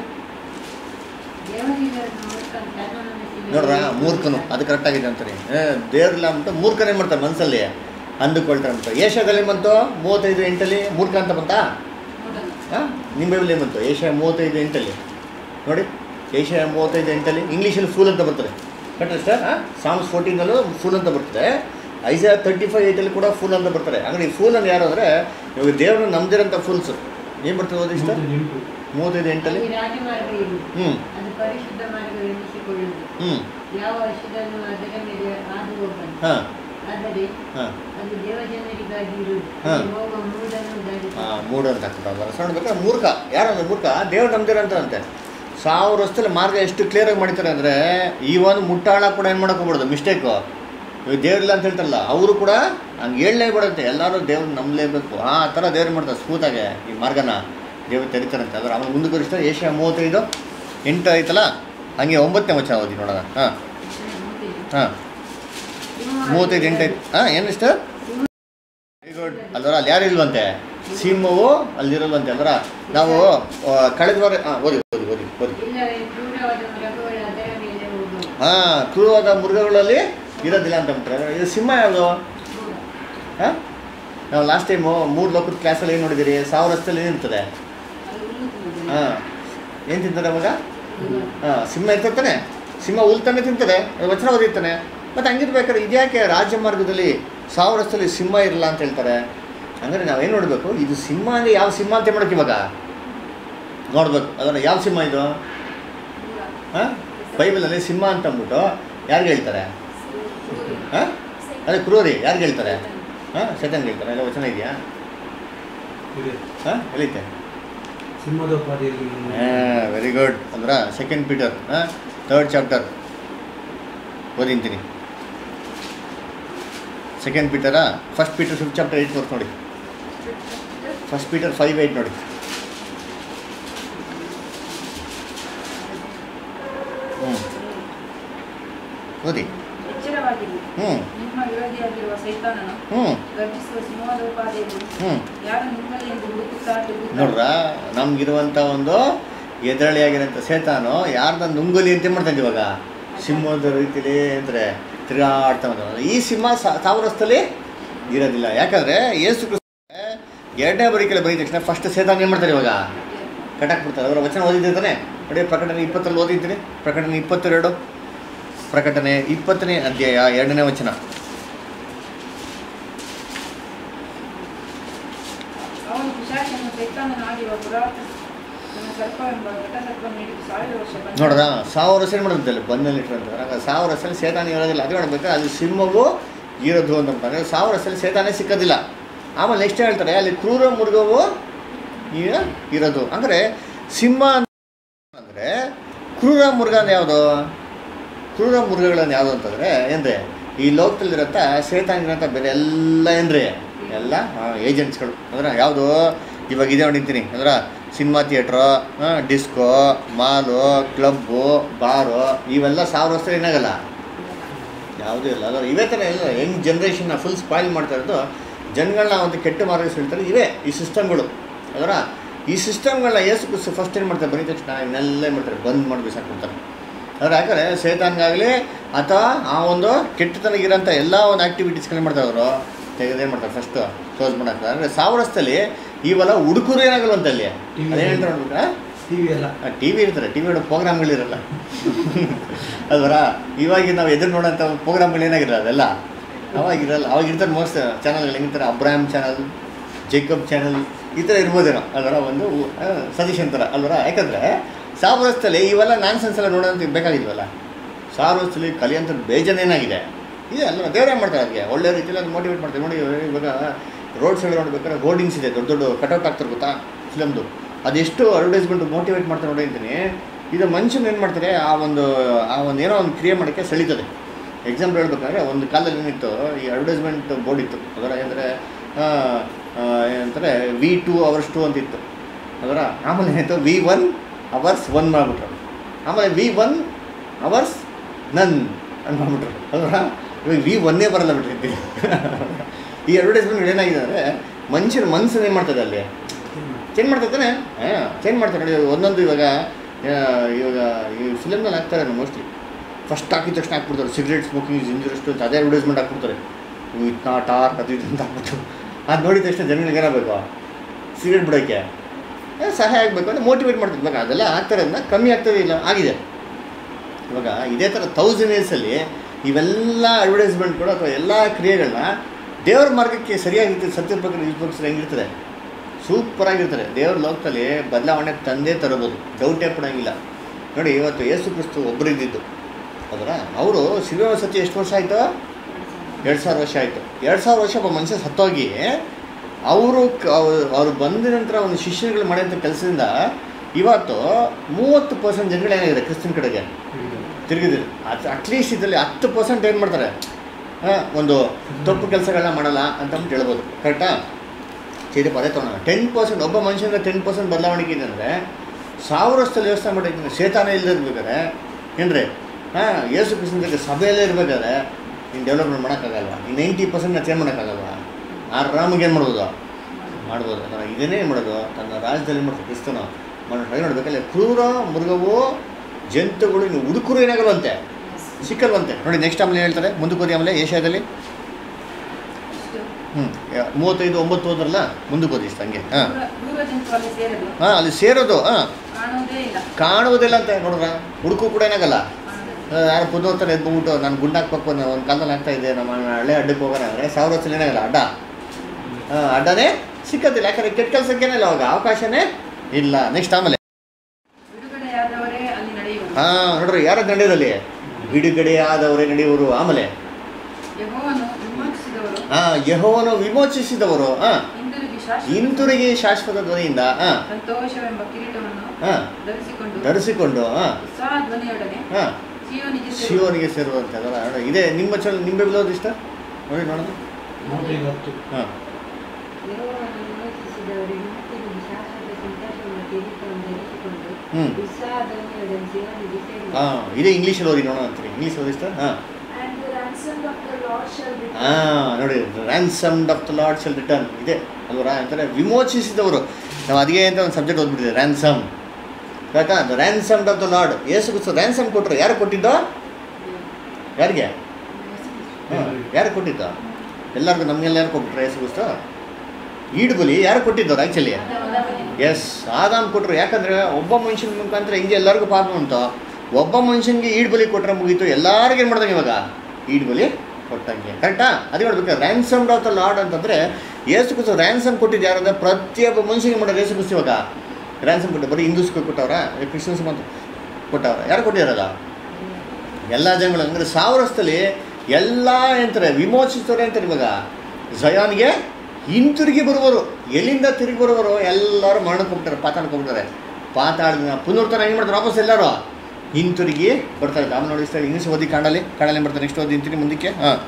ದೇವರಿಗೆ ನೋಡ್ಕೊಂಡು ಜ್ಞಾನವನ್ನು ನೋಡ್ರ ಮೂರ್ಖನು ಅದು ಕರೆಕ್ಟ್ ಆಗಿದೆ ಅಂತಾರೆ ಏ, ದೇವ್ರಿಲ್ಲ ಅಂತ ಮೂರ್ಖನೇ ಮಾಡ್ತಾರೆ ಮನಸ್ಸಲ್ಲಿ ಅಂದುಕೊಳ್ತಾರೆ ಅಂತ ಏಷ್ಯಾದಲ್ಲಿ ಬಂತು ಮೂವತ್ತೈದು ಎಂಟಲ್ಲಿ ಮೂರ್ಖ ಅಂತ ಬಂತಾ ನೋಡಲ್ಲ ಹಾಂ ನಿಮ್ಮ ಬೈಬಲ್ ಏನು ಬಂತು ಏಷ್ಯಾ ಮೂವತ್ತೈದು ಎಂಟಲ್ಲಿ ನೋಡಿ ಏಷ್ಯಾ ಮೂವತ್ತೈದು ಎಂಟಲ್ಲಿ ಇಂಗ್ಲೀಷಲ್ಲಿ ಫೂಲ್ ಅಂತ ಬರ್ತದೆ ಕರೆಕ್ಟ್ ಸರ್ ಹಾಂ ಸಾಮ್ಸ್ ಫೋರ್ಟೀನಲ್ಲೂ ಫೂಲ್ ಅಂತ ಬರ್ತದೆ ಐಸಾ ತರ್ಟಿ ಫೈವ್ ಏಯ್ಟಲ್ಲಿ ಕೂಡ ಫೂಲ್ ಅಂತ ಬರ್ತಾರೆ ಹಾಗಾದ್ರೆ ಈ ಫೂಲ್ ಅಂತ ಯಾರು ಅಂದರೆ ಇವಾಗ ದೇವ್ರನ್ನ ನಂಬ್ದಿರೋಂಥ ಫೂಲ್ಸ್ ಏನು ಬರ್ತದೆ ಓದಿ ಇಷ್ಟ ಮೂವತ್ತೈದು ಎಂಟಲ್ಲಿ ಈ ರಾಜಮಾರ್ಗ ಇದು ಹ್ಞೂ ಅದು ಪರಿಶುದ್ಧ ಮಾರ್ಗವೆನಿಸಿಕೊಳ್ಳುವುದು ಹ್ಞೂ ಯಾವ ವರ್ಷದಲ್ಲೂ ಅದರ ಮೇಲೆ ಹಾದು ಹೋಗಲ್ಲ ಹಾಂ ಆದರೆ ಹಾಂ ಅದು ದೇವಜನರಿಗಾಗಿ ಇರುವುದು ಹಾ. ಅಲ್ಲಿ ಹೋಗುವ ಮೂಡನ್ನು ದಾಟಿ ಮೂಡ ಅಂತ ಹಾಕ್ಬಿಟ್ಟು ಸಣ್ಣ ಬೇಕಾದ್ರೆ ಮೂರ್ಖ ಯಾರು ಅಂದ್ರೆ ಮೂರ್ಖ ದೇವ್ರು ನಂಬ್ದಿರಂತಂತೆ ಸಾವಿರ ವರ್ಷದಲ್ಲಿ ಮಾರ್ಗ ಎಷ್ಟು ಕ್ಲಿಯರಾಗಿ ಮಾಡಿದ್ದಾರೆ ಅಂದರೆ ಈ ಒಂದು ಮುಟ್ಟಾಳ ಕೂಡ ಏನು ಮಾಡಕ್ಕೆ ಹೋಗ್ಬಿಡೋದು ಮಿಸ್ಟೇಕು ಇವಾಗ ದೇವ್ರಿಲ್ಲ ಅಂತ ಹೇಳ್ತಾರಲ್ಲ ಅವರು ಕೂಡ ಹಂಗೆ ಹೇಳಲೇಬಿಡುತ್ತೆ ಎಲ್ಲರೂ ದೇವ್ರು ನಂಬಲೇಬೇಕು ಆ ಥರ ದೇವ್ರು ಮಾಡ್ತಾರೆ ಸ್ಮೂತಾಗೆ ಈ ಮಾರ್ಗನ ದೇವ್ರು ತೆರಿತಾರಂತೆ ಅದ್ರ ಆಮೇಲೆ ಮುಂದುವರಿಸ್ತಾರೆ ಏಷ್ಯಾ ಮೂವತ್ತೈದು ಎಂಟು ಆಯ್ತಲ್ಲ ಹಂಗೆ ಒಂಬತ್ತನೇ ವಚನ ಓದಿ ನೋಡೋಣ ಹಾಂ ಹಾಂ ಮೂವತ್ತೈದು ಎಂಟು ಆಯ್ತು ಹಾಂ ಏನು ಇಷ್ಟ ವೆರಿ ಗುಡ್ ಅಲ್ವರ ಅಲ್ಲಿ ಯಾರು ಇಲ್ವಂತೆ ಸಿಂಹವು ಅಲ್ಲಿರಲ್ವಂತೆ ಅಲ್ವರ ನಾವು ಆ, ಕಳೆದ ವಾರ ಹಾಂ ಓದಿ ಓದಿ ಓದಿ ಓದಿ ಇಲ್ಲವೇ ಕ್ರೂರವಾದ ಮೃಗಗಳು ಅದರ ಮೇಲೆ ಹೋಗುವು ಹಾಂ ಕ್ರೂರವಾದ ಮೃಗಗಳಲ್ಲಿ ಇರೋದಿಲ್ಲ ಅಂತ ಅಂತಾರೆ ಇದು ಸಿಂಹ ಯಾವುದು ಹಾಂ ನಾವು ಲಾಸ್ಟ್ ಟೈಮು ಮೂರು ಲೋಕದ ಕ್ಲಾಸಲ್ಲಿ ಏನು ನೋಡಿದ್ದೀರಿ ಸಾವಿರ ವರ್ಷದಲ್ಲಿ ಏನಿರ್ತದೆ ಅದು ಹುಲ್ಲು ತಿನ್ನುವುದಿಲ್ಲ. ಹಾಂ ಏನು ತಿಂತಾರೆ ಅವಾಗ ಹಾಂ ಸಿಂಹ ಇರ್ತಾನೆ ಸಿಂಹ ಹುಲ್ತಾನೆ ತಿಂತದೆ ಅದು ವಚನ ಓದಿರ್ತಾನೆ ಮತ್ತು ಹಂಗಿರ್ಬೇಕಾದ್ರೆ ಇದ್ಯಾಕೆ ರಾಜ್ಯ ಮಾರ್ಗದಲ್ಲಿ ಸಾವಿರ ವರ್ಷದಲ್ಲಿ ಸಿಂಹ ಇರಲ್ಲ ಅಂತ ಹೇಳ್ತಾರೆ ಹಂಗಾರೆ ನಾವೇನು ನೋಡಬೇಕು ಇದು ಸಿಂಹ ಅಂದರೆ ಯಾವ ಸಿಂಹ ಅಂತ ಮಾಡೋಕೆ ಇವಾಗ ನೋಡ್ಬೇಕು ಅದನ್ನು ಯಾವ ಸಿಂಹ ಇದು ಹಾಂ ಬೈಬಲಲ್ಲಿ ಸಿಂಹ ಅಂತ ಅಂದ್ಬಿಟ್ಟು ಯಾರಿಗೆ ಹೇಳ್ತಾರೆ ಹಾಂ ಅದೇ ಕ್ರೂರಿ ಯಾರಿಗೆ ಹೇಳ್ತಾರೆ ಹಾಂ ಸೆತನ್ಗೆ ಹೇಳ್ತಾರೆ ಎಲ್ಲ ವಚನ ಇದೆಯಾ ಇದೆ ಹಾಂ ಎಲ್ಲಿತೆ ಸಿಂಹದೋಪಾದಿಯಲ್ಲಿ ವೆರಿ ಗುಡ್ ಅಂದ್ರ ಸೆಕೆಂಡ್ ಪೀಟರ್ ಥರ್ಡ್ ಚಾಪ್ಟರ್ ಓದಿಂತೀನಿ ಸೆಕೆಂಡ್ ಪೀಟರಾ first Peter fifth chapter eight work ನೋಡಿ ಫಸ್ಟ್ ಪೀಟರ್ ಫೈವ್ ಏಯ್ಟ್ ನೋಡಿ ಹ್ಞೂ ಓದಿ ಎಚ್ಚರವಾಗಿರಿ ಹ್ಞೂ ನಿಮ್ಮ ವಿರೋಧಿಯಾಗಿರುವ ಸೈತಾನನು ಹ್ಞೂ ಗರ್ಜಿಸುವ ಸಿಂಹದೋಪಾದಿಯಲ್ಲಿ ಹ್ಞೂ ಯಾರು ನಿಮ್ಮಲ್ಲಿ ಎಂದು ಹುಡುಕುತ್ತಾ ತಿರುಗುತ್ತಾನೆ. ನೋಡ್ರ ನಮ್ಗಿರುವಂಥ ಒಂದು ಎದುರಳಿಯಾಗಿರೋಂಥ ಸೇತಾನು ಯಾರ್ದ ನುಂಗುಲಿ ಅಂತ ಮಾಡ್ತಾನೆ ಇವಾಗ ಸಿಂಹದ ರೀತಿಲಿ ಅಂದರೆ ತಿರುಗಾಡ್ತಾ ಬಂದ ಈ ಸಿಂಹ ಸಾ- ಸಾವಿರ ವರ್ಷದಲ್ಲಿ ಇರೋದಿಲ್ಲ ಯಾಕಂದರೆ ಏಸು ಕ್ರಿಸ್ತ ಎರಡನೇ ಬರೀಕೆಲ್ಲ ಬರೀದ ತಕ್ಷಣ ಫಸ್ಟ್ ಸೇತಾನ ಏನು ಮಾಡ್ತಾರೆ ಇವಾಗ ಕಟಾಕ್ ಬಿಡ್ತಾರೆ ಅವರ ವಚನ ಓದಿದ್ದಾನೆ ನೋಡಿ ಪ್ರಕಟಣೆ ಇಪ್ಪತ್ತರಲ್ಲಿ ಓದಿದ್ದೀನಿ ಪ್ರಕಟಣೆ ಇಪ್ಪತ್ತೆರಡು ಪ್ರಕಟಣೆ ಇಪ್ಪತ್ತನೇ ಅಧ್ಯಾಯ ಎರಡನೇ ವಚನ ಅವನು ಪಿಶಾಚನು ಸೈತಾನನಾಗಿರುವ ಪುರಾತನ ಸರ್ಪವೆಂಬ ಘಟಸರ್ಪವನ್ನು ಹಿಡಿದು ಸಾವಿರ ವರ್ಷ ಬಂದ ನೋಡ್ರ ಸಾವಿರ ವರ್ಷ ಏನು ಮಾಡೋದಂತಲ್ಲ ಬಂದಲ್ಲಿ ಇಟ್ರಂತಾರೆ ಆಗ ಸಾವಿರ ವರ್ಷದಲ್ಲಿ ಸೇತಾನ ಇರೋದಿಲ್ಲ ಅದು ನೋಡ್ಬೇಕು ಅಲ್ಲಿ ಸಿಂಹವು ಇರೋದು ಅಂತ ಅಂತಾರೆ ಸಾವಿರ ವರ್ಷದಲ್ಲಿ ಸೇತಾನೇ ಸಿಕ್ಕೋದಿಲ್ಲ ಆಮೇಲೆ ನೆಕ್ಸ್ಟ್ ಹೇಳ್ತಾರೆ ಅಲ್ಲಿ ಕ್ರೂರ ಮೃಗವು ಈಗ ಇರೋದು ಅಂದರೆ ಸಿಂಹ ಅಂದರೆ ಕ್ರೂರ ಮೃಗ ಅಂದ್ರೆ ಯಾವುದು ಕ್ರೂರ ಮೃಗಗಳನ್ನು ಯಾವುದು ಅಂತಂದರೆ ಏನ್ರಿ ಈ ಲೋಕದಲ್ಲಿರತ್ತ ಸೇತಾನಿರಂಥ ಬೇರೆ ಎಲ್ಲ ಏನ್ರಿ ಎಲ್ಲ ಏಜೆಂಟ್ಸ್ಗಳು ಅಂದ್ರೆ ಯಾವುದು ಇವಾಗ ಇದೆ ನೋಡಿರ್ತೀನಿ ಅಂದ್ರೆ cinema theatre disco mall club bar ಇವೆಲ್ಲ ಸಾವಿರ ವರ್ಷ ಏನಾಗಲ್ಲ ಯಾವುದೂ ಇಲ್ಲ ಅದರ ಇವೇ ಥರ ಎಲ್ಲ ಯಂಗ್ ಜನ್ರೇಷನ್ನ ಫುಲ್ ಸ್ಪಾಯ್ಲ್ ಮಾಡ್ತಾ ಇರೋದು ಜನಗಳನ್ನ ಒಂದು ಕೆಟ್ಟ ಮಾರ್ಗ ಹೇಳ್ತಾರೆ ಇವೇ ಈ ಸಿಸ್ಟಮ್ಗಳು ಅದರ ಈ ಸಿಸ್ಟಮ್ಗಳನ್ನ ಏಸು ಫಸ್ಟ್ ಏನು ಮಾಡ್ತಾರೆ ಬಂದ ತಕ್ಷಣ ಇವನ್ನೆಲ್ಲ ಏನು ಮಾಡ್ತಾರೆ ಬಂದ್ ಮಾಡಿ ಬಿಸಾಕ್ಬಿಡ್ತಾರೆ ಅದ್ರ ಯಾಕಂದರೆ ಸೇತಾನ್ಗಾಗಲಿ ಅಥವಾ ಆ ಒಂದು ಕೆಟ್ಟತನಗಿರೋಂಥ ಎಲ್ಲ ಒಂದು ಆ್ಯಕ್ಟಿವಿಟೀಸ್ಗಳನ್ನ ಮಾಡ್ತಾರೆ ಅವರು ತೆಗೆದೇನು ಮಾಡ್ತಾರೆ ಫಸ್ಟು ಕ್ಲೋಸ್ ಮಾಡಕ್ಕೆ ಅಂದರೆ ಸಾವಿರ ವರ್ಷದಲ್ಲಿ ಇವೆಲ್ಲ ಹುಡುಗರು ಏನಾಗಲ್ವಂತ ಅಲ್ಲಿ ಅದೇನು ಹೇಳ್ತಾರೆ ನೋಡ್ಬೇಕಾ ಟಿ ವಿ ಎಲ್ಲ ಟಿ ವಿ ಇರ್ತಾರೆ ಟಿ ವಿ ನೋಡೋ ಪ್ರೋಗ್ರಾಮ್ಗಳಿರಲ್ಲ ಅಲ್ವರ ಇವಾಗ ನಾವು ಎದುರು ನೋಡೋಂಥ ಪ್ರೋಗ್ರಾಮ್ಗಳು ಏನಾಗಿರಲ್ಲ ಅದೆಲ್ಲ ಅವಾಗಿರಲ್ಲ ಅವಾಗ ಇರ್ತಾರೆ ಮೋಸ್ಟ್ ಚಾನಲ್ಗಳು ಹೆಂಗಿರ್ತಾರೆ ಅಬ್ರಾಮ್ ಚಾನಲ್ ಜೇಕಬ್ ಚಾನಲ್ ಈ ಥರ ಇರ್ಬೋದೇನೋ ಅಲ್ವರ ಒಂದು ಸಜೆಷನ್ ಥರ ಅಲ್ವರ ಯಾಕಂದರೆ ಸಾವಿರ ವರ್ಷದಲ್ಲಿ ಇವೆಲ್ಲ ನಾನ್ ಸೆನ್ಸ್ ಎಲ್ಲ ನೋಡೋಂತ ಬೇಕಾಗಿಲ್ವಲ್ಲ ಸಾವಿರ ವರ್ಷದಲ್ಲಿ ಕಲಿಯಂಥ ಬೇಜಾನ್ ಏನಾಗಿದೆ ಇದೆ ಅಲ್ವ ದೇವರೇ ಮಾಡ್ತಾರೆ ಅದಕ್ಕೆ ಒಳ್ಳೆ ರೀತಿಯಲ್ಲಿ ಅದು ಮೋಟಿವೇಟ್ ಮಾಡ್ತಾರೆ ನೋಡಿ ಇವಾಗ ರೋಡ್ ಸೈಡ್ ನೋಡ್ಬೇಕಾದ್ರೆ ಹೋರ್ಡಿಂಗ್ಸ್ ಇದೆ ದೊಡ್ಡ ದೊಡ್ಡ ಕಟೌಟ್ ಆಗ್ತಾರೆ ಗೊತ್ತಾ ಫಿಲಮ್ದು ಅದೆಷ್ಟು ಅಡ್ವರ್ಟೈಸ್ಮೆಂಟ್ ಮೋಟಿವೇಟ್ ಮಾಡ್ತಾರೆ ನೋಡಿ ಅಂತೀನಿ ಇದು ಮನುಷ್ಯನ ಏನು ಮಾಡ್ತಾರೆ ಆ ಒಂದು ಆ ಒಂದು ಏನೋ ಒಂದು ಕ್ರಿಯೆ ಮಾಡೋಕ್ಕೆ ಸೆಳೀತದೆ ಎಕ್ಸಾಂಪಲ್ ಹೇಳ್ಬೇಕಂದ್ರೆ ಒಂದು ಕಾಲದಲ್ಲಿ ಏನಿತ್ತು ಈ ಅಡ್ವರ್ಟೈಸ್ಮೆಂಟ್ ಬೋರ್ಡ್ ಇತ್ತು ಅದರ ಏನಂದರೆ ಏನಂತಾರೆ ವಿ ಟು ಅವರ್ಸ್ ಟು ಅಂತ ಇತ್ತು ಅದರ ಆಮೇಲೆ ಏನಾಯಿತು ವಿ ಒನ್ ಅವರ್ಸ್ ಒನ್ ಮಾಡಿಬಿಟ್ರು ಆಮೇಲೆ ವಿ ಒನ್ ಅವರ್ಸ್ ನನ್ ಅಂತ ಮಾಡ್ಬಿಟ್ರು ಅಲ್ವಾ ಇವಾಗ ವಿ ಒನ್ನೇ ಬರಲ್ಲ ಬಿಟ್ರಿ ಈ ಅಡ್ವರ್ಟೈಸ್ಮೆಂಟ್ ಏನಾಗಿದೆ ಅಂದರೆ ಮನುಷ್ಯನ ಮನಸ್ಸನ್ನು ಏನು ಮಾಡ್ತದೆ ಅಲ್ಲಿ ಚೇಂಜ್ ಮಾಡ್ತಾನೆ ಹಾಂ ಚೇಂಜ್ ಮಾಡ್ತಾರೆ ನೋಡಿ ಒಂದೊಂದು ಇವಾಗ ಆ, ಇವಾಗ ಈ ಫಿಲಮ್ನಲ್ಲಿ ಹಾಕ್ತಾರೆ ಮೋಸ್ಟ್ಲಿ ಫಸ್ಟ್ ಹಾಕಿದ ತಕ್ಷಣ ಹಾಕ್ಬಿಡ್ತಾರೆ ಸಿಗರೇಟ್ ಸ್ಮೋಕಿಂಗ್ ಇಸ್ ಇಂಜುರಿಯಸ್ ಅಂತ ಅದೇ ಅಡ್ವರ್ಟೈಸ್ಮೆಂಟ್ ಹಾಕ್ಬಿಡ್ತಾರೆ ಇಟ್ ನಾಟ್ ಆರ್ ಅದು ಇದು ಅಂತ ಹಾಕ್ಬಿಟ್ಟು ಅದು ನೋಡಿದ ತಕ್ಷಣ ಜನಗಳಿಗೆ ಏನಾಗಬೇಕು ಸಿಗರೇಟ್ ಬಿಡೋಕ್ಕೆ ಏ, ಸಹಾಯ ಆಗಬೇಕು ಅಂತ ಮೋಟಿವೇಟ್ ಮಾಡ್ತಾರೆ ಇವಾಗ ಅದೆಲ್ಲ ಆಗ್ತಾರೆ ಅಂತ ಕಮ್ಮಿ ಆಗ್ತದೆ ಇಲ್ಲ ಆಗಿದೆ ಇವಾಗ ಇದೇ ಥರ ತೌಸಂಡ್ ಇಯರ್ಸಲ್ಲಿ ಇವೆಲ್ಲ ಅಡ್ವರ್ಟೈಸ್ಮೆಂಟ್ಗಳು ಅಥವಾ ಎಲ್ಲ ಕ್ರಿಯೆಗಳನ್ನ ದೇವ್ರ ಮಾರ್ಗಕ್ಕೆ ಸರಿಯಾಗಿರ್ತದೆ ಸತ್ಯದ ಬಗ್ಗೆ ನಿಲ್ಸ್ಬೇಕು ಹೆಂಗಿರ್ತದೆ ಸೂಪರಾಗಿರ್ತಾರೆ ದೇವ್ರ ಲೋಕದಲ್ಲಿ ಬದಲಾವಣೆ ತಂದೇ ತರಬೋದು ಡೌಟೇ ಪಡೋಂಗಿಲ್ಲ ನೋಡಿ ಇವತ್ತು ಯೇಸು ಕ್ರಿಸ್ತು ಒಬ್ಬರು ಇದ್ದಿದ್ದು ಅದರ ಅವರು ಶಿವ ಸತ್ಯ ಎಷ್ಟು ವರ್ಷ ಆಯಿತು ಎರಡು ಸಾವಿರ ವರ್ಷ ಆಯಿತು ಎರಡು ಸಾವಿರ ವರ್ಷ ಒಬ್ಬ ಮನುಷ್ಯ ಸತ್ತೋಗಿ ಅವರು ಅವ್ರು ಬಂದ ನಂತರ ಒಂದು ಶಿಷ್ಯರುಗಳು ಮಾಡಿದಂಥ ಕೆಲಸದಿಂದ ಇವತ್ತು ಮೂವತ್ತು ಪರ್ಸೆಂಟ್ ಜನಗಳು ಏನಾಗಿದೆ ಕ್ರಿಸ್ತನ್ ಕಡೆಗೆ ತಿರುಗಿದ್ರು ಅದು ಅಟ್ಲೀಸ್ಟ್ ಇದರಲ್ಲಿ ಹತ್ತು ಪರ್ಸೆಂಟ್ ಏನು ಮಾಡ್ತಾರೆ ಆ, ಒಂದು ತಪ್ಪು ಕೆಲಸಗಳನ್ನ ಮಾಡಲ್ಲ ಅಂತ ಅಂದ್ಬಿಟ್ಟು ಹೇಳ್ಬೋದು ಕರೆಕ್ಟಾ ಸರಿ ಪದೇ ತೊಗೊಳೋಣ ಟೆನ್ ಪರ್ಸೆಂಟ್ ಒಬ್ಬ ಮನುಷ್ಯನ ಟೆನ್ ಪರ್ಸೆಂಟ್ ಬದಲಾವಣೆ ಇದೆ ಅಂದರೆ ಸಾವಿರ ವರ್ಷದಲ್ಲಿ ಯೋಚನೆ ಮಾಡಿದ್ದೀನಿ ಶೇತಾನ ಇಲ್ಲದೆ ಇರ್ಬೇಕಾದ್ರೆ ಏನ್ರಿ ಹಾಂ ಯೇಸು ಕೃಷ್ಣ ಜೊತೆ ಸಭೆಯಲ್ಲೇ ಇರ್ಬೇಕಾದ್ರೆ ನೀನು ಡೆವಲಪ್ಮೆಂಟ್ ಮಾಡೋಕ್ಕಾಗಲ್ವ ಈ ನೈಂಟಿ ಪರ್ಸೆಂಟ್ನ ಚೇಂಜ್ ಮಾಡೋಕ್ಕಾಗಲ್ವ ಆರಾಮಾಗಿ ಏನು ಮಾಡ್ಬೋದು ಮಾಡ್ಬೋದು ಅದರ ಇದನ್ನೇ ಏನು ಮಾಡೋದು ತನ್ನ ರಾಜ್ಯದಲ್ಲಿ ಮಾಡ್ತಾರೆ ಕ್ರಿಸ್ತನು ಮಾಡಿ ನೋಡ್ಬೇಕಲ್ಲ ಕ್ರೂರ ಮೃಗವು ಜಂತುಗಳು ಇನ್ನು ಹುಡುಕರು ಏನಾಗಲ್ವಂತೆ ಸಿಕ್ಕಲ್ವಂತೆ ನೋಡಿ ನೆಕ್ಸ್ಟ್ ಆಮೇಲೆ ಹೇಳ್ತಾರೆ ಮುಂದಕ್ಕೆ ಓದಿ ಆಮೇಲೆ ಏಷ್ಯಾದಲ್ಲಿ ಇಷ್ಟು ಹ್ಞೂ ಮೂವತ್ತೈದು ಒಂಬತ್ತು ಹೋದ್ರಲ್ಲ ಮುಂದಕ್ಕೆ ಓದಿ ಇಷ್ಟು ಹಂಗೆ ಹಾಂ ದೂರ ದೂರ ಜಂತು ಅಲ್ಲಿ ಸೇರದು ಹಾಂ ಅಲ್ಲಿ ಸೇರೋದು ಹಾಂ ಕಾಣುವುದೇ ಇಲ್ಲ ಕಾಣುವುದಿಲ್ಲ ಅಂತ ನೋಡ್ರ ಹುಡುಕು ಕೂಡ ಏನಾಗಲ್ಲ ಕಾಣುವುದಿಲ್ಲ. ಆ, ಯಾರು ಪುನೋತ್ತರ ಎದ್ಬಿಟ್ಟು ನಾನು ಗುಂಡು ಹಾಕ್ಬೇಕು ಅನ್ನೋ ಒಂದು ಕಾಲದಲ್ಲಿ ಆಗ್ತಾ ಇದೆ ನಮ್ಮ ಹಳೆ ಅಡ್ಡಕ್ಕೆ ಹೋಗೋಣ ಅಂದರೆ ಸಾವಿರ ವರ್ಷದಲ್ಲಿ ಏನಾಗಲ್ಲ ಅಡ್ಡ ಆ, ಅಡ್ಡನೇ ಸಿಕ್ಕತ್ತಿಲ್ಲ ಯಾಕಂದ್ರೆ ಕೆಟ್ಟ ಕೆಲಸಕ್ಕೇನೆ ಇಲ್ಲ ಅವಾಗ ಅವಕಾಶನೇ ಇಲ್ಲ ನೆಕ್ಸ್ಟ್ ಆಮೇಲೆ ಬಿಡುಗಡೆಯಾದವರೇ ಅಲ್ಲಿ ನಡೆಯುವರು ಹಾಂ ನೋಡ್ರಿ ಯಾರ ನಡೆಯೋದಲ್ಲಿ ಬಿಡುಗಡೆ ಆದವರೇ ನಡೆಯುವರು ಆಮೇಲೆ ಯೆಹೋವನು ವಿಮೋಚಿಸಿದವರು ಹಾಂ ಯಹೋವನು ವಿಮೋಚಿಸಿದವರು ಹಾಂ ಹಿಂದಿರುಗಿ ಶಾಶ್ವತ ಹಿಂತಿರುಗಿ ಶಾಶ್ವತ ಧ್ವನಿಯಿಂದ ಹಾಂ ಸಂತೋಷವೆಂಬ ಕಿರೀಟವನ್ನು ಹಾಂ ಧರಿಸಿಕೊಂಡು ಧರಿಸಿಕೊಂಡು ಹಾಂ ಉತ್ಸಾಹ ಧ್ವನಿಯೊಡನೆ ಹಾಂ ಜೀವನಿಗೆ ಸೇರುವರು. ಶಿವನಿಗೆ ಸೇರುವಂತೆ ಅದಲ್ಲ ನೋಡಿ, ಇದೇ ನಿಮ್ಮ ಚಲ ನಿಮ್ಮ ಬಿಡೋದು ಇಷ್ಟ ನೋಡಿ ನೋಡೋದು ನೂರ ಹತ್ತು ಹಾಂ ಯೆಹೋವನು ವಿಮೋಚಿಸಿದವರು ಹಿಂತಿರುಗಿ ಶಾಶ್ವತ ಸಂತೋಷವನ್ನು ಕಿರೀಟವನ್ನು ಧರಿಸಿಕೊಂಡು ಹ್ಮ್. ಉತ್ಸಾಹದವನಿಯೊಡನೆ ಜೀವನಿಗೆ ಸೇರುವ ಹಾಂ ಇದೇ ಇಂಗ್ಲೀಷಲ್ಲಿ ಓದಿ ನೋಡೋಣ ಅಂತೀರಿ ಇಂಗ್ಲೀಷ್ ಓದಿ ಇಷ್ಟ ಹಾಂ And the ransom of the Lord shall return. ಹಾಂ ನೋಡಿ ransomed of the Lord shall return ಇದೆ ಅಲ್ವರ ಅಂತಾರೆ ವಿಮೋಚಿಸಿದವರು ನಾವು ಅದೇ ಅಂತ ಒಂದು ಸಬ್ಜೆಕ್ಟ್ ಓದ್ಬಿಟ್ಟಿದೆ ರ್ಯಾನ್ಸಮ್ ಕರೆಕ್ಟಾ the ransomed of the Lord ಏಸು ಕ್ರಿಸ್ತು ರ್ಯಾನ್ಸಮ್ ಕೊಟ್ಟರು ಯಾರು ಕೊಟ್ಟಿದ್ದೋ ಯಾರಿಗೆ ಹಾಂ ಯಾರು ಕೊಟ್ಟಿದ್ದು ಎಲ್ಲರಿಗೂ ನಮಗೆಲ್ಲ ಯಾರು ಕೊಟ್ಬಿಟ್ರೆ ಏಸು ಕ್ರಿಸ್ತು ಈಡುಬಲಿ ಯಾರು ಕೊಟ್ಟಿದ್ದವ್ರು ಆ್ಯಕ್ಚುಲಿ ಎಸ್ ಆದಾಮ್ ಕೊಟ್ಟರು ಯಾಕಂದರೆ ಒಬ್ಬ ಮನುಷ್ಯನ ಮುಖಾಂತರ ಹಿಂಗೆ ಎಲ್ಲರಿಗೂ ಪಾಪ ಉಂಟು ಒಬ್ಬ ಮನುಷ್ಯನಿಗೆ ಈಡ್ ಬಲಿ ಕೊಟ್ಟರೆ ಮುಗೀತು ಎಲ್ಲರಿಗೂ ಏನು ಮಾಡ್ದಂಗೆ ಇವಾಗ ಈಡ್ ಬಲಿ ಕೊಟ್ಟಂಗೆ ಕರೆಕ್ಟಾ ಅದೇ ನೋಡ್ಬೇಕು ರ್ಯಾನ್ಸಮ್ಡ್ ಆಫ್ ದ ಲಾರ್ಡ್ ಅಂತಂದರೆ ಏಸು ಕುಸು ರ್ಯಾನ್ಸಮ್ ಕೊಟ್ಟಿದ್ದು ಯಾರು ಅಂದರೆ ಪ್ರತಿಯೊಬ್ಬ ಮನುಷ್ಯನಿಗೆ ಮಾಡೋದು ಏಸು ಕುಸು ಇವಾಗ ರ್ಯಾನ್ಸಮ್ ಕೊಟ್ಟು ಬರೀ ಹಿಂದೂಸ್ಗೆ ಕೊಟ್ಟವ್ರ ಕ್ರಿಶ್ಚಿಯನ್ಸ್ ಮಾತ್ರ ಕೊಟ್ಟವ್ರ ಯಾರು ಕೊಟ್ಟಿದಾರಲ್ಲ ಎಲ್ಲ ಜನಗಳು ಅಂದರೆ ಸಾವಿರ ವರ್ಷದಲ್ಲಿ ಎಲ್ಲ ಅಂತಾರೆ ವಿಮೋಚಿಸ್ತವ್ರೆ ಅಂತಾರೆ ಇವಾಗ ಜಯಾನ್ಗೆ ಹಿಂತಿರುಗಿ ಬರುವರು ಎಲ್ಲಿಂದ ತಿರುಗಿ ಬರುವರು ಎಲ್ಲರೂ ಮರಣಕ್ಕೆ ಹೋಗ್ತಾರೆ ಪಾತಾಳಕ್ಕೆ ಹೋಗ್ತಾರೆ ಪಾತಾಳ ಪುನರ್ತನ ಏನು ಮಾಡ್ತಾರೆ ವಾಪಸ್ ಎಲ್ಲರೂ ಹಿಂತಿರುಗಿ ಬರ್ತಾರೆ ಆಮೇಲೆ ನೋಡಿ ಸರ್ ಇಂಗ್ಲೀಷ್ ಓದಿ ಕಾಣಲಿ ಕಾಣಲಿ ಬರ್ತಾರೆ ನೆಕ್ಸ್ಟ್ ಓದಿ ಇಂತೀನಿ ಮುಂದಕ್ಕೆ ಹಾಂ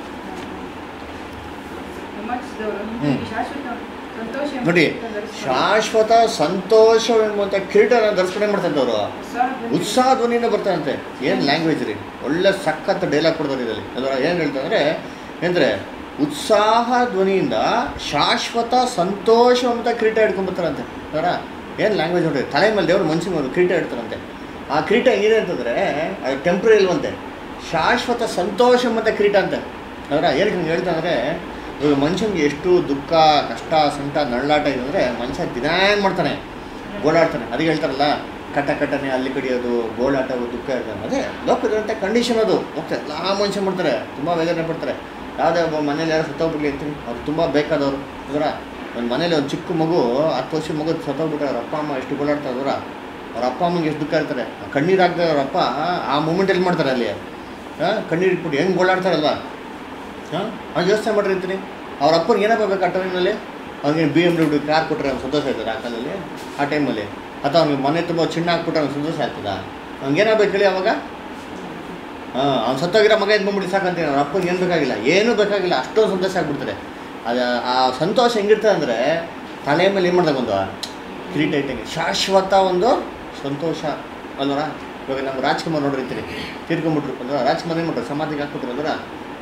ವಿಮೋಚಿಸಿದವರು ಹ್ಮ್. ಹಿಂದಿರುಗಿ ಶಾಶ್ವತ ಸಂತೋಷ ಎಂಬ ನೋಡಿ ಕಿರೀಟ ಧರಿಸಿಕೊಂಡು ಶಾಶ್ವತ ಸಂತೋಷವೆಂಬಂಥ ಕಿರೀಟನ ಧರಿಸ್ಕೊಂಡು ಏನು ಮಾಡ್ತಾರೆ ಅವರು ಉತ್ಸಾಹ ಧ್ವನಿ- ಉತ್ಸಾಹ ಧ್ವನಿಯಿಂದ ಬರ್ತಾರಂತೆ ಏನು ಲ್ಯಾಂಗ್ವೇಜ್ ರೀ ಒಳ್ಳೆ ಸಖತ್ ಡೈಲಾಗ್ ಕೊಡ್ತಾರೆ ಇದರಲ್ಲಿ ಅದರ ಏನು ಹೇಳ್ತಾರೆ ಅಂದರೆ ಉತ್ಸಾಹ ಧ್ವನಿಯಿಂದ ಶಾಶ್ವತ ಸಂತೋಷ ಅಂತ ಕಿರೀಟ ಹಿಡ್ಕೊಂಡ್ಬರ್ತಾರಂತೆ ಅದರ ಏನು ಲ್ಯಾಂಗ್ವೇಜ್ ನೋಡ್ರಿ ತಲೆ ಮೇಲೆ ದೇವ್ರು ಮನುಷ್ಯ ಮೇಲೆ ಕಿರೀಟ ಇಡ್ತಾರಂತೆ ಆ ಕಿರೀಟ ಹೆಂಗಿದೆ ಅಂತಂದರೆ ಅದು ಟೆಂಪ್ರರಿ ಇಲ್ವಂತೆ ಶಾಶ್ವತ ಸಂತೋಷ ಮತ್ತು ಕಿರೀಟ ಅಂತೆ ಅದರ ಏನಕ್ಕೆ ಹಿಂಗೆ ಹೇಳ್ತಾರಂದರೆ ಇವಾಗ ಮನುಷ್ಯನಿಗೆ ಎಷ್ಟು ದುಃಖ ಕಷ್ಟ ಸಂಟ ನಳ್ಳಾಟ ಇದೆ ಅಂದರೆ ಮನುಷ್ಯ ದಿನ ಏನು ಮಾಡ್ತಾನೆ ಗೋಳಾಡ್ತಾನೆ ಅದಕ್ಕೆ ಹೇಳ್ತಾರಲ್ಲ ಕಟ್ಟ ಕಟ್ಟನೆ ಅಲ್ಲಿ ಕಡಿಯೋದು ಗೋಳಾಟ ದುಃಖ ಇರ್ತದೆ ಅದೇ ಲೋಕದಂತೆ ಕಂಡೀಷನ್ ಅದು ಹೋಗ್ತಾರೆ ಎಲ್ಲ ಮನುಷ್ಯ ಮಾಡ್ತಾರೆ ತುಂಬ ವೇದನೆ ಪಡ್ತಾರೆ ಯಾವುದೇ ಒಬ್ಬ ಮನೇಲಿ ಯಾರು ಸತ್ತೋಗ್ಬಿಡ್ಲಿ ಅಂತೀನಿ ಅವ್ರು ತುಂಬ ಬೇಕಾದವರು ಅದರ ಒಂದು ಮನೇಲಿ ಒಂದು ಚಿಕ್ಕ ಮಗು ಹತ್ತು ವರ್ಷದ ಮಗು ಸತ್ತೋಗ್ಬಿಟ್ರೆ ಅವ್ರ ಅಪ್ಪ ಅಮ್ಮ ಎಷ್ಟು ಗೋಳಾಡ್ತಾರೆ ಅದರ ಅವ್ರ ಅಪ್ಪ ಅಮ್ಮಂಗೆ ಎಷ್ಟು ದುಃಖ ಇರ್ತಾರೆ ಕಣ್ಣೀರು ಹಾಕ್ದೆ ಅವ್ರ ಅಪ್ಪ ಆ ಮೂಮೆಂಟ್ ಎಲ್ಲಿ ಮಾಡ್ತಾರೆ ಅಲ್ಲಿ ಹಾಂ ಕಣ್ಣೀರು ಇಟ್ಬಿಟ್ಟು ಹೆಂಗೆ ಗೋಳಾಡ್ತಾರಲ್ವ ಹಾಂ ಅವ್ನು ಯೋಚನೆ ಮಾಡ್ರಿ ಅಂತೀನಿ ಅವ್ರ ಅಪ್ಪನಿಗೆ ಏನಪ್ಪ ಬೇಕು ಆ ಟೈಮ್ನಲ್ಲಿ ಅವ್ನಿಗೆ ಬಿ ಎಮ್ ಡಬ್ಲ್ಯೂ ಕಾರ್ ಕೊಟ್ಟರೆ ಅವ್ನು ಸಂತೋಷ ಆಯ್ತದ ಆ ಕಾಲದಲ್ಲಿ ಆ ಟೈಮಲ್ಲಿ ಅಥವಾ ಅವ್ನಿಗೆ ಮನೆ ತುಂಬ ಚಿನ್ನ ಹಾಕ್ಬಿಟ್ರೆ ಅವ್ನು ಸಂತೋಷ ಆಗ್ತದ ಅವ್ನಿಗೆ ಏನಾಗಬೇಕು ಹೇಳಿ ಅವಾಗ ಹಾಂ ಅವ್ನು ಸತ್ತೋಗಿರೋ ಮಗ ಎದ್ದು ಬಂದ್ಬಿಟ್ಟು ಸಾಕಂತೀನಿ ಅವ್ರ ಅಪ್ಪನಿಗೆ ಏನು ಬೇಕಾಗಿಲ್ಲ ಏನೂ ಬೇಕಾಗಿಲ್ಲ ಅಷ್ಟೊಂದು ಸಂತೋಷ ಆಗ್ಬಿಡ್ತಾರೆ ಅದು ಆ ಸಂತೋಷ ಹೆಂಗಿರ್ತದೆ ಅಂದರೆ ತಲೆ ಮೇಲೆ ಏನು ಮಾಡ್ದಾಗ ಒಂದು ಕಿರೀಟ ಇಟ್ಟಂಗೆ ಶಾಶ್ವತ ಒಂದು ಸಂತೋಷ ಅಲ್ವರ ಇವಾಗ ನಮ್ಮ ರಾಜ್ಕುಮಾರ್ ನೋಡಿರ್ತೀರಿ ತೀರ್ಕೊಂಬಿಟ್ರು ಅಂದ್ರೆ ರಾಜ್ಕುಮಾರ್ ಏನು ಮಾಡ್ತಾರೆ ಸಮಾಧಿಗೆ ಹಾಕ್ಬಿಟ್ರು ಅಂದ್ರೆ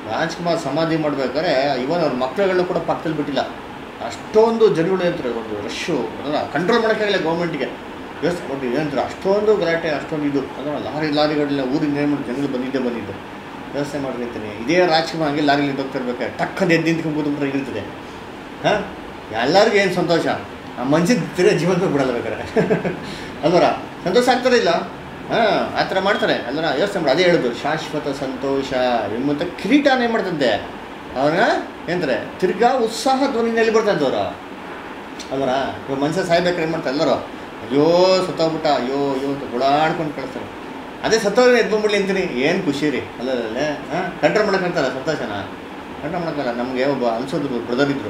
ರಾಜ್ಕುಮಾರ್ ಸಮಾಧಿ ಮಾಡ್ಬೇಕಾದ್ರೆ ಇವನ್ ಅವ್ರ ಮಕ್ಳುಗಳನ್ನ ಕೂಡ ಪಕ್ಕದಲ್ಲಿ ಬಿಟ್ಟಿಲ್ಲ ಅಷ್ಟೊಂದು ಜನಗಳು ಇರ್ತಾರೆ ಒಂದು ರಶ್ಶು ಅದಲ್ಲ ಕಂಟ್ರೋಲ್ ಮಾಡೋಕ್ಕಾಗಿಲ್ಲ ಗೌರ್ಮೆಂಟ್ಗೆ ಯೋಚನೆ ನೋಡಿ ಏನಂತಾರೆ ಅಷ್ಟೊಂದು ಗಲಾಟೆ ಅಷ್ಟೊಂದು ಇದು ಅದರ ಲಾರಿ ಲಾರಿಗಳೆಲ್ಲ ಊರಿಂದ ಏನು ಮಾಡಿ ಜನಗಳು ಬಂದಿದ್ದೇ ಬಂದಿದ್ದು ವ್ಯವಸ್ಥೆ ಮಾಡಿರ್ತೀನಿ ಇದೇ ರಾಜ್ಕುಮಾರ್ ಹಂಗೆ ಲಾರಿಲಿ ಹೋಗ್ತಾ ಇರ್ಬೇಕಾದ್ರೆ ಟಕ್ಕದ ಎದ್ದು ನಿಂತ್ಕೊಂಡು ಕೂತ್ಬಿಟ್ರೆ ಇರ್ತದೆ ಹಾಂ ಎಲ್ಲರಿಗೂ ಏನು ಸಂತೋಷ ಆ ಮನ್ಸಿಗೆ ತಿರ್ಗಾ ಜೀವನ ಬಿಡಲ್ಲ ಬೇಕಾರೆ ಅಲ್ವರ ಸಂತೋಷ ಆಗ್ತದೆ ಇಲ್ಲ ಹಾಂ ಆ ಥರ ಮಾಡ್ತಾರೆ ಅಲ್ವರ ಯೋಚನೆ ಮಾಡಿ ಅದೇ ಹೇಳೋದು ಶಾಶ್ವತ ಸಂತೋಷ ಎಂಬಂತ ಕಿರೀಟನ ಏನು ಮಾಡ್ತಂತೆ ಅವನ ಏನಂತಾರೆ ತಿರ್ಗಾ ಉತ್ಸಾಹ ಧ್ವನಿನಲ್ಲಿ ಬರ್ತಾರೆ ಅವರು ಅಲ್ವರ ಇವಾಗ ಮನುಷ್ಯ ಸಾಯ್ಬೇಕಾದ್ರೆ ಏನು ಮಾಡ್ತಾರೆ ಎಲ್ಲರೂ ಅಯ್ಯೋ ಸತ್ತೋಗ್ಬಿಟ್ಟ ಅಯ್ಯೋ ಅಯ್ಯೋ ಅಂತ ಗುಳಾಡ್ಕೊಂಡು ಕಳಿಸ್ತಾರೆ ಅದೇ ಸತ್ತೋದ್ರೆ ಎದ್ದು ಬಂದ್ಬಿಡ್ಲಿ ಅಂತೀನಿ ಏನು ಖುಷಿ ರೀ ಅಲ್ಲಲ್ಲೇ ಹಾಂ ಕಂಟ್ರೋಲ್ ಮಾಡೋಕ್ಕಂತಲ್ಲ ಸಂತೋಷನ ಕಂಟ್ರೋಲ್ ಮಾಡೋಕ್ಕಲ್ಲ ನಮಗೆ ಒಬ್ಬ ಅನ್ಸೋದು ಬ್ರದರ್ ಇದ್ದರು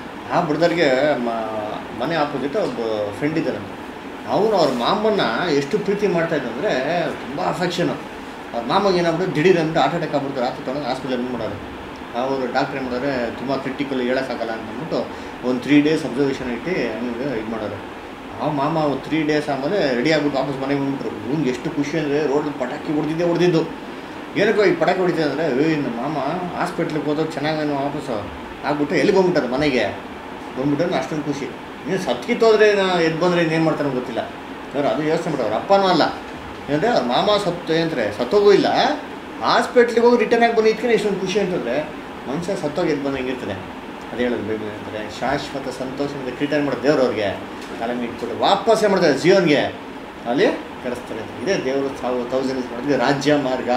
ಆ ಬ್ರದರ್ಗೆ ಮನೆ ಆಪೋಸಿಟ್ ಒಬ್ಬ ಫ್ರೆಂಡ್ ಇದ್ದಾನೆ ಅವನು ಅವ್ರ ಮಾಮನ್ನ ಎಷ್ಟು ಪ್ರೀತಿ ಮಾಡ್ತಾ ಇದ್ದ ಅಂದರೆ ತುಂಬ ಅಫೆಕ್ಷನು ಅವ್ರ ಮಾಮಗೆ ಏನಾಗ್ಬಿಟ್ಟು ದಿಢೀರ್ ಅಂದ್ಬಿಟ್ಟು ಹಾರ್ಟ್ ಅಟ್ಯಾಕ್ ಆಗ್ಬಿಡ್ತಾರೆ ರಾತ್ರಿ ತೊಗೊಂಡು ಹಾಸ್ಪಿಟಲ್ ಮಾಡೋರು ಅವರು ಡಾಕ್ಟ್ರ್ ಏನು ಮಾಡೋರೆ ತುಂಬ ಕ್ರಿಟಿಕಲ್ ಹೇಳೋಕ್ಕಾಗಲ್ಲ ಅಂತ ಅಂದ್ಬಿಟ್ಟು ಒಂದು ತ್ರೀ ಡೇಸ್ ಅಬ್ಸರ್ವೇಷನ್ ಇಟ್ಟು ಹಂಗೆ ಇದು ಮಾಡೋರು ಆ ಮಾಮ ಒಂದು ತ್ರೀ ಡೇಸ್ ಆಮೇಲೆ ರೆಡಿ ಆಗ್ಬಿಟ್ಟು ವಾಪಸ್ ಮನೆಗೆ ಬಂದ್ಬಿಟ್ರು ಇವ್ನಿಗೆ ಎಷ್ಟು ಖುಷಿ ಅಂದರೆ ರೋಡಲ್ಲಿ ಪಟಾಕಿ ಹೊಡೆದಿದ್ದೆ ಹೊಡೆದಿದ್ದು ಏನಕ್ಕೋ ಈ ಪಟಾಕಿ ಹೊಡಿತಿದೆ ಅಂದರೆ ಏಯ್ ನಮ್ಮ ಮಾಮ ಹಾಸ್ಪಿಟ್ಲಿಗೆ ಹೋದಾಗ ಚೆನ್ನಾಗಿ ವಾಪಸ್ಸು ಆಗ್ಬಿಟ್ಟು ಎಲ್ಲಿಗೆ ಬಂದ್ಬಿಟ್ಟಾರೆ ಮನೆಗೆ ಬಂದ್ಬಿಟ್ಟು ಅಷ್ಟೊಂದು ಖುಷಿ ನೀನು ಸತ್ಕಿತ್ತೋದ್ರೆ ಎದ್ದು ಬಂದರೆ ಏನು ಮಾಡ್ತಾರೆ ಗೊತ್ತಿಲ್ಲ ಅವ್ರು ಅದು ಯೋಚನೆ ಮಾಡೋರು ಅಪ್ಪನೂ ಅಲ್ಲ ಏನಂದರೆ ಅವ್ರ ಮಾಮ ಸತ್ತು ಏನಂತಾರೆ ಸತ್ತೋಗೂ ಇಲ್ಲ ಹಾಸ್ಪಿಟ್ಲಿಗೆ ಹೋಗಿ ರಿಟರ್ನ್ ಆಗಿ ಬಂದು ಇದ್ಕೊಂಡು ಎಷ್ಟೊಂದು ಖುಷಿ ಅಂತಂದರೆ ಮನುಷ್ಯ ಸತ್ತೋಗಿ ಎದ್ದು ಬಂದು ಹೆಂಗಿರ್ತದೆ ಅದು ಹೇಳೋದು ಬೈಬಲ್ ಅಂತಾರೆ ಶಾಶ್ವತ ಸಂತೋಷದಿಂದ ರಿಟರ್ನ್ ಮಾಡೋದು ದೇವ್ರು ಅವ್ರಿಗೆ ತಲೆ ಮೇಲೆ ಇಟ್ಬಿಟ್ಟು ವಾಪಸ್ ಏನು ಮಾಡ್ತಾರೆ ಜೀವನ್ಗೆ ಅಲ್ಲಿ ಕರೆಸ್ತಾರೆ ಇದೇ ದೇವರು ಸಾವು ತೌಸಂಡ್ ಮಾಡಿದ್ರೆ ರಾಜ್ಯ ಮಾರ್ಗ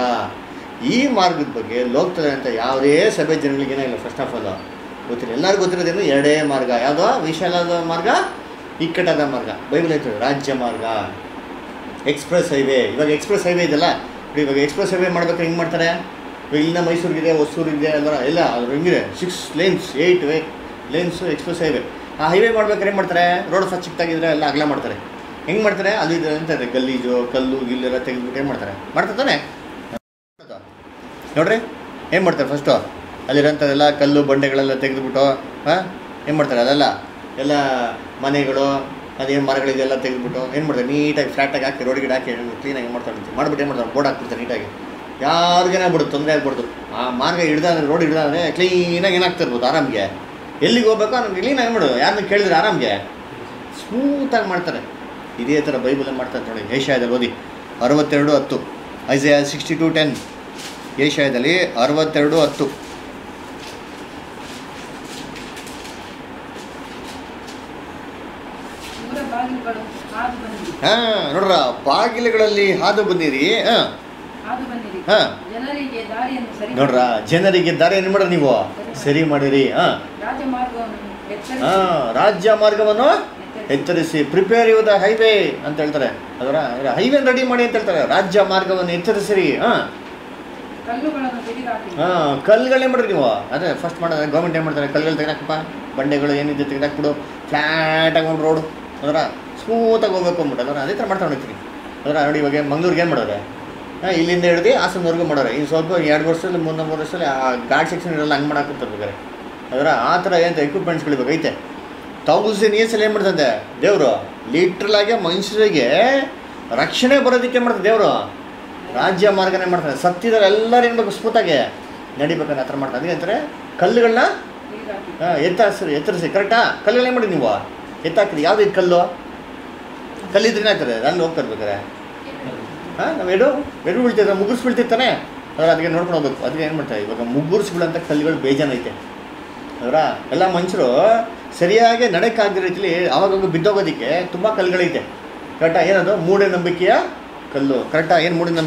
ಈ ಮಾರ್ಗದ ಬಗ್ಗೆ ಲೋಕದಲ್ಲಿ ಅಂತ ಯಾವುದೇ ಸಭೆ ಜನಗಳಿಗೆ ಏನಿಲ್ಲ ಫಸ್ಟ್ ಆಫ್ ಆಲ್ ಗೊತ್ತಿಲ್ಲ ಎಲ್ಲರಿಗೂ ಗೊತ್ತಿರೋದೇನು ಎರಡೇ ಮಾರ್ಗ ಯಾವುದೋ ವಿಶಾಲದ ಮಾರ್ಗ ಇಕ್ಕಟ್ಟಾದ ಮಾರ್ಗ ಬೈಬಲ್ ಹೇಳ್ತಾರೆ ರಾಜ್ಯ ಮಾರ್ಗ ಎಕ್ಸ್ಪ್ರೆಸ್ ಹೈವೇ ಇವಾಗ ಎಕ್ಸ್ಪ್ರೆಸ್ ಹೈವೇ ಇದೆಲ್ಲ ನೋಡಿ ಇವಾಗ ಎಕ್ಸ್ಪ್ರೆಸ್ ಹೈವೇ ಮಾಡ್ಬೇಕಾದ್ರೆ ಹೆಂಗೆ ಮಾಡ್ತಾರೆ ಇವಾಗ ಇಲ್ಲಿಂದ ಮೈಸೂರಿಗಿದೆ ಹೊಸೂರಿಗಿದೆ ಎಲ್ಲ ಎಲ್ಲ ಅದ್ರ ಹೆಂಗಿದೆ six lanes eight way lanes express highway ಆ ಹೈವೇ ಮಾಡ್ಬೇಕಾದ್ರೆ ಏನು ಮಾಡ್ತಾರೆ ರೋಡ್ ಫಸ್ಟ್ ಚಿಕ್ಕದಾಗಿದ್ರೆ ಎಲ್ಲ ಅಗಲ ಮಾಡ್ತಾರೆ ಹೆಂಗೆ ಮಾಡ್ತಾರೆ ಅಲ್ಲಿ ಇದು ಅಂತಾರೆ ಗಲೀಜು ಕಲ್ಲು ಗಿಲ್ಲೆಲ್ಲ ತೆಗೆದ್ಬಿಟ್ಟು ಏನು ಮಾಡ್ತಾರೆ ಮಾಡ್ತಾರೆ ತಾನೆ ನೋಡ್ರಿ ಏನು ಮಾಡ್ತಾರೆ ಫಸ್ಟು ಅಲ್ಲಿರೋಂಥದ್ದೆಲ್ಲ ಕಲ್ಲು ಬಂಡೆಗಳೆಲ್ಲ ತೆಗೆದುಬಿಟ್ಟು ಹಾಂ ಏನು ಮಾಡ್ತಾರೆ ಅದೆಲ್ಲ ಎಲ್ಲ ಮನೆಗಳು ಅದೇನು ಮರಗಳಿದೆಲ್ಲ ತೆಗೆದುಬಿಟ್ಟು ಏನು ಮಾಡ್ತಾರೆ ನೀಟಾಗಿ ಫ್ಲಾಟಾಗಿ ಹಾಕಿ ರೋಡ್ ಗಿಡ ಹಾಕಿ ಕ್ಲೀನಾಗಿ ಮಾಡ್ತಾರೆ ಮಾಡ್ಬಿಟ್ಟು ಏನು ಮಾಡ್ತಾರೆ ಬೋರ್ಡ್ ಹಾಕ್ಬಿಡ್ತಾರೆ ನೀಟಾಗಿ ಯಾರಿಗೇನಾಗ್ಬಿಡುತ್ತೆ ತೊಂದರೆ ಆಗ್ಬಿಡ್ತು ಆ ಮಾರ್ಗ ಹಿಡ್ದಾದ್ರೆ ರೋಡ್ ಹಿಡ್ದಾದ್ರೆ ಕ್ಲೀನಾಗಿ ಏನಾಗ್ತಾ ಇರ್ಬೋದು ಆರಾಮಿಗೆ ಎಲ್ಲಿಗೆ ಹೋಗ್ಬೇಕೋ ನಮ್ಗೆ ಕ್ಲೀನಾಗಿ ಮಾಡೋದು ಯಾರನ್ನ ಕೇಳಿದ್ರೆ ಆರಾಮಿಗೆ ಸ್ಮೂತಾಗಿ ಮಾಡ್ತಾರೆ ಇದೇ ಥರ ಬೈಬಲಲ್ಲಿ ಮಾಡ್ತಾರೆ ನೋಡಿ ಏಷ್ಯಾದಲ್ಲಿ ಓದಿ ಅರವತ್ತೆರಡು ಹತ್ತು ಐಸಯ ಸಿಕ್ಸ್ಟಿ ಟು ಟೆನ್ ಏಷ್ಯಾದಲ್ಲಿ ಅರವತ್ತೆರಡು ಹತ್ತು ಊರ ಬಾಗಿಲುಗಳು ಹಾದು ಬಂದಿರಿ ಹಾಂ ನೋಡ್ರ ಬಾಗಿಲುಗಳಲ್ಲಿ ಹಾದು ಬಂದಿರಿ ಹಾಂ ಹಾದು ಬಂದಿರಿ ಹಾಂ ಜನರಿಗೆ ದಾರಿಯನ್ನು ಸರಿ ನೋಡ್ರ ಜನರಿಗೆ ದಾರಿ ಏನು ಮಾಡ್ರಿ ನೀವು ಸರಿ ಮಾಡಿರಿ ಹಾಂ ರಾಜಮಾರ್ಗವನ್ನು ಎಚ್ಚರಿಸಿ ಹಾಂ ರಾಜ್ಯ ಮಾರ್ಗವನ್ನು ಎಚ್ಚರಿಸಿ ಪ್ರಿಪೇರ್ ಯು ದ ಹೈವೇ ಅಂತ ಹೇಳ್ತಾರೆ ಅದರ ಹೈವೇ ರೆಡಿ ಮಾಡಿ ಅಂತ ಹೇಳ್ತಾರೆ ರಾಜ್ಯ ಮಾರ್ಗವನ್ನು ಎಚ್ಚರಿಸಿರಿ ಹಾಂ ಕಲ್ಲುಗಳನ್ನು ತೆಗೆದುಹಾಕಿ ಹಾಂ ಕಲ್ಗಳೇ ಮಾಡ್ರಿ ನೀವು ಅದೇ ಫಸ್ಟ್ ಮಾಡೋದು ಗೌರ್ಮೆಂಟ್ ಏನು ಮಾಡ್ತಾರೆ ಕಲ್ಗಳು ತೆಗೆದಾಕಪ್ಪ ಬಂಡೆಗಳು ಏನಿದೆ ತೆಗೆದಾಕ್ಬಿಡು ಫ್ಲ್ಯಾಟಾಗಿ ಒಂದು ರೋಡು ಅದರ ಸ್ಮೂತಾಗಿ ಹೋಗ್ಬೇಕು ಅಂದ್ಬಿಟ್ಟು ಅದರ ಅದೇ ಥರ ಮಾಡ್ತಾ ಹೊಡಿತೀರಿ ಅದರ ನೋಡಿ ಇವಾಗ ಮಂಗ್ಳೂರಿಗೆ ಏನು ಮಾಡೋರೆ ಹಾಂ ಇಲ್ಲಿಂದ ಹಿಡ್ದು ಹಾಸನವರೆಗೂ ಮಾಡೋರೆ ಇನ್ನು ಸ್ವಲ್ಪ ಎರಡು ವರ್ಷದಲ್ಲಿ ಮೂರು ಮೂರು ವರ್ಷದಲ್ಲಿ ಆ ಗಾಡ್ ಸೆಕ್ಷನ್ ಇರಲ್ಲ ಹಂಗೆ ಮಾಡಕ್ಕೆ ಬೇಕಾರೆ ಅದರ ಆ ಥರ ಏನು ಎಕ್ವಿಪ್ಮೆಂಟ್ಸ್ಗಳು ಇವಾಗ ಐತೆ ತೌಸಂಡ್ ಇಯರ್ಸಲ್ಲಿ ಏನು ಮಾಡ್ತಂತೆ ದೇವರು ಲಿಟ್ರಲಾಗೆ ಮನುಷ್ಯರಿಗೆ ರಕ್ಷಣೆ ಬರೋದಕ್ಕೆ ಏನು ಮಾಡ್ತಾರೆ ದೇವರು ರಾಜ್ಯ ಮಾರ್ಗನೇ ಮಾಡ್ತಾರೆ ಸತ್ತಿದ್ದಾರೆ ಎಲ್ಲರೂ ಏನು ಬೇಕು ಸ್ಮೂತಾಗೆ ನಡಿಬೇಕಂತ ಆ ಥರ ಮಾಡ್ತಾರೆ ಅದಕ್ಕೆ ಅಂತಾರೆ ಕಲ್ಲುಗಳನ್ನ ತೆಗೆದುಹಾಕಿ ಹಾಂ ಎತ್ತರಿಸಿ ಎತ್ತರಿಸಿ ಕರೆಕ್ಟಾ ಕಲ್ಲುಗಳೇ ಮಾಡಿ ನೀವು ಎತ್ತಾಕ್ರಿ ಯಾವ್ದು ಇದು ಕಲ್ಲು ಕಲ್ಲಿದ್ರೆ ಏನಾಗ್ತದೆ ಅಲ್ಲಿ ಹೋಗ್ತಾ ಇರ್ಬೇಕಾರೆ ಹಾಂ ನಾವು ಎಡು ಎಡು ಬೀಳ್ತಿದ್ರೆ ಮುಗುರ್ಸ್ ಬೀಳ್ತಿರ್ತಾನೆ ಅದ್ರ ಅದಕ್ಕೆ ನೋಡ್ಕೊಂಡು ಹೋಗ್ಬೇಕು ಅದಕ್ಕೆ ಏನು ಮಾಡ್ತಾರೆ ಇವಾಗ ಮುಗುರ್ಸ್ ಬೀಳಂಥ ಕಲ್ಲುಗಳು ಬೇಜಾನೈತೆ ಅವರ ಎಲ್ಲ ಮನುಷ್ಯರು ಸರಿಯಾಗಿ ನಡೆಯಕ್ಕಾಗದ ರೀತಿಲಿ ಆವಾಗವಾಗ ಬಿದ್ದೋಗೋದಕ್ಕೆ ತುಂಬ ಕಲ್ಲುಗಳೈತೆ ಕರೆಕ್ಟಾ ಏನದು ಮೂಢನಂಬಿಕೆಯ ಕಲ್ಲು ಕರೆಕ್ಟಾ ಏನು ಮೂಢನಂಬಿಕೆ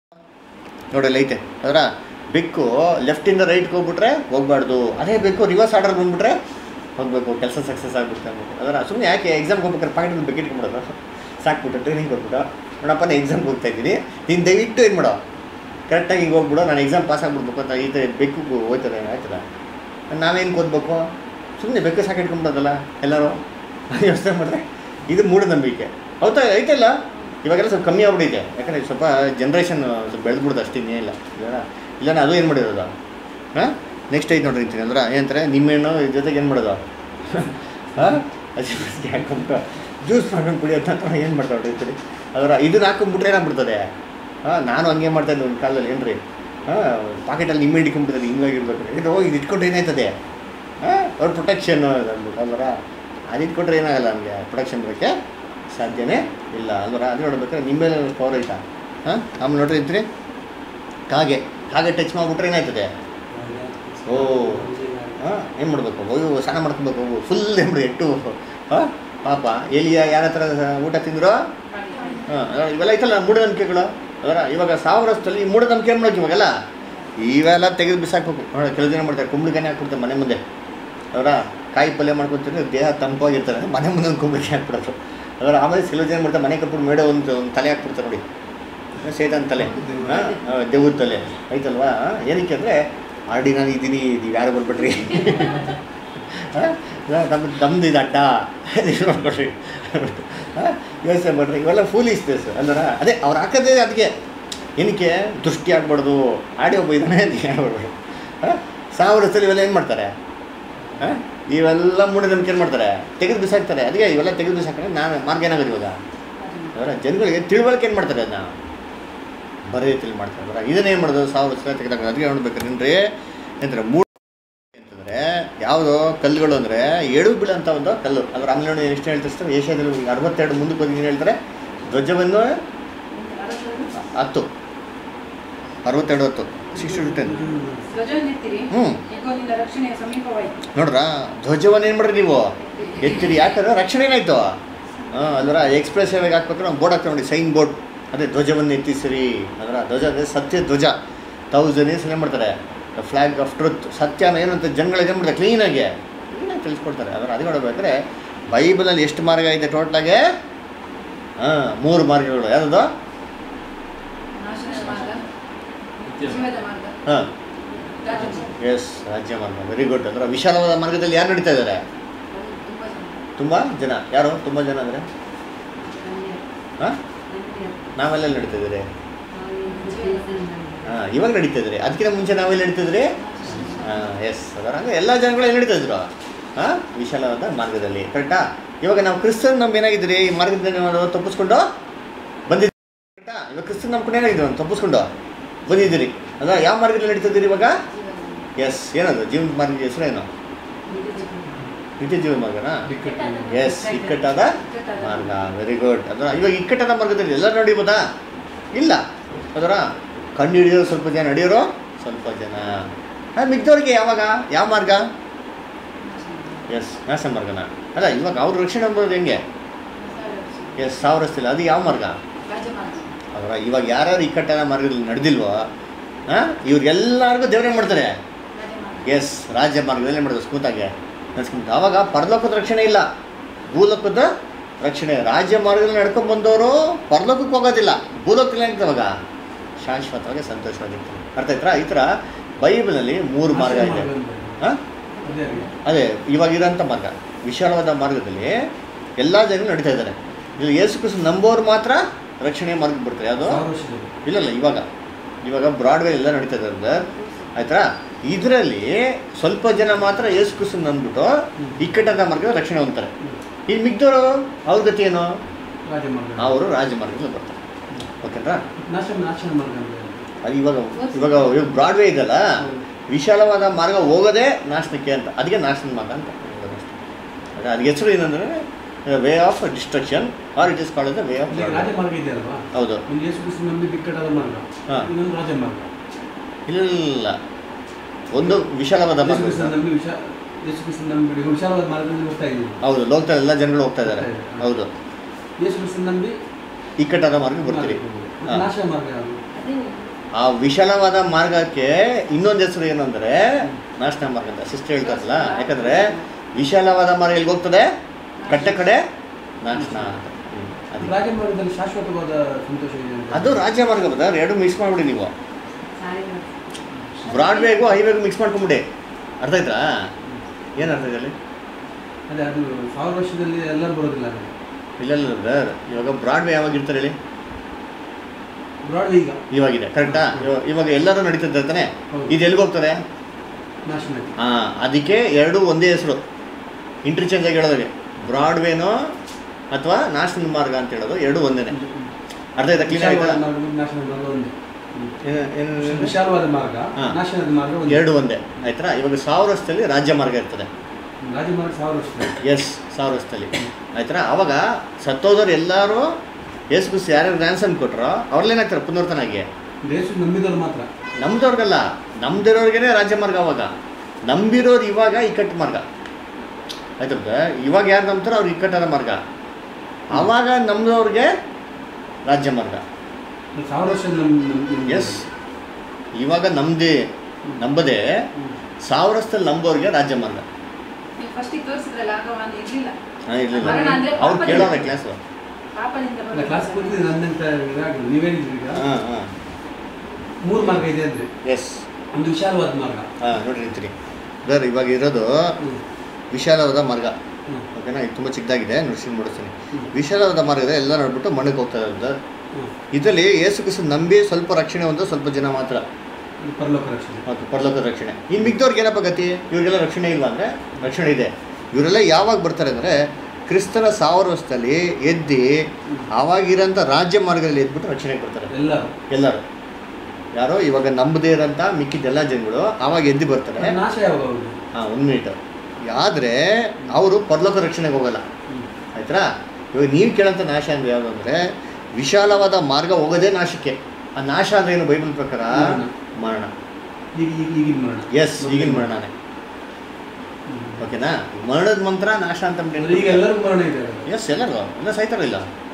ನೋಡಲ್ಲ ಐತೆ ಅದರ ಬೆಕ್ಕು ಲೆಫ್ಟಿಂದ ರೈಟ್ಗೆ ಹೋಗ್ಬಿಟ್ರೆ ಹೋಗ್ಬಾರ್ದು ಅದೇ ಬೆಕ್ಕು ರಿವರ್ಸ್ ಆರ್ಡರ್ ಬಂದ್ಬಿಟ್ರೆ ಹೋಗಬೇಕು ಕೆಲಸ ಸಕ್ಸಸ್ ಆಗ್ಬಿಡುತ್ತೆ ಅಂದ್ಬಿಟ್ಟು ಅದರ ಸುಮ್ಮನೆ ಯಾಕೆ ಎಕ್ಸಾಮ್ಗೆ ಹೋಗ್ಬೇಕಾದ್ರೆ ಪಾಕೆಟ್ ಬೆಕ್ ಇಟ್ಕೊಂಬಿಡೋದು ಸಾಕ್ಬಿಟ್ಟು ಟ್ರೈನಿಂಗ್ ಹೋಗ್ಬಿಟ್ಟು ನೋಡಪ್ಪ ನಾನು ಎಕ್ಸಾಮ್ಗೆ ಹೋಗ್ತಾ ಇದ್ದೀನಿ ನೀನು ದಯವಿಟ್ಟು ಏನು ಮಾಡೋ ಕರೆಕ್ಟಾಗಿ ಹಿಂಗೆ ಹೋಗ್ಬಿಡು ನಾನು ಎಕ್ಸಾಮ್ ಪಾಸ್ ಆಗ್ಬಿಡ್ಬೇಕು ಅಂತ ಈ ಥರ ಬೆಕ್ಕು ಹೋಯ್ತದೆ ಆಯ್ತದ ನಾವೇನು ಓದ್ಬೇಕು ಸುಮ್ಮನೆ ಬೆಕ್ಕು ಸಾಕು ಇಟ್ಕೊಂಬಿಡೋದಲ್ಲ ಎಲ್ಲರೂ ಯೋಚನೆ ಮಾಡಿದ್ರೆ ಇದು ಮೂಢನಂಬಿಕೆ ಹೌದಾ ಐತಲ್ಲ ಇವಾಗೆಲ್ಲ ಸ್ವಲ್ಪ ಕಮ್ಮಿ ಆಗ್ಬಿಟ್ಟಿದೆ ಯಾಕಂದರೆ ಸ್ವಲ್ಪ ಜನ್ರೇಷನ್ ಸ್ವಲ್ಪ ಬೆಳೆದ್ಬಿಡ್ದು ಅಷ್ಟೇನೇ ಇಲ್ಲ ಇಲ್ಲ ಇಲ್ಲ ಅದು ಏನು ಮಾಡಿರೋದು ಹಾಂ ನೆಕ್ಸ್ಟ್ ಐತೆ ನೋಡ್ರಿ ಅಂತೀನಿ ಅಂದ್ರೆ ಏನಂತಾರೆ ನಿಮ್ಮೆಣ್ಣು ಇದ್ರ ಜೊತೆಗೆ ಏನು ಮಾಡೋದು ಹಾಂ ಹಸಿ ಹಾಕೊಂಬಿಟ್ಟು ಜ್ಯೂಸ್ ಮಾಡ್ಕೊಂಡು ಕುಡಿಯೋದು ಅಂತ ಏನು ಮಾಡ್ತಾ ಹೊಡಿತೀರಿ ಅದರ ಇದನ್ನ ಹಾಕೊಂಬಿಟ್ರೆ ಏನಾಗ್ಬಿಡ್ತದೆ ಹಾಂ ನಾನು ಹಂಗೆ ಮಾಡ್ತಾ ಇದ್ದೆ ಒಂದು ಕಾಲದಲ್ಲಿ ಏನು ರೀ ಪಾಕೆಟಲ್ಲಿ ನಿಮ್ಮೆ ಹಿಡ್ಕೊಂಡ್ಬಿಡ್ತಾರೆ ಹಿಂಗಾಗಿರ್ಬೇಕು ಇದು ಇದು ಇಟ್ಕೊಂಡ್ರೆ ಏನಾಯ್ತದೆ ಹಾಂ ಅವ್ರ ಪ್ರೊಟೆಕ್ಷನ್ ಅಲ್ವರ ಅದು ಇಟ್ಕೊಂಡ್ರೆ ಏನಾಗಲ್ಲ ನಮಗೆ ಪ್ರೊಟೆಕ್ಷನ್ ಬರೋಕ್ಕೆ ಸಾಧ್ಯನೇ ಇಲ್ಲ ಅಲ್ವರ ಅದು ನೋಡ್ಬೇಕಾದ್ರೆ ನಿಮ್ಮ ಮೇಲೆ ಪವರ್ ಐತಾ ಹಾಂ ಆಮೇಲೆ ನೋಡ್ರಿ ಇದ್ರಿ ಕಾಗೆ ಕಾಗೆ ಟಚ್ ಮಾಡಿಬಿಟ್ರೆ ಏನಾಯ್ತದೆ ಓ ಹಾಂ ಏನು ಮಾಡಬೇಕು ಹೋಗಿ ಸ್ನಾನ ಮಾಡ್ಕೊಬೇಕು ಫುಲ್ ಏನು ಎಟ್ಟು ಹಾಂ ಪಾಪ ಎಲಿಯ ಯಾರ ಹತ್ರ ಊಟ ತಿಂದ್ರು ಹಾಂ ಇವೆಲ್ಲ ಐತಲ್ಲ ಮೂಢನಂಬಿಕೆಗಳು ಅದರ ಇವಾಗ ಸಾವಿರ ವರ್ಷದಲ್ಲಿ ಈ ಮೂಢನಂಬಿಕೆ ಏನು ಮಾಡೋಕೆ ಇವಾಗೆಲ್ಲ ಇವೆಲ್ಲ ತೆಗೆದು ಬಿಸಾಕ್ಬೇಕು ನೋಡಿ ಕೆಲವು ಜನ ಮಾಡ್ತಾರೆ ಕುಂಬಳಿಕಾಯಿ ಹಾಕ್ಬಿಡ್ತಾರೆ ಮನೆ ಮುಂದೆ ಅವರ ಕಾಯಿ ಪಲ್ಯ ಮಾಡ್ಕೊತಾರೆ ದೇಹ ತಂಪಾಗಿರ್ತಾರೆ ಮನೆ ಮುಂದೆ ಒಂದು ಕುಂಬಳಿಕಾಯಿ ಹಾಕ್ಬಿಡೋದು ಅದರ ಆಮೇಲೆ ಕೆಲವು ಜನ ಮಾಡ್ತಾರೆ ಮನೆ ಕಟ್ಬಿಟ್ಟು ಮೇಡ ಒಂದು ಒಂದು ತಲೆ ಹಾಕ್ಬಿಡ್ತಾರೆ ನೋಡಿ ಸೇತನ್ ತಲೆ ಹಾಂ ದೇವ್ರ ತಲೆ ಐತಲ್ವಾ ಏನಕ್ಕೆ ಅಂದರೆ ಆಲ್ರೆಡಿ ನಾನು ಇದ್ದೀನಿ ನೀವು ಯಾರು ಬರ್ಬಿಟ್ರಿ ಹಾಂ ನಮ್ಮ ನಮ್ದು ಇದು ಅಡ್ಡ ಇದು ನೋಡ್ಕೊಡ್ರಿ ಹಾಂ ಯೋಚನೆ ಮಾಡ್ರಿ ಇವೆಲ್ಲ ಫೂಲಿಸ್ ದೇಸ್ ಅಲ್ಲರ ಅದೇ ಅವ್ರು ಹಾಕೋದೇ ಅದಕ್ಕೆ ಏನಕ್ಕೆ ದೃಷ್ಟಿ ಆಗ್ಬಾರ್ದು ಆಡಿ ಒಬ್ಬ ಇದ್ದಾನೆ ಅಂತ ಹೇಳ್ಬಾರ್ದು ಹಾಂ ಸಾವಿರ ಸಲ ಇವೆಲ್ಲ ಏನು ಮಾಡ್ತಾರೆ ಹಾಂ ಇವೆಲ್ಲ ಮೂಢನಂಬಿಕೆ ಏನು ಮಾಡ್ತಾರೆ ತೆಗೆದು ಬಿಸಾಕ್ತಾರೆ ಅದಕ್ಕೆ ಇವೆಲ್ಲ ತೆಗೆದು ಬಿಸಾಕ್ತಾರೆ ನಾನು ಮಾರ್ಗ ಏನಾಗೋದು ಇವಾಗ ಅವರ ಜನಗಳಿಗೆ ತಿಳುವಳಿಕೆ ಏನು ಮಾಡ್ತಾರೆ ಅದನ್ನ ಬರೀ ತಿಳಿ ಮಾಡ್ತಾರೆ ಬರ ಇದನ್ನೇ ಏನು ಮಾಡೋದು ಸಾವಿರ ಸಲ ತೆಗೆದಾಗ ಅದಕ್ಕೆ ನೋಡ್ಬೇಕಂದ್ರೆ ಏನಂತಾರೆ ಮೂಢ ಅಂತಂದರೆ ಯಾವುದೋ ಕಲ್ಲುಗಳು ಅಂದರೆ ಎಡು ಬೀಳಂತ ಒಂದು ಕಲ್ಲು ಅದ್ರ ಆಮೇಲೆ ನೋಡಿ ಎಷ್ಟು ಹೇಳ್ತಾರೆ ಏಷ್ಯಾದಲ್ಲಿ ಈಗ ಅರವತ್ತೆರಡು ಮುಂದಕ್ಕೆ ಹೋಗಿ ಏನು ಹೇಳ್ತಾರೆ ಧ್ವಜವನ್ನು ಹತ್ತು ಅರವತ್ತೆರಡು ಹತ್ತು ಸಿಕ್ಸ್ಟಿ ಟೆನ್ ಧ್ವಜ ನೆತ್ತಿರಿ ಹ್ಞೂ ಯೆಹೋವನಿಂದ ರಕ್ಷಣೆಯ ಸಮೀಪವಾಯಿತು ನೋಡ್ರಾ ಧ್ವಜವನ್ನು ಏನು ಮಾಡ್ರಿ ನೀವು ಎತ್ತಿರಿ ಯಾಕಂದ್ರೆ ರಕ್ಷಣೆ ಏನಾಯ್ತು ಹಾಂ ಅಲ್ವರ ಎಕ್ಸ್ಪ್ರೆಸ್ ಸೇವೆಗೆ ಹಾಕ್ಬೇಕು ನಾವು ಬೋರ್ಡ್ ಹಾಕ್ತಾರೆ ನೋಡಿ ಸೈನ್ ಬೋರ್ಡ್ ಅದೇ ಧ್ವಜವನ್ನು ಎತ್ತಿಸಿರಿ ಅದರ ಧ್ವಜ ಅಂದರೆ ಸತ್ಯ ಧ್ವಜ ತೌಸಂಡ್ ಇಯರ್ಸ್ ಏನು ಮಾಡ್ತಾರೆ ದ ಫ್ಲ್ಯಾಗ್ ಆಫ್ ಟ್ರುತ್ ಸತ್ಯನ ಏನಂತ ಜನಗಳಿಗೆ ಏನು ಮಾಡ್ತಾರೆ ಕ್ಲೀನಾಗಿ ಕ್ಲೀನಾಗಿ ತಿಳಿಸ್ಕೊಡ್ತಾರೆ ಅದರ ಅದು ನೋಡಬೇಕಾದ್ರೆ ಬೈಬಲಲ್ಲಿ ಎಷ್ಟು ಮಾರ್ಗ ಇದೆ ಟೋಟ್ಲಾಗೆ ಹಾಂ ಮೂರು ಮಾರ್ಗಗಳು ಯಾವುದು ನಾಶನದ ಮಾರ್ಗ ಜೀವದ ಮಾರ್ಗ ಹಾಂ ರಾಜ ಮಾರ್ಗ. ಎಸ್ ರಾಜ್ಯ ಮಾರ್ಗ ವೆರಿ ಗುಡ್ ಅದರ ವಿಶಾಲವಾದ ಮಾರ್ಗದಲ್ಲಿ ಯಾರು ನಡೀತಾ ಇದ್ದಾರೆ ಅದು ತುಂಬಾ ಜನ. ತುಂಬ ಜನ ಯಾರು ತುಂಬ ಜನ ಅಂದರೆ ಹಾಂ ನಾವೆಲ್ಲ ನಡೀತಾ ಇದ್ದೀರಿ ಹಾಂ ಇವಾಗ ನಡೀತಾ ಇದ್ರಿ ಅದಕ್ಕಿಂತ ಮುಂಚೆ ನಾವೆಲ್ಲ ನಡೀತಿದ್ರಿ ಹಾಂ ಎಸ್ ಅದರ ಹಂಗೆ ಎಲ್ಲ ಜನಗಳು ಎಲ್ಲಿ ನಡೀತಾ ಇದ್ರು ಹಾಂ ವಿಶಾಲವಾದ ಮಾರ್ಗದಲ್ಲಿ ಕರೆಕ್ಟಾ ಇವಾಗ ನಾವು ಕ್ರಿಸ್ತನ್ ನಮ್ಮ ಏನಾಗಿದ್ರಿ ಈ ಮಾರ್ಗದಲ್ಲಿ ನಾವು ತಪ್ಪಿಸ್ಕೊಂಡು ಬಂದಿದ್ದೀವಿ ಕರೆಕ್ಟಾ ಇವಾಗ ಕ್ರಿಸ್ತನ್ ನಮ್ಮ ಏನಾಗಿದ್ದೀವಿ ನಾವು ತಪ್ಪಿಸ್ಕೊಂಡು ಬಂದಿದ್ದೀರಿ ಅದ ಯಾವ ಮಾರ್ಗದಲ್ಲಿ ನಡೀತಾ ಇದ್ದೀರಿ ಇವಾಗ ಎಸ್ ಏನದು ಜೀವನ ಮಾರ್ಗದ ಹೆಸರು ಏನು ನಿತ್ಯ ಜೀವನ ಮಾರ್ಗನಾ ಎಸ್ ಇಕ್ಕಟ್ಟಾದ ಮಾರ್ಗ ವೆರಿ ಗುಡ್ ಅದರ ಇವಾಗ ಇಕ್ಕಟ್ಟಾದ ಮಾರ್ಗದಲ್ಲಿ ಎಲ್ಲ ನಡಿಬೋದಾ ಇಲ್ಲ ಅದರ ಕಣ್ಣು ಹಿಡಿಯೋರು ಸ್ವಲ್ಪ ಜನ ನಡೆಯೋರು ಸ್ವಲ್ಪ ಜನ ಹಾಂ ಮಿಕ್ದವ್ರಿಗೆ ಯಾವಾಗ ಯಾವ ಮಾರ್ಗ ಎಸ್ ನಾಶ ಮಾರ್ಗನ ಅಲ್ಲ ಇವಾಗ ಅವ್ರ ರಕ್ಷಣೆ ಅಂಬೋದು ಹೆಂಗೆ ಎಸ್ ಸಾವಿರ ವರ್ಷದಲ್ಲಿ ಅದು ಯಾವ ಮಾರ್ಗ ರಾಜ ಮಾರ್ಗ ಅದರ ಇವಾಗ ಯಾರ್ಯಾರು ಇಕ್ಕಟ್ಟಾದ ಮಾರ್ಗದಲ್ಲಿ ನಡೆದಿಲ್ವೋ ಹಾಂ ಇವ್ರಿಗೆಲ್ಲರಿಗೂ ದೇವ್ರೇನು ಮಾಡ್ತಾರೆ ರಾಜ ಮಾರ್ಗ ಎಸ್ ರಾಜ್ಯ ಮಾರ್ಗದಲ್ಲಿ ಮಾಡೋದು ಸ್ಮೂತಾಗಿ ನಡ್ಸ್ಕೊಂಡು ಆವಾಗ ಪರಲೋಕದ ರಕ್ಷಣೆ ಇಲ್ಲ ಭೂಲೋಕದ ರಕ್ಷಣೆ ರಾಜ್ಯ ಮಾರ್ಗದಲ್ಲಿ ನಡ್ಕೊಂಡು ಬಂದವರು ಪರಲೋಕಕ್ಕೆ ಹೋಗೋದಿಲ್ಲ ಭೂಲೋಕದಲ್ಲಿ ಏನಾಗ್ತದೆ ಅವಾಗ ಶಾಶ್ವತವಾಗಿ ಸಂತೋಷವಾಗಿರ್ತಾರೆ ಅರ್ಥ ಆಯ್ತಾ ಈ ಥರ ಬೈಬಲಲ್ಲಿ ಮೂರು ಮಾರ್ಗ ಇದೆ ಹಾಂ ಅದೇ ರೀ. ಅದೇ ಇವಾಗ ಇರೋಂಥ ಮಾರ್ಗ ವಿಶಾಲವಾದ ಮಾರ್ಗದಲ್ಲಿ ಎಲ್ಲ ಜನರು ನಡೀತಾ ಇದ್ದಾರೆ ಇಲ್ಲಿ ಯೇಸು ಕ್ರಿಸ್ತು ನಂಬೋರು ಮಾತ್ರ ರಕ್ಷಣೆ ಮಾರ್ಗಕ್ಕೆ ಬರ್ತಾರೆ ಯಾವುದು ಸಾವಿರ ವರ್ಷದಲ್ಲಿ ಇಲ್ಲ ಇಲ್ಲ ಇವಾಗ ಇವಾಗ ಬ್ರಾಡ್ವೇ ಎಲ್ಲ ನಡೀತಾ ಇದೆ ಸರ್ ಆಯ್ತಾ ಇದರಲ್ಲಿ ಸ್ವಲ್ಪ ಜನ ಮಾತ್ರ ಯೇಸು ಕ್ರಿಸ್ತನ್ ಅಂದ್ಬಿಟ್ಟು ಇಕ್ಕಟ್ಟಾದ ಮಾರ್ಗದ ರಕ್ಷಣೆ ಹೊಂದ್ತಾರೆ ಇನ್ನು ಮಿಗ್ದವರು ಅವ್ರ ಗತಿ ಏನು ರಾಜಮಾರ್ಗ ಅವರು ರಾಜಮಾರ್ಗದಲ್ಲಿ ಬರ್ತಾರೆ ಓಕೆನಾ ನಾಶ ನಾಶನ ಮಾರ್ಗ ಅಂತ ಹೇಳಿ. ಅದು ಇವಾಗ ಇವಾಗ ಇವಾಗ ಬ್ರಾಡ್ವೇ ಇದೆಯಲ್ಲ ವಿಶಾಲವಾದ ಮಾರ್ಗ ಹೋಗೋದೇ ನಾಶನಕ್ಕೆ ಅಂತ ಅದಕ್ಕೆ ನಾಶನ ಮಾರ್ಗ ಅಂತ ಹೇಳೋದು ಅಷ್ಟೇ. ಅದೇ ಅದಕ್ಕೆ ಹೆಸರು ಏನಂದರೆ way of destruction or it is called the way of ಈಗ ರಾಜಮಾರ್ಗ ಇದೆ ಅಲ್ವಾ ಹೌದು ಒಂದು ಯೇಸು ಕ್ರಿಸ್ತ ನಂಬಿ ಬಿಕ್ಕಟ್ಟಾದ ಮಾರ್ಗ ಹಾ. ಇನ್ನೊಂದು ರಾಜಮಾರ್ಗ ಇಲ್ಲ ಒಂದು ವಿಶಾಲವಾದ ಯೇಸು ಮಾರ್ಗ ಕ್ರಿಸ್ತ ನಂಬಿ ವಿಶಾ ಯೇಸು ಕ್ರಿಸ್ತ ನಂಬಿ ವಿಶಾಲವಾದ ಮಾರ್ಗದಲ್ಲಿ ಹೋಗ್ತಾ ಇದ್ದೀವಿ ಹೌದು ಲೋಕದಲ್ಲಿ ಎಲ್ಲ ಜನಗಳು ಹೋಗ್ತಾ ಇದ್ದಾರೆ ಹೌದು ಯೇಸು ಕ್ರಿಸ್ತ ನಂಬಿ ಇಕ್ಕಟ್ಟಾದ ಮಾರ್ಗ ಬರ್ತೀರಿ ಹಾ. ನಾಶ ಮಾರ್ಗ ಯಾವುದು ಆ ವಿಶಾಲವಾದ ಮಾರ್ಗಕ್ಕೆ ಇನ್ನೊಂದು ಹೆಸರು ಏನು ಅಂದರೆ ನಾಶನ ಮಾರ್ಗ ಅಂತ ಸಿಸ್ಟರ್ ಹೇಳ್ತಾರಲ್ಲ ಯಾಕಂದರೆ ವಿಶಾಲವಾದ ಮಾರ್ಗ ಎಲ್ಲಿಗೆ ಹೋಗ್ತದೆ ಕಟ್ಟ ಕಡೆ ನಾಶನ ಅಂತ ಹ್ಮ್. ಅದಕ್ಕೆ. ರಾಜಮಾರ್ಗದಲ್ಲಿ ಶಾಶ್ವತವಾದ ಸಂತೋಷ ಇದೆ ಅಂತ. ಅದು ರಾಜ್ಯ ಮಾರ್ಗ ಬದ ಎರಡು ಮಿಕ್ಸ್ ಮಾಡಿಬಿಡಿ ನೀವು ಬ್ರಾಡ್ವೇಗೂ ಹೈವೇಗೂ ಮಿಕ್ಸ್ ಮಾಡ್ಕೊಂಬಿಡಿ ಅರ್ಥ ಆಯ್ತಾ ಏನು ಅರ್ಥ ಇದೆ ಅಲ್ಲಿ ಅದೇ ಅದು ಸಾವಿರ ವರ್ಷದಲ್ಲಿ ಎಲ್ಲರೂ ಬರೋದಿಲ್ಲ ಅದು ಇಲ್ಲ ಇಲ್ಲ ಬ್ರದರ್ ಇವಾಗ ಬ್ರಾಡ್ವೇ ಯಾವಾಗ ಇರ್ತಾರೆ ಹೇಳಿ ಬ್ರಾಡ್ ಈಗ ಇವಾಗಿದೆ ಕರೆಕ್ಟಾ ಇವಾಗ ಎಲ್ಲರೂ ನಡೀತಿದ್ದಾರೆ ತಾನೆ ಹೌದು. ಇದು ಎಲ್ಲಿಗೆ ಹೋಗ್ತದೆ ನಾಶನಕ್ಕೆ ಹಾಂ ಅದಕ್ಕೆ ಎರಡು ಒಂದೇ ಹೆಸರು ಇಂಟರ್ಚೇಂಜ್ ಆಗಿ ಹೇಳೋದಾಗೆ ಬ್ರಾಡ್ವೇನೋ ಅಥವಾ ನಾಶನ ಮಾರ್ಗ ಅಂತ ಹೇಳೋದು ಎರಡು ಒಂದೇನೆ ಅರ್ಥ ಆಯ್ತಾ ಕ್ಲೀನ್ ಆಯ್ತಾ ವಿಶಾಲವಾದ ಮಾರ್ಗ ಮತ್ತು ನಾಶನ ಮಾರ್ಗ ಒಂದೇ ಏನು ಏನು ವಿಶಾಲವಾದ ಮಾರ್ಗ ಹಾ. ನಾಶನದ ಮಾರ್ಗ ಒಂದು ಎರಡು ಒಂದೇ ಆಯ್ತಾ ಇವಾಗ ಸಾವಿರ ವರ್ಷದಲ್ಲಿ ರಾಜ್ಯ ಮಾರ್ಗ ಇರ್ತದೆ ರಾಜಮಾರ್ಗ ಸಾವಿರ ವರ್ಷ ಎಸ್ ಸಾವಿರ ವರ್ಷದಲ್ಲಿ ಆಯ್ತಾ ಅವಾಗ ಸತ್ತೋದವ್ರು ಎಲ್ಲರೂ ಯೇಸು ಕ್ರಿಸ್ತು ಯಾರ್ಯಾರು ರ್ಯಾನ್ಸನ್ ಕೊಟ್ರೋ ಅವ್ರಲ್ಲೇನಾಗ್ತಾರೆ ಪುನರ್ತನಾಗಿ ದೇಶ ನಂಬಿದವ್ರು ಮಾತ್ರ ನಮ್ದವ್ರಿಗಲ್ಲ ನಮ್ದಿರೋರ್ಗೇನೆ ರಾಜ್ಯ ಮಾರ್ಗ ಅವಾಗ ನಂಬಿರೋರು ಇವಾಗ ಇಕ್ಕಟ್ಟು ಮಾರ್ಗ ಆಯ್ತದ ಇವಾಗ ಯಾರು ನಂಬ್ತಾರೋ ಅವ್ರಿಗೆ ಇಕ್ಕಟ್ಟಾದ ಮಾರ್ಗ ಆವಾಗ ನಮ್ದವ್ರಿಗೆ ರಾಜ್ಯ ಮಾರ್ಗ ಸಾವಿರ ವರ್ಷ ನಮ್ ನಮ್- ಎಸ್ ಇವಾಗ ನಮ್ದೇ ನಂಬದೆ ಸಾವಿರ ವರ್ಷದಲ್ಲಿ ನಂಬೋರಿಗೆ ರಾಜ್ಯ ಮಾರ್ಗ ನೀವು ಫಸ್ಟಿಗೆ ತೋರಿಸಿದ್ರಲ್ಲ ಆಗ ಒಂದು ಇರ್ಲಿಲ್ಲ ಹಾಂ ಇರಲಿಲ್ಲ ಮರಣ ಅಂದ್ರೆ ಅವ್ರು ಪಾಪದಿಂದ. ಕೇಳೋರೆ ಕ್ಲಾಸು ಪಾಪದಿಂದ ಅಲ್ಲ ಕ್ಲಾಸ್ ಕೂತಿದ್ರೆ ನನ್ನಂತ ಇದಾಗಲ್ಲ ನೀವೇನಿದ್ರಿ ಈಗ ಹಾಂ ಹಾಂ ಮೂರು ಮಾರ್ಗ ಇದೆ ಅಂದ್ರೆ ಎಸ್ ಒಂದು ವಿಶಾಲವಾದ ಮಾರ್ಗ ಹಾಂ ನೋಡ್ರಿ ಇರ್ತೀರಿ ಸರ್ ಇವಾಗ ಇರೋದು ಹ್ಮ್. ವಿಶಾಲವಾದ ಮಾರ್ಗ ಹ್ಮ್. ಓಕೆನಾ ಇದು ತುಂಬ ಚಿಕ್ಕದಾಗಿದೆ ನುಡ್ಸಿ ಮೂಡಿಸ್ತೀನಿ ಹ್ಮ್. ವಿಶಾಲವಾದ ಮಾರ್ಗ ಇದೆ ಎಲ್ಲ ನೋಡ್ಬಿಟ್ಟು ಮಣ್ಣಕ್ಕೆ ಹೋಗ್ತಾ ಇರೋದು ಸರ್ ಹ್ಮ್. ಇದರಲ್ಲಿ ಏಸು ಕ್ರಿಸ್ತು ನಂಬಿ ಸ್ವಲ್ಪ ರಕ್ಷಣೆ ಒಂದು ಸ್ವಲ್ಪ ಜನ ಮಾತ್ರ ಇದು ಪರಲೋಕ ರಕ್ಷಣೆ ಓಕೆ ಪರಲೋಕದ ರಕ್ಷಣೆ ಇನ್ನು ಮಿಗ್ದವ್ರಿಗೆ ಏನಪ್ಪ ಗತಿ ಇವ್ರಿಗೆಲ್ಲ ರಕ್ಷಣೆ ಇಲ್ಲ ಅಂದರೆ ರಕ್ಷಣೆ ಇದೆ ಇವರೆಲ್ಲ ಯಾವಾಗ ಬರ್ತಾರೆ ಅಂದರೆ ಕ್ರಿಸ್ತನ ಸಾವಿರ ವರ್ಷದಲ್ಲಿ ಎದ್ದು ಆವಾಗಿರೋಂಥ ರಾಜ್ಯ ಮಾರ್ಗದಲ್ಲಿ ಎದ್ಬಿಟ್ಟು ರಕ್ಷಣೆಗೆ ಬರ್ತಾರೆ ಎಲ್ಲರೂ ಎಲ್ಲರೂ ಯಾರೋ ಇವಾಗ ನಂಬದೇ ಇರೋಂಥ ಮಿಕ್ಕಿದ್ದೆಲ್ಲ ಜನಗಳು ಆವಾಗ ಎದ್ದು ಬರ್ತಾರೆ ಅದು ನಾಶ ಯಾವಾಗ ಅವ್ರದ್ದು? ಹಾಂ ಒಂದು ಮಿನಿಟ್ ಆದರೆ ಅವರು ಪರಲೋಕ ರಕ್ಷಣೆಗೆ ಹೋಗಲ್ಲ ಹ್ಮ್. ಆಯ್ತಾ ಇವಾಗ ನೀವು ಕೇಳೋಂಥ ನಾಶ ಅಂದ್ರೆ ಯಾವುದು ಅಂದರೆ ವಿಶಾಲವಾದ ಮಾರ್ಗ ಹೋಗೋದೇ ನಾಶಕ್ಕೆ ಆ ನಾಶ ಅಂದ್ರೆ ಏನು ಬೈಬಲ್ ಪ್ರಕಾರ ಮರಣ. ಮರಣ ಈಗ ಈಗ ಈಗಿನ ಮರಣ ಎಸ್ ಈಗಿನ ಮರಣನೇ ಹ್ಮ್. ಓಕೆನಾ ಮರಣದ ಮಂತ್ರ ನಾಶ ಅಂತ ಅಂದ್ರೆ ಈಗ ಎಲ್ಲರಿಗೂ ಮರಣ ಇದೆ ಎಸ್ ಎಲ್ಲರಿಗೂ ಎಲ್ಲ ಸಾಯ್ತಾರಿಲ್ಲ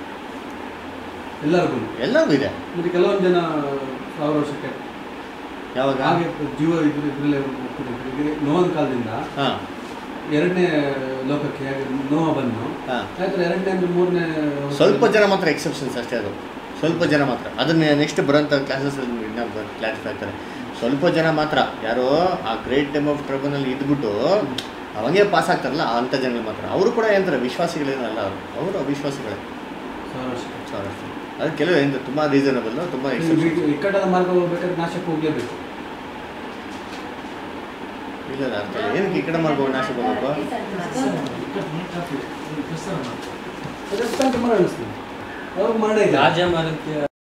ಎಲ್ಲರಿಗೂ ಎಲ್ಲರಿಗೂ ಇದೆ ಮತ್ತೆ ಕೆಲವೊಂದು ಜನ ಸಾವಿರ ವರ್ಷಕ್ಕೆ ಯಾವಾಗ ಹಾಗೆ ಜೀವ ಇದ್ರ ಇದ್ರಲ್ಲೇ ಹೋಗ್ತಿದ್ದಾರೆ ನೋವನ್ ಕಾಲದಿಂದ ಹಾಂ ಎರಡನೇ ಲೋಕಕ್ಕೆ ಹೇಗೆ ನೋವ ಬಂದು ಹಾಂ ಆಯ್ತು ಎರಡನೇ ಅಂದ್ರೆ ಮೂರನೇ ಸ್ವಲ್ಪ ಜನ ಮಾತ್ರ ಎಕ್ಸೆಪ್ಷನ್ಸ್ ಅಷ್ಟೇ ಅದು ಸ್ವಲ್ಪ ಜನ ಮಾತ್ರ ಅದನ್ನ ನೆಕ್ಸ್ಟ್ ಬರೋಂಥ ಕ್ಲಾಸಸ್ಸಲ್ಲಿ ಇನ್ನೂ ಕ್ಲಾರಿಫೈ ಆಗ್ತಾರೆ ಸ್ವಲ್ಪ ಜನ ಮಾತ್ರ ಯಾರೋ ಆ ಗ್ರೇಟ್ ಟೈಮ್ ಆಫ್ ಟ್ರಬಲ್ನಲ್ಲಿ ಇದ್ಬಿಟ್ಟು ಅವಾಗೇ ಪಾಸ್ ಆಗ್ತಾರಲ್ಲ ಅಂಥ ಜನಗಳು ಮಾತ್ರ ಅವರು ಕೂಡ ಏನಂತಾರೆ ವಿಶ್ವಾಸಿಗಳೇನಲ್ಲ ಅವರು ಅವರು ಅವಿಶ್ವಾಸಿಗಳೇ ಸಾವಿರ ವರ್ಷಕ್ಕೆ ಸಾವಿರ ವರ್ಷ ಅದು ಕೆಲವು ಏನು ತುಂಬ ರೀಸನಬಲ್ ತುಂಬ ಎಕ್ಸೆಪ್ಷನ್ ಈ- ಇಕ್ಕಟ್ಟದ ಮಾರ್ಗ ಹೋಗ್ಬೇಕಾದ್ರೆ ನಾಶಕ್ಕೆ ಹೋಗ್ಲೇಬೇಕು ಇಲ್ಲ ಇಲ್ಲ, ಅರ್ಥ ಇಲ್ಲ ಏನಕ್ಕೆ ಈ ಕಡೆ ಮಾಡ್ಬೋದು ನಾಶಕ್ಕೆ ಹೋಗ್ಬೇಕು ಅದಕ್ಕೆ ಮರಣ ಅನಿಸ್ತೀನಿ ಅವ್ರಿಗೆ ಮರಣ ಇದೆ ರಾಜ ಮಾರ್ಗಕ್ಕೆ